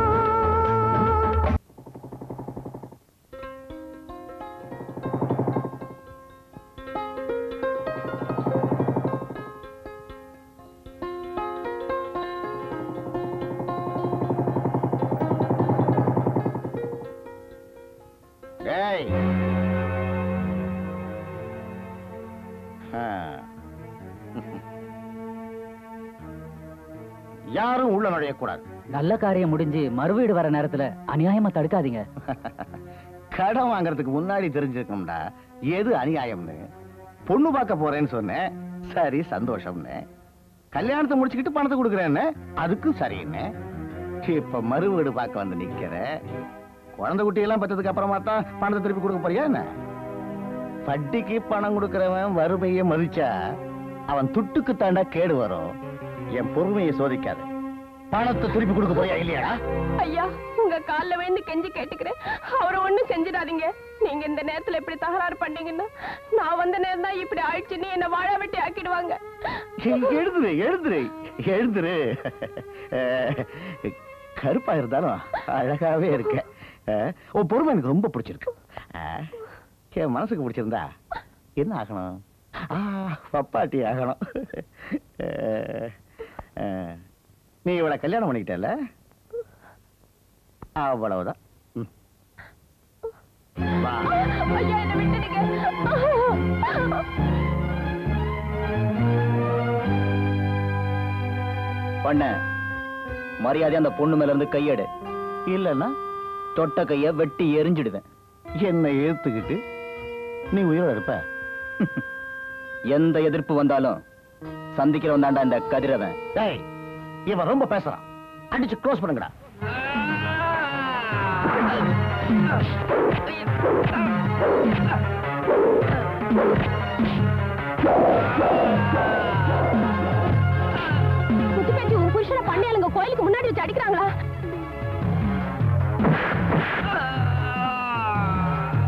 டேய் ஆ. யாரும் உள்ள நுழையக்கூடாது நல்ல காரியம் முடிஞ்சு மறுவீடு வர நேரத்துல அநியாயமா தடுக்காதீங்க கடன் வாங்குறதுக்கு முன்னாடி தெரிஞ்சிருக்கும்டா எது அநியாயம்னு பொண்ணு பார்க்க போறேன்னு சொன்னேன் சரி சந்தோஷம்னு கல்யாணத்தை முடிச்சுக்கிட்டு பணத்தை கொடுக்குறேன்னு அதுக்கும் சரின்னு இப்ப மறு வீடு பார்க்க வந்து நிக்கிற குழந்தை குட்டியெல்லாம் பெற்றதுக்கு அப்புறமா தான் பணத்தை திருப்பி கொடுக்க போறியா என்ன வட்டிக்கு பணம் கொடுக்கறவன் வறுமையை மதிச்சா அவன் துட்டுக்கு தாண்டா கேடு வரும் என் பொறுமையை சோதிக்காத பணத்தை திருப்பி கொடுக்க போறியா இல்லையா ஐயா உங்க கால்ல விழுந்து கெஞ்சி கேட்டுக்கிறேன் அவரை ஒண்ணும் செஞ்சிடாதீங்க நீங்க இந்த நேரத்துல இப்படி தகராறு பண்ணீங்கன்னா நான் வந்த நேரம் தான் இப்படி ஆயிடுச்சுன்னு என்ன வாழ வெட்டி ஆக்கிடுவாங்க எழுதுரு எழுதுரு எழுதுரு அஹ், கருப்பா இருந்தாலும் அழகாவே இருக்க அஹ், உன் பொறுமை எனக்கு ரொம்ப பிடிச்சிருக்கு அஹ், என் மனசுக்கு பிடிச்சிருந்தா என்ன ஆகணும் ஆ, பப்பாட்டி ஆகணும் அஹ், அஹ், நீ இவளை கல்யாணம் பண்ணிக்கிட்டல அவ்வளவுதான் ம். வா ஐயா என்ன விட்டுடுங்க பண்ண மரியாதை அந்த பொண்ணு மேல இருந்து கையெடு இல்லைன்னா தொட்ட கைய வெட்டி எரிஞ்சிடுவேன் என்னை ஏத்துக்கிட்டு நீ உயிரோட இருப்ப எந்த எதிர்ப்பு வந்தாலும் சந்திக்கிறவன் தாண்டா இந்த கதிரவன் டேய் இவன் ரொம்ப பேசுறான் அடிச்சு க்ளோஸ் பண்ணுங்கடா முத்து பேச்சு உன் புருஷனை பண்ணையாளுங்க கோயிலுக்கு முன்னாடி வச்சு அடிக்கிறாங்களா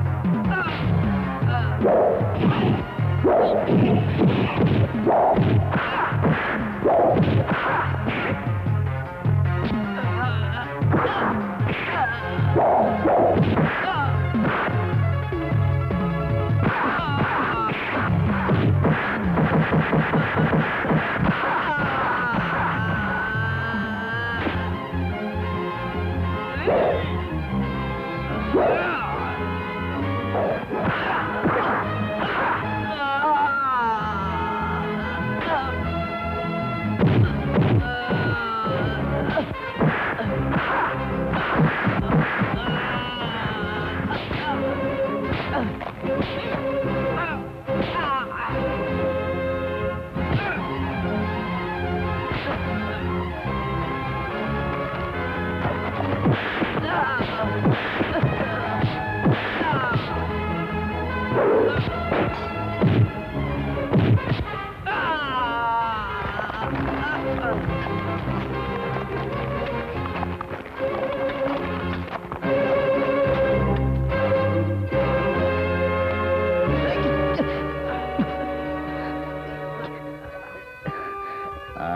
ஆ.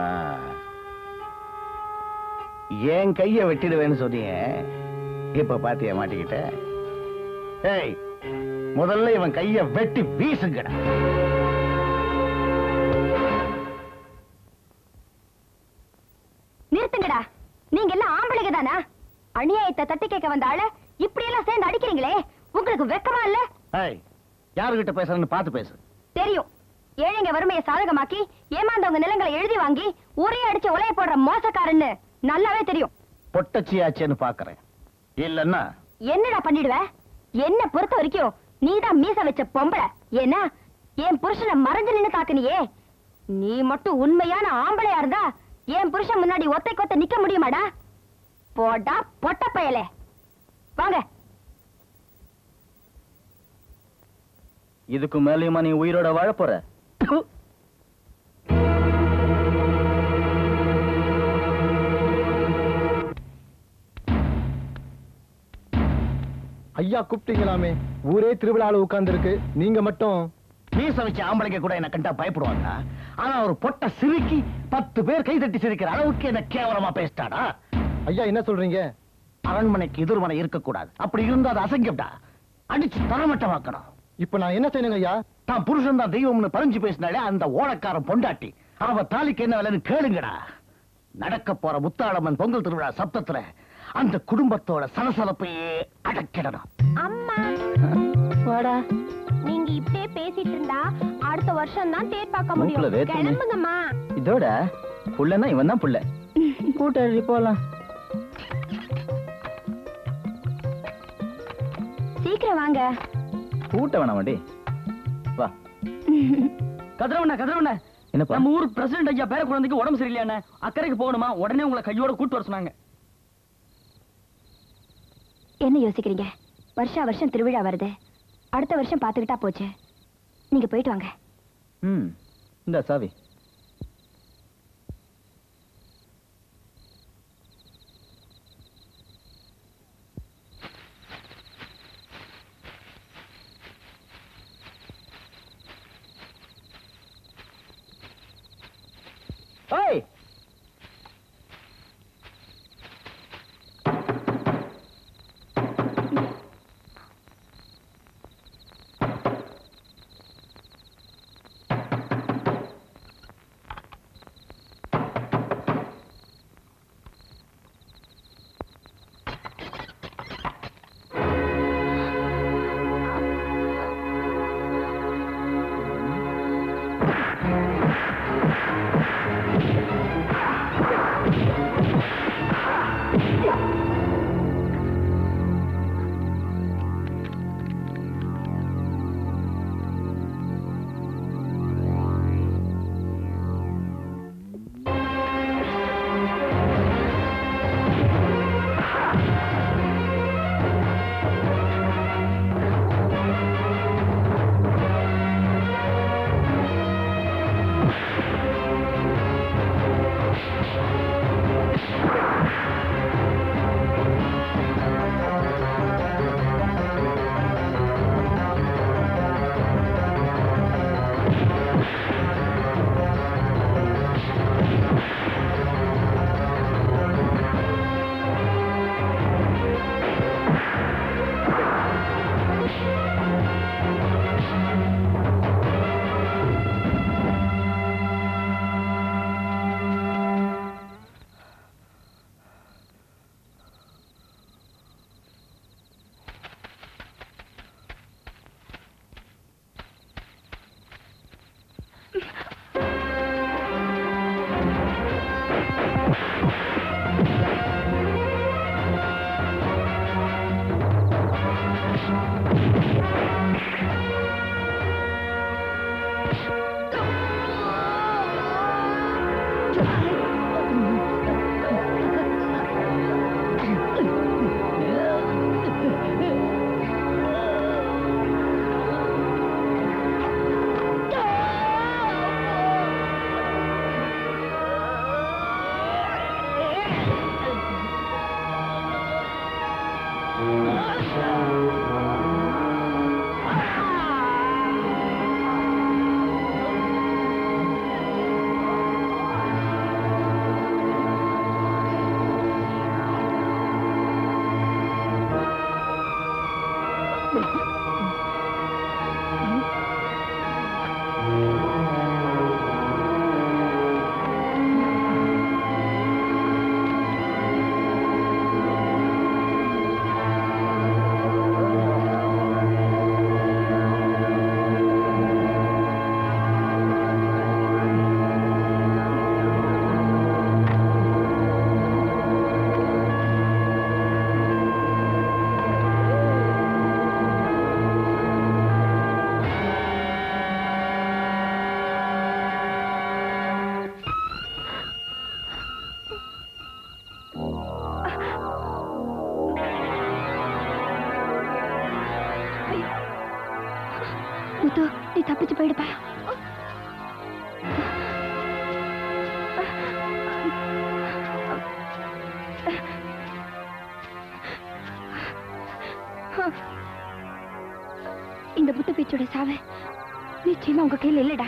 என் கைய வெட்டிடுவேன்னு சொன்னீங்க இப்ப பாத்தியா மாட்டிக்கிட்ட ஏய் முதல்ல இவன் கைய வெட்டி வீசுங்கடா நிறுத்துங்கடா நீங்க எல்லாம் ஆம்பளைங்க தானா அநியாயத்தை தட்டி கேட்க வந்த ஆள இப்படி எல்லாம் சேர்ந்து அடிக்கிறீங்களே உங்களுக்கு வெக்கமா இல்ல ஏய் யாருகிட்ட பேசுறேன்னு பார்த்து பேசு தெரியும் ஏழைங்க வறுமையை சாதகமாக்கி ஏமாந்தவங்க நிலங்களை எழுதி வாங்கி ஒரே அடிச்சு உலைய போடுற மோசக்காரன்னு நல்லாவே தெரியும் பொட்டச்சியாச்சேன்னு பாக்குறேன் இல்லன்னா என்னடா பண்ணிடுவ என்ன பொறுத்த வரைக்கும் நீதான் மீச வச்ச பொம்பளை ஏன்னா என் புருஷனை மறைஞ்சு நின்னு தாக்குனியே நீ மட்டும் உண்மையான ஆம்பளையா இருந்தா என் புருஷன் முன்னாடி ஒத்தை கொத்த நிக்க முடியுமாடா போடா பொட்ட பயலே வாங்க இதுக்கு மேலயுமா நீ உயிரோட வாழ போற ஐயா கூப்பிட்டீங்களாமே ஊரே திருவிழாவில் உட்கார்ந்துருக்கு நீங்க மட்டும் மீச வச்ச ஆம்பளைங்க கூட என்ன கண்டா பயப்படுவாங்க ஆனா ஒரு பொட்ட சிரிக்கி பத்து பேர் கை தட்டி சிரிக்கிற அளவுக்கு என்ன கேவலமா பேசிட்டாடா ஐயா என்ன சொல்றீங்க அரண்மனைக்கு எதிர்மனை இருக்கக்கூடாது அப்படி இருந்தா அது அசங்கம்டா அடிச்சு தரமட்டமாக்கணும் இப்ப நான் என்ன செய்யணுங்க ஐயா தான் புருஷன் தான் தெய்வம்னு பறிஞ்சு பேசினாலே அந்த ஓடக்காரன் பொண்டாட்டி அவ தாலிக்கு என்ன வேலைன்னு கேளுங்கடா நடக்க போற முத்தாளம்மன் பொங்கல் திருவிழா சப்தத்துல அந்த குடும்பத்தோட சலசலப்பையே அடக்கிடணும் அம்மா வாடா நீங்க இப்படியே பேசிட்டு இருந்தா அடுத்த வருஷம் தான் தேர் பார்க்க மூக்குல முடியும் வேர்த்துமே. கிளம்புங்கம்மா இதோட புள்ளனா இவன் தான் புள்ள கூட்ட போலாம் சீக்கிரம் வாங்க கூட்ட வேணாம் வண்டி வா கதிரவண்ணா கதிரவண்ணா என்னப்பா நம்ம ஊர் பிரசிடண்ட் ஐயா பேர குழந்தைக்கு உடம்பு சரியில்லையாண்ணே அக்கறைக்கு போகணுமா உடனே உங்களை கையோட கூட்டு வர சொன்னாங்க என்ன யோசிக்கிறீங்க வருஷா வருஷம் திருவிழா வருது அடுத்த வருஷம் பாத்துக்கிட்டா போச்சு நீங்க போயிட்டு வாங்க ம் இந்த சாவி ஓய் முத்து நீ தப்பிச்சு போயிடுப்ப இந்த புட்டு பீச்சோட சாவு நிச்சயமா உங்க கையில இல்லடா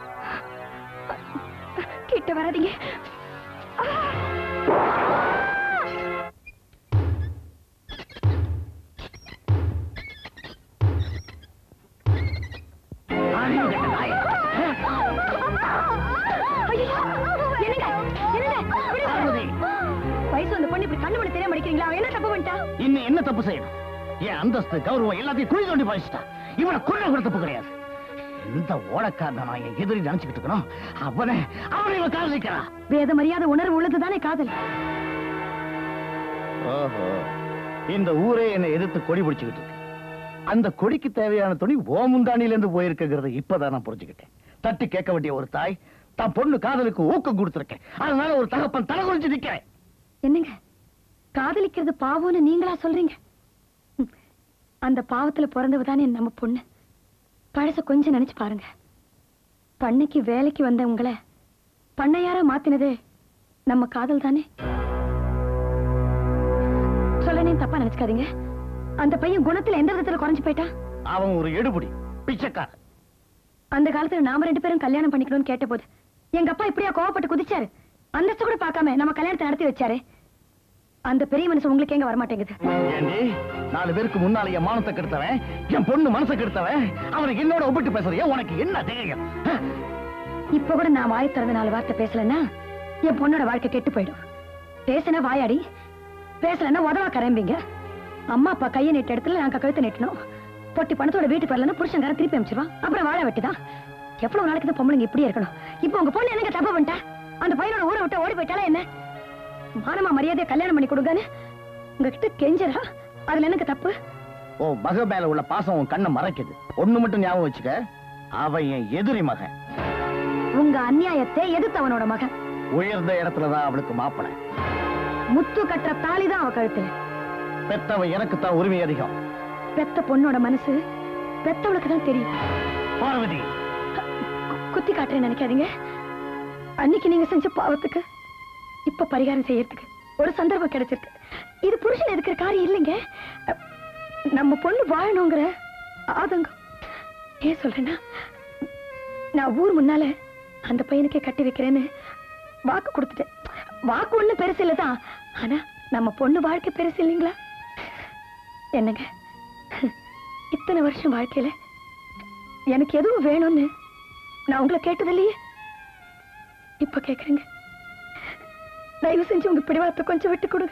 கிட்ட வராதீங்க ஐயோ, என்னங்க என்னங்க விடுங்க. வயசு வந்த பொண்ணு இப்படி கண்ணு மணி தெரியாம அடிக்கிறீங்களா அவன் என்ன தப்பு பண்ணிட்டா இன்னும் என்ன தப்பு செய்யணும் என் அந்தஸ்து கௌரவம் எல்லாத்தையும் குழி தோண்டி பாதிச்சுட்டா இவனை கொள்ள கூட தப்பு கிடையாது எந்த ஓடக்காரன நான் என் எதிரி நினைச்சுக்கிட்டு இருக்கணும் அவனை அவனை இவன் காதலிக்கிறான் வேத மரியாதை உணர்வு உள்ளதுதானே காதல் ஓஹோ இந்த ஊரே என்னை எதிர்த்து கொடி பிடிச்சுக்கிட்டு இருக்கு அந்த கொடிக்கு தேவையான துணி ஓமுந்தானில இருந்து போயிருக்குங்கிறத இப்பதான் நான் புரிஞ்சுக்கிட்டேன் தட்டி கேட்க வேண்டிய ஒரு தாய் தான் பொண்ணு காதலுக்கு ஊக்கம் கொடுத்திருக்கேன் அதனால ஒரு தகப்பன் தலை குறிச்சு நிக்கிறேன் என்னங்க காதலிக்கிறது பாவம்னு நீங்களா சொல்றீங்க ம், அந்த பாவத்துல பிறந்தவ தானே நம்ம பொண்ணு பழச கொஞ்சம் நினைச்சு பாருங்க பண்ணைக்கு வேலைக்கு வந்த உங்களை பண்ணையாரா மாத்தினதே நம்ம காதல் தானே சொல்லனே தப்பா நினைச்சுக்காதீங்க அந்த பையன் குணத்துல எந்த விதத்துல குறைஞ்சு போயிட்டான் அவன் ஒரு எடுபடி பிச்சைக்காரன் அந்த காலத்துல நாம ரெண்டு பேரும் கல்யாணம் பண்ணிக்கணும்னு கேட்டபோது எங்க அப்பா இப்படியா கோவப்பட்டு குதிச்சாரு அந்தஸ்து கூட பார்க்காம நம்ம கல்யாணத்தை நடத்தி வச்சாரு அந்த பெரிய மனுஷன் உங்களுக்கு எங்க வரமாட்டேங்குது ஏண்டி நாலு பேருக்கு முன்னால என் மானத்தை கெடுத்தவன் என் பொண்ணு மனசை கெடுத்தவன் அவனுக்கு என்னோட ஒப்பிட்டு பேசுறியா உனக்கு என்ன தைரியம் ஆ? இப்ப கூட நான் வாய் திறந்து நாலு வார்த்தை பேசலன்னா என் பொண்ணோட வாழ்க்கை கெட்டு போயிடும் பேசினா வாயாடி பேசலன்னா உதவா கரம்பிங்க அம்மா அப்பா கையை நீட்ட இடத்துல நாங்க கழுத்தை நீட்டணும் பொட்டி பணத்தோட வீட்டுக்கு வரலன்னா புருஷன்கார திருப்பி அமைச்சிருவான் அப்புறம் வாழ வெட்டிதான் எவ்வளவு நாளைக்கு இந்த பொம்பளைங்க இப்படியே இருக்கணும் இப்போ உங்க பொண்ணு என்னங்க தப்பு பண்ணிட்டா அந்த பையனோட ஊரை விட்டு ஓடி போயிட்டாலே என்ன மானமா மரியாதையை கல்யாணம் பண்ணி கொடுங்கன்னு உங்ககிட்ட கெஞ்சரா அதுல எனக்கு தப்பு ஓ மக மேல உள்ள பாசம் உன் கண்ணை மறைக்குது ஒண்ணு மட்டும் ஞாபகம் வச்சுக்க அவன் என் எதிரி மகன் உங்க அநியாயத்தை எதிர்த்தவனோட மகன் உயர்ந்த இடத்துலதான் அவளுக்கு மாப்பிளை முத்து கட்டுற தாலிதான் அவ கழுத்துல பெத்தவன் எனக்கு தான் உரிமை அதிகம் பெத்த பொண்ணோட மனசு பெத்தவளுக்கு தான் தெரியும் பார்வதி கு- குத்தி காட்டுறேன்னு நினைக்காதீங்க அன்னைக்கு நீங்க செஞ்ச பாவத்துக்கு இப்ப பரிகாரம் செய்யறதுக்கு ஒரு சந்தர்ப்பம் கிடைச்சிருக்கு இது புருஷன் எதுக்குற காரியம் இல்லைங்க அ, நம்ம பொண்ணு வாழணுங்கிற ஆதங்கம் ஏன் சொல்றேன்னா நான் ஊர் முன்னால அந்த பையனுக்கே கட்டி வைக்கிறேன்னு வாக்கு கொடுத்துட்டேன் வாக்கு ஒண்ணு பெருசு இல்லதான் ஆனா நம்ம பொண்ணு வாழ்க்கை பெருசு இல்லைங்களா என்னங்க இத்தனை வருஷம் வாழ்க்கையில எனக்கு எதுவும் வேணும்னு நான் உங்களை கேட்டதில்லையே இப்ப கேக்குறேங்க தயவு செஞ்சு உங்க பிடிவாதத்தை கொஞ்சம் விட்டு கொடுங்க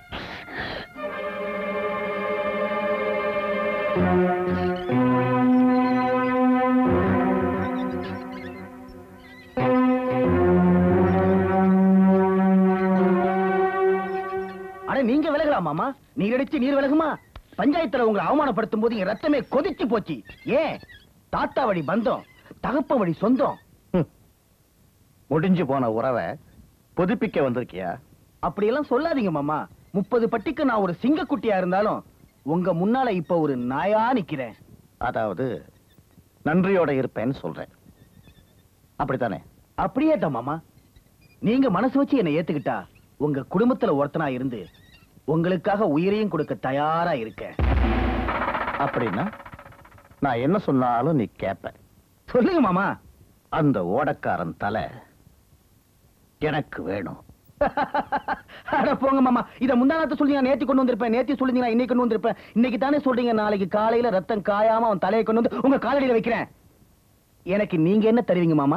அட நீங்க விலகலாம் மாமா நீர் அடிச்சு நீர் விலகுமா பஞ்சாயத்துல உங்களை அவமானப்படுத்தும் போது என் ரத்தமே கொதிச்சு போச்சு ஏன் தாத்தா வழி பந்தம் தகப்ப வழி சொந்தம் முடிஞ்சு போன உறவை புதுப்பிக்க வந்திருக்கியா அப்படியெல்லாம் சொல்லாதீங்க மாமா முப்பது பட்டிக்கு நான் ஒரு சிங்கக்குட்டியா இருந்தாலும் உங்க முன்னால இப்ப ஒரு நாயா நிக்கிறேன் அதாவது நன்றியோட இருப்பேன்னு சொல்றேன் அப்படித்தானே அப்படியே தான் மாமா நீங்க மனசு வச்சு என்னை ஏத்துக்கிட்டா உங்க குடும்பத்துல ஒருத்தனா இருந்து உங்களுக்காக உயிரையும் கொடுக்க தயாரா இருக்கேன் அப்படின்னா நான் என்ன சொன்னாலும் நீ கேப்ப சொல்லுங்க மாமா அந்த ஓடக்காரன் தலை எனக்கு வேணும் அட போங்க மாமா இத முந்தானத்தை சொல்லி நான் நேத்தி கொண்டு வந்திருப்பேன் நேத்தி சொல்லிருந்தீங்க இன்னைக்கு கொண்டு வந்திருப்பேன் இன்னைக்கு தானே சொல்றீங்க நாளைக்கு காலையில ரத்தம் காயாம அவன் தலையை கொண்டு வந்து உங்க காலடியில வைக்கிறேன் எனக்கு நீங்க என்ன தருவீங்க மாமா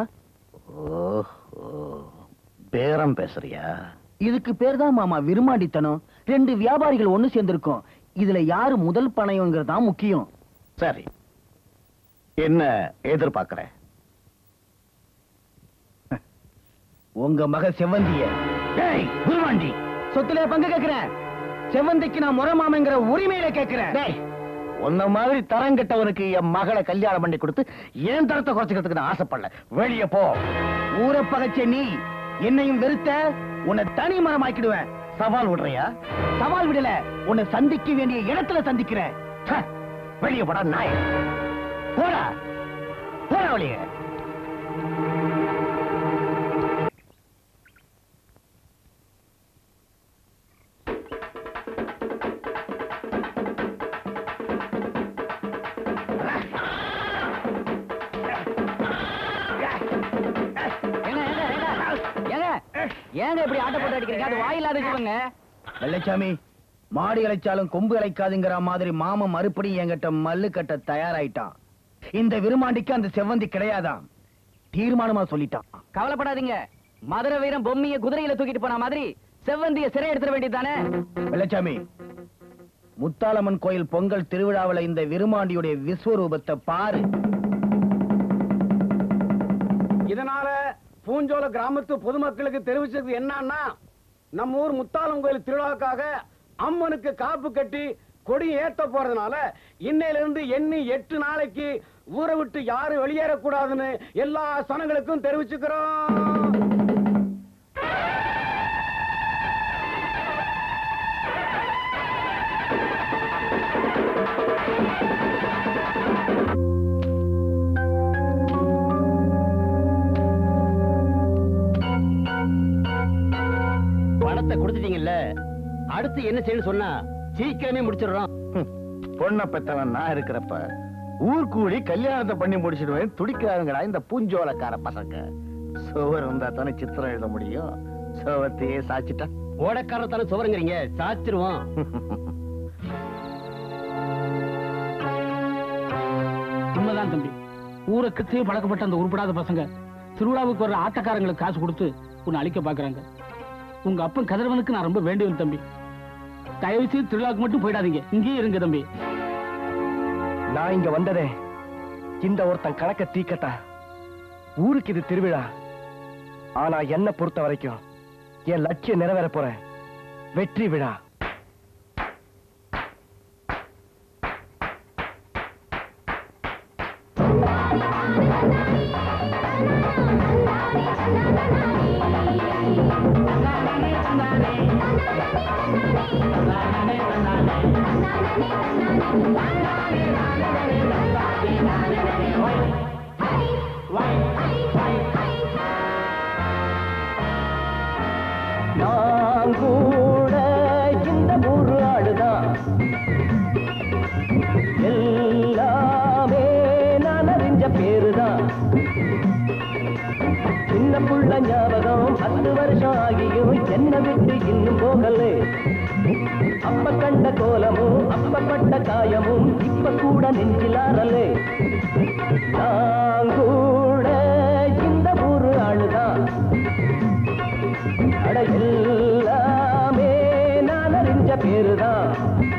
பேரம் பேசுறியா இதுக்கு பேர் தான் மாமா விரும்மாண்டித்தனம் ரெண்டு வியாபாரிகள் ஒண்ணு சேர்ந்திருக்கோம் இதுல யாரு முதல் பணையங்கிறது தான் முக்கியம் சரி என்ன எதிர்பார்க்கிற உங்க மக செவ்வந்திய டேய் விரும்மாண்டி சொத்துல பங்கு கேக்குறேன் செவ்வந்திக்கு நான் முறமாமங்கிற உரிமையில கேக்குறேன் டேய் உன்ன மாதிரி தரம் கெட்டவனுக்கு என் மகளை கல்யாணம் பண்ணி கொடுத்து ஏன் தரத்தை குறைச்சுக்கிறதுக்கு நான் ஆசைப்படல வெளிய போ ஊரை பகைச்ச நீ என்னையும் வெறுத்த உன்னை தனி மரமாக்கிடுவேன் சவால் விடுறியா சவால் விடல உன்னை சந்திக்க வேண்டிய இடத்துல சந்திக்கிறேன் ஹ, வெளிய போடா நாய் போடா போன வழியே ஏங்க ஏங்க இப்படி ஆட்ட போட்டு அடிக்கிறீங்க அது வாயில்லாத ஜீவங்க வெள்ளச்சாமி மாடி இழைச்சாலும் கொம்பு இழைக்காதுங்கிற மாதிரி மாமன் மறுபடியும் என்கிட்ட மல்லு கட்ட தயாராயிட்டான் இந்த விருமாண்டிக்கு அந்த செவ்வந்தி கிடையாதாம் தீர்மானமா சொல்லிட்டான் கவலைப்படாதீங்க மதுரை வீரன் பொம்மிய குதிரையில தூக்கிட்டு போன மாதிரி செவ்வந்திய சிறை எடுத்துட வேண்டியதானே வெள்ளச்சாமி முத்தாளம்மன் கோயில் பொங்கல் திருவிழாவுல இந்த விருமாண்டியுடைய விஸ்வரூபத்தை பாரு இதனால பூஞ்சோல கிராமத்து பொதுமக்களுக்கு தெரிவிச்சது என்னன்னா நம்ம ஊர் முத்தாலம் கோயில் திருவிழாவுக்காக அம்மனுக்கு காப்பு கட்டி கொடி ஏத்த போறதுனால இன்னையில இருந்து எண்ணி எட்டு நாளைக்கு ஊரை விட்டு யாரும் வெளியேறக்கூடாதுன்னு எல்லா சனங்களுக்கும் தெரிவிச்சுக்கிறோம் பணத்தை கொடுத்துட்டீங்கல்ல அடுத்து என்ன செய்யணும் சொன்னா சீக்கிரமே முடிச்சிடுறோம் பொண்ணை பெத்தவன் நான் இருக்கிறப்ப ஊர் கூடி கல்யாணத்தை பண்ணி முடிச்சிடுவேன் துடிக்கிறாருங்கடா இந்த பூஞ்சோலக்கார பசங்க சுவர் இருந்தா தானே சித்திரம் எழுத முடியும் சுவத்தையே சாச்சிட்டா ஓடக்காரத்தால சுவருங்கிறீங்க சாச்சிருவோம் உண்மைதான் தம்பி ஊரை கிட்டே பழக்கப்பட்ட அந்த உருப்படாத பசங்க திருவிழாவுக்கு வர்ற ஆட்டக்காரங்களுக்கு காசு கொடுத்து உன்னை அழிக்க பாக்குறாங்க உங்க அப்பன் கதிரவனுக்கு நான் ரொம்ப வேண்டியவன் தம்பி தயவு செய்து திருவிழாவுக்கு மட்டும் போயிடாதீங்க இங்கேயே இருங்க தம்பி நான் இங்க வந்ததே இந்த ஒருத்தன் கணக்க தீக்கட்டா ஊருக்கு இது திருவிழா ஆனா என்ன பொறுத்த வரைக்கும் என் லட்சியம் நிறைவேற போறேன் வெற்றி விழா நான் கூட இந்த ஊரு ஆளுதான் எல்லாமே நான் அறிஞ்ச பேருதான் சின்ன புள்ள ஞாபகம் பத்து வருஷம் ஆகியும் என்ன விட்டு இன்னும் போகலே அப்ப கண்ட கோலமும் அப்ப பட்ட காயமும் இப்ப கூட நெஞ்சிலாரலே நான் கூட இந்த ஊரு ஆளுதான் அட எல்லாமே நான் அறிஞ்ச பேருதான்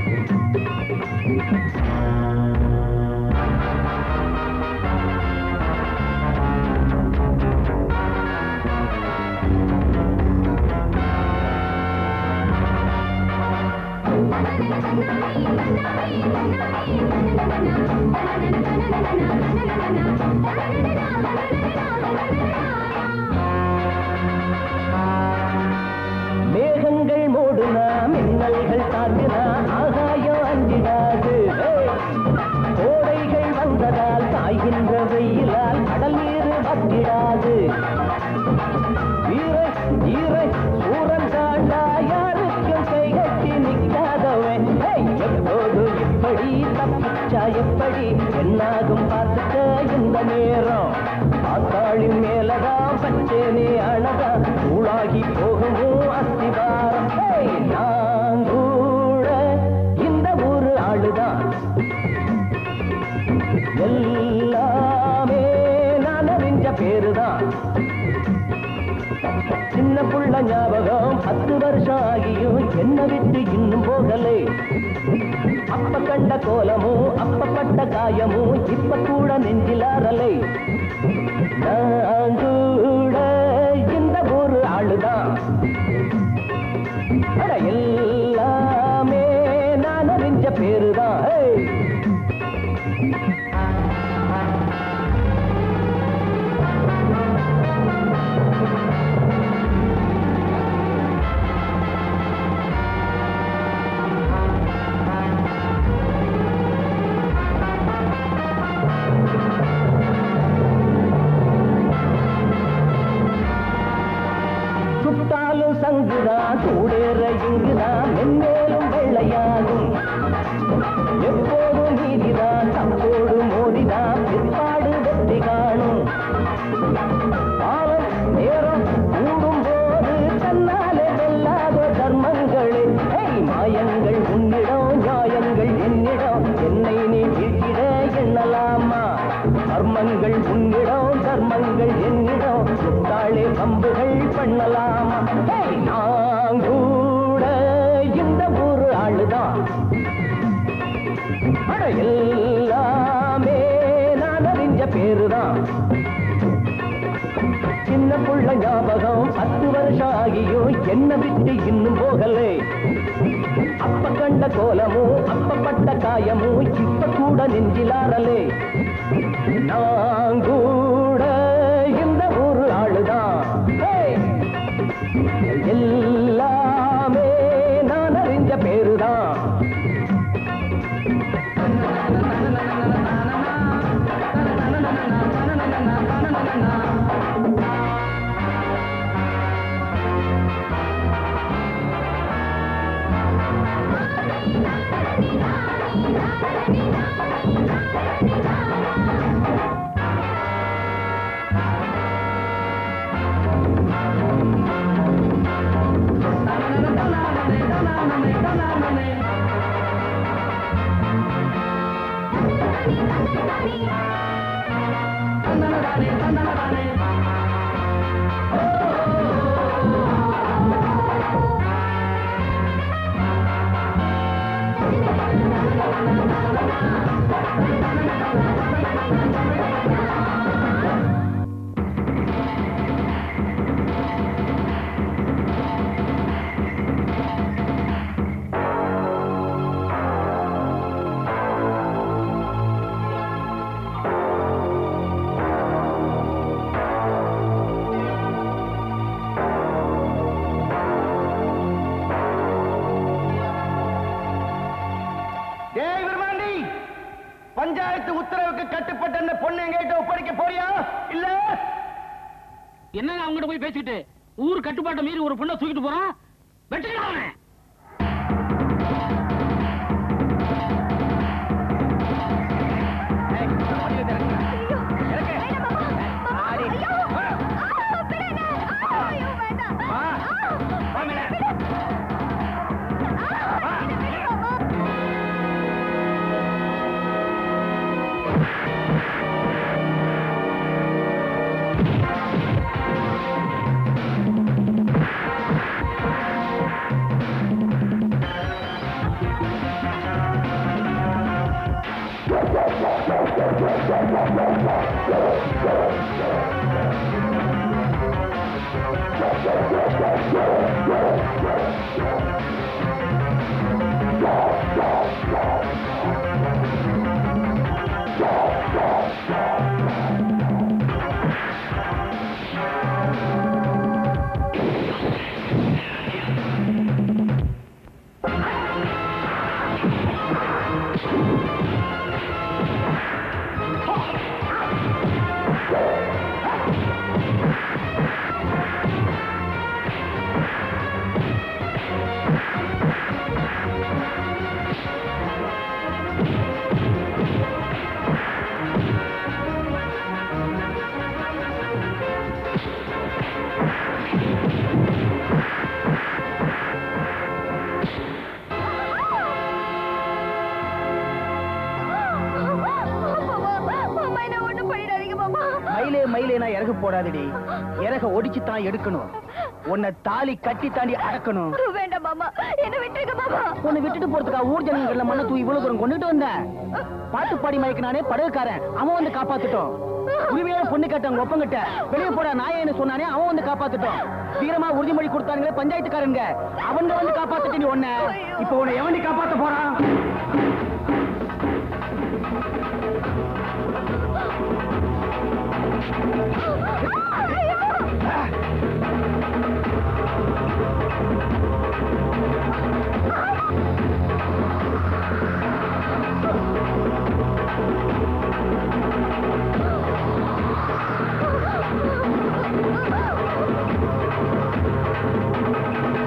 மேகங்கள் மூடுனா மின்னல்கள் தாண்டினா ஆகாயம் அஞ்சிடாது ஏய்! கோடைகள் வந்ததால் காய்கின்ற வெயிலால் கடல் நீர் வற்றிடாது வீர ஈர சூரன் தாண்டா யாருக்கும் கை கட்டி நிற்காதவன் ஏய்! எப்போது இப்படி தப்பிச்சா எப்படி என்னாகும் பார்த்துக்க இந்த நேரம் ஆத்தாளின் மேலதான் பச்சேனே அழகா ஊழாகி போகவும் அஸ்திவாரம் ஏய்! நான் கூட இந்த ஊரு ஆளுதான் எல்லாமே நான் அறிஞ்ச பேருதான் சின்ன புள்ள ஞாபகம் பத்து வருஷம் ஆகியும் என்ன விட்டு இன்னும் போகலே அப்ப கண்ட கோலமும் அப்ப பட்ட காயமும் இப்ப கூட நெஞ்சிலாரலை நான் கூட இந்த ஒரு ஆளுதான் அட எல்லாமே நான் அறிஞ்ச பேருதான் ஏய்! அங்குதான் கூடேற இங்குதான் மென்மேலும் வெள்ளையாகும் எப்போதும் நீதிதான் தப்போடு மோதிதான் பிற்பாடு வெற்றி காணும் காலம் நேரம் கூடும் போது தன்னாலே வெல்லாத தர்மங்களே ஹேய், மாயங்கள் உன்னிடம் நியாயங்கள் என்னிடம் என்னை நீ வீழ்த்திட எண்ணலாமா கர்மங்கள் உன்னிடம் தர்மங்கள் என்னிடம் சுத்தாளே பம்புகள் பண்ணலாமா ஹேய், நான் கூட இந்த ஊரு ஆளுதான் அட எல்லாமே நான் அறிஞ்ச பேருதான் சின்ன புள்ள ஞாபகம் பத்து வருஷம் ஆகியும் என்ன விட்டு இன்னும் போகலே அப்ப கண்ட கோலமும் அப்பப்பட்ட காயமும் இப்ப கூட நெஞ்சிலாரலே நான் கூட இந்த ஊரு ஆளுதான் ஹேய்! எல்லாமே நான் அறிஞ்ச பேருதான் டேய் விருமாண்டி பஞ்சாயத்து உத்தரவுக்கு கட்டுப்பட்ட அந்த பொண்ணு எங்கிட்ட ஒப்படைக்க போறியா இல்ல என்னங்க அவங்ககிட்ட போய் பேசிக்கிட்டு ஊர் கட்டுப்பாட்டை மீறி ஒரு பொண்ணை தூக்கிட்டு போறான் வெட்டுங்க அவனை மயிலே மயிலே நான் இறகு போடாதடி இறக ஒடிச்சு தான் எடுக்கணும் உன்னை தாலி கட்டி தாண்டி அடக்கணும் வேண்டாம் மாமா என்ன விட்டுருங்க மாமா உன்னை விட்டுட்டு போறதுக்கா ஊர் ஜனங்கள்ல மண்ணை தூய் இவ்வளவு தூரம் கொண்டுட்டு வந்தேன் பாட்டு பாடி மயக்கினானே படகுக்காரன் அவன் வந்து காப்பாத்துட்டோம் உரிமையான பொண்ணு கேட்டாங்க ஒப்பங்கிட்ட வெளியே போடா நாயன்னு சொன்னானே அவன் வந்து காப்பாத்துட்டோம் வீரமா உறுதிமொழி கொடுத்தாங்களே பஞ்சாயத்துக்காரங்க அவங்க வந்து காப்பாத்துட்டு நீ உன்னை இப்போ உன்னை எவனி காப்பாத்த போறான் ஆ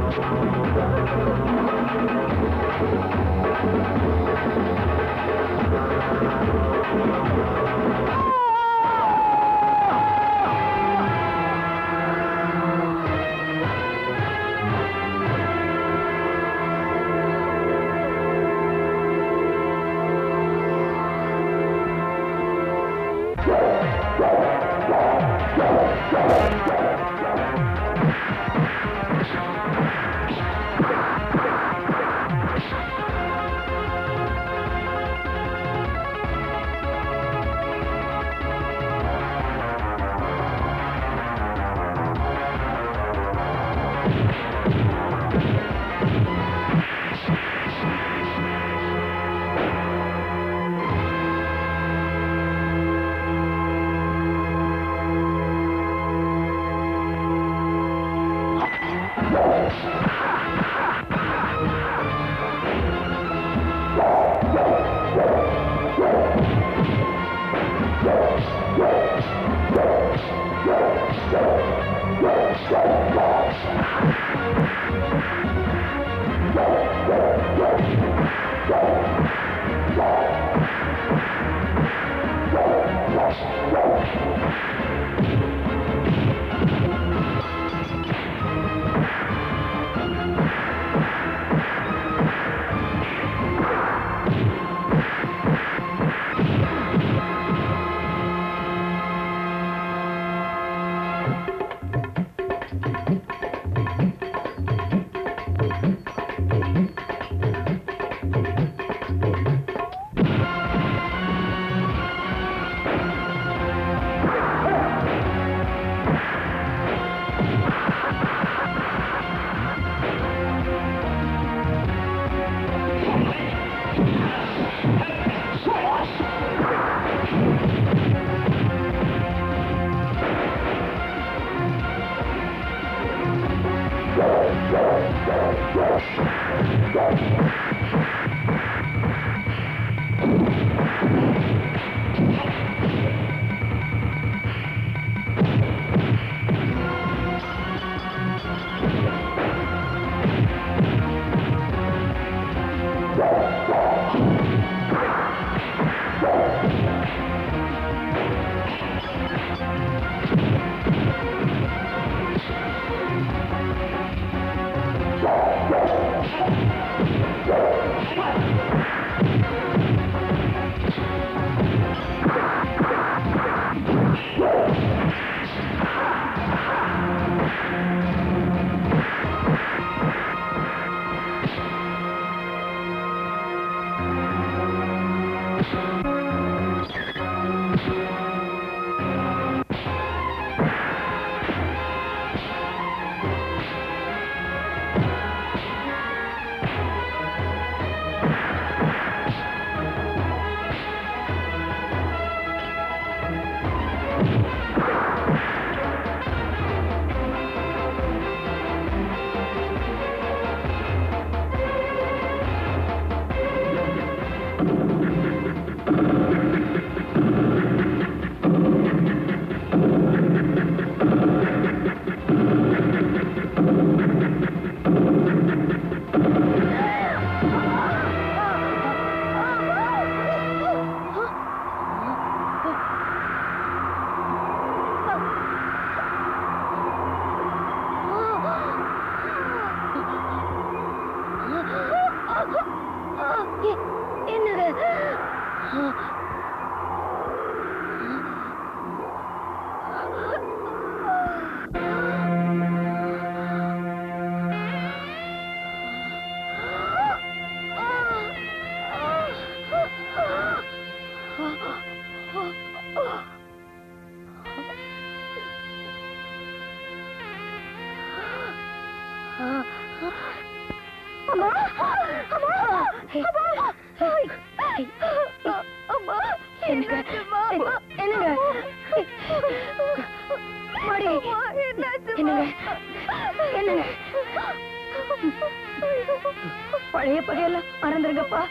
பழைய பகையெல்லாம் மறந்துருங்கப்பா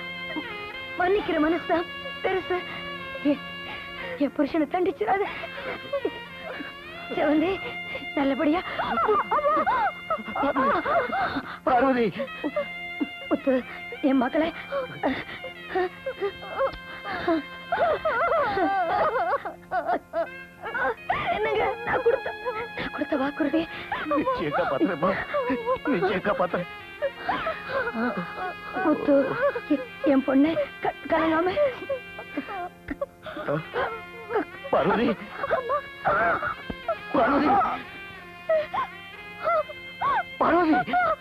மன்னிக்கிற மனசுதான் பெருசு எ- என் புருஷனை தண்டிச்சிடாத செவந்தி நல்லபடியா பார்வதி முத்து என் மகளே என்னங்க நான் கொடுத்த நான் கொடுத்த வாக்குறுதி நிச்சயம் காப்பாத்துறேம்மா நிச்சயம் காப்பாத்துறேன் முத்து எ- என் பொண்ணு க- கலங்காம பார்வதி பார்வதி பார்வதி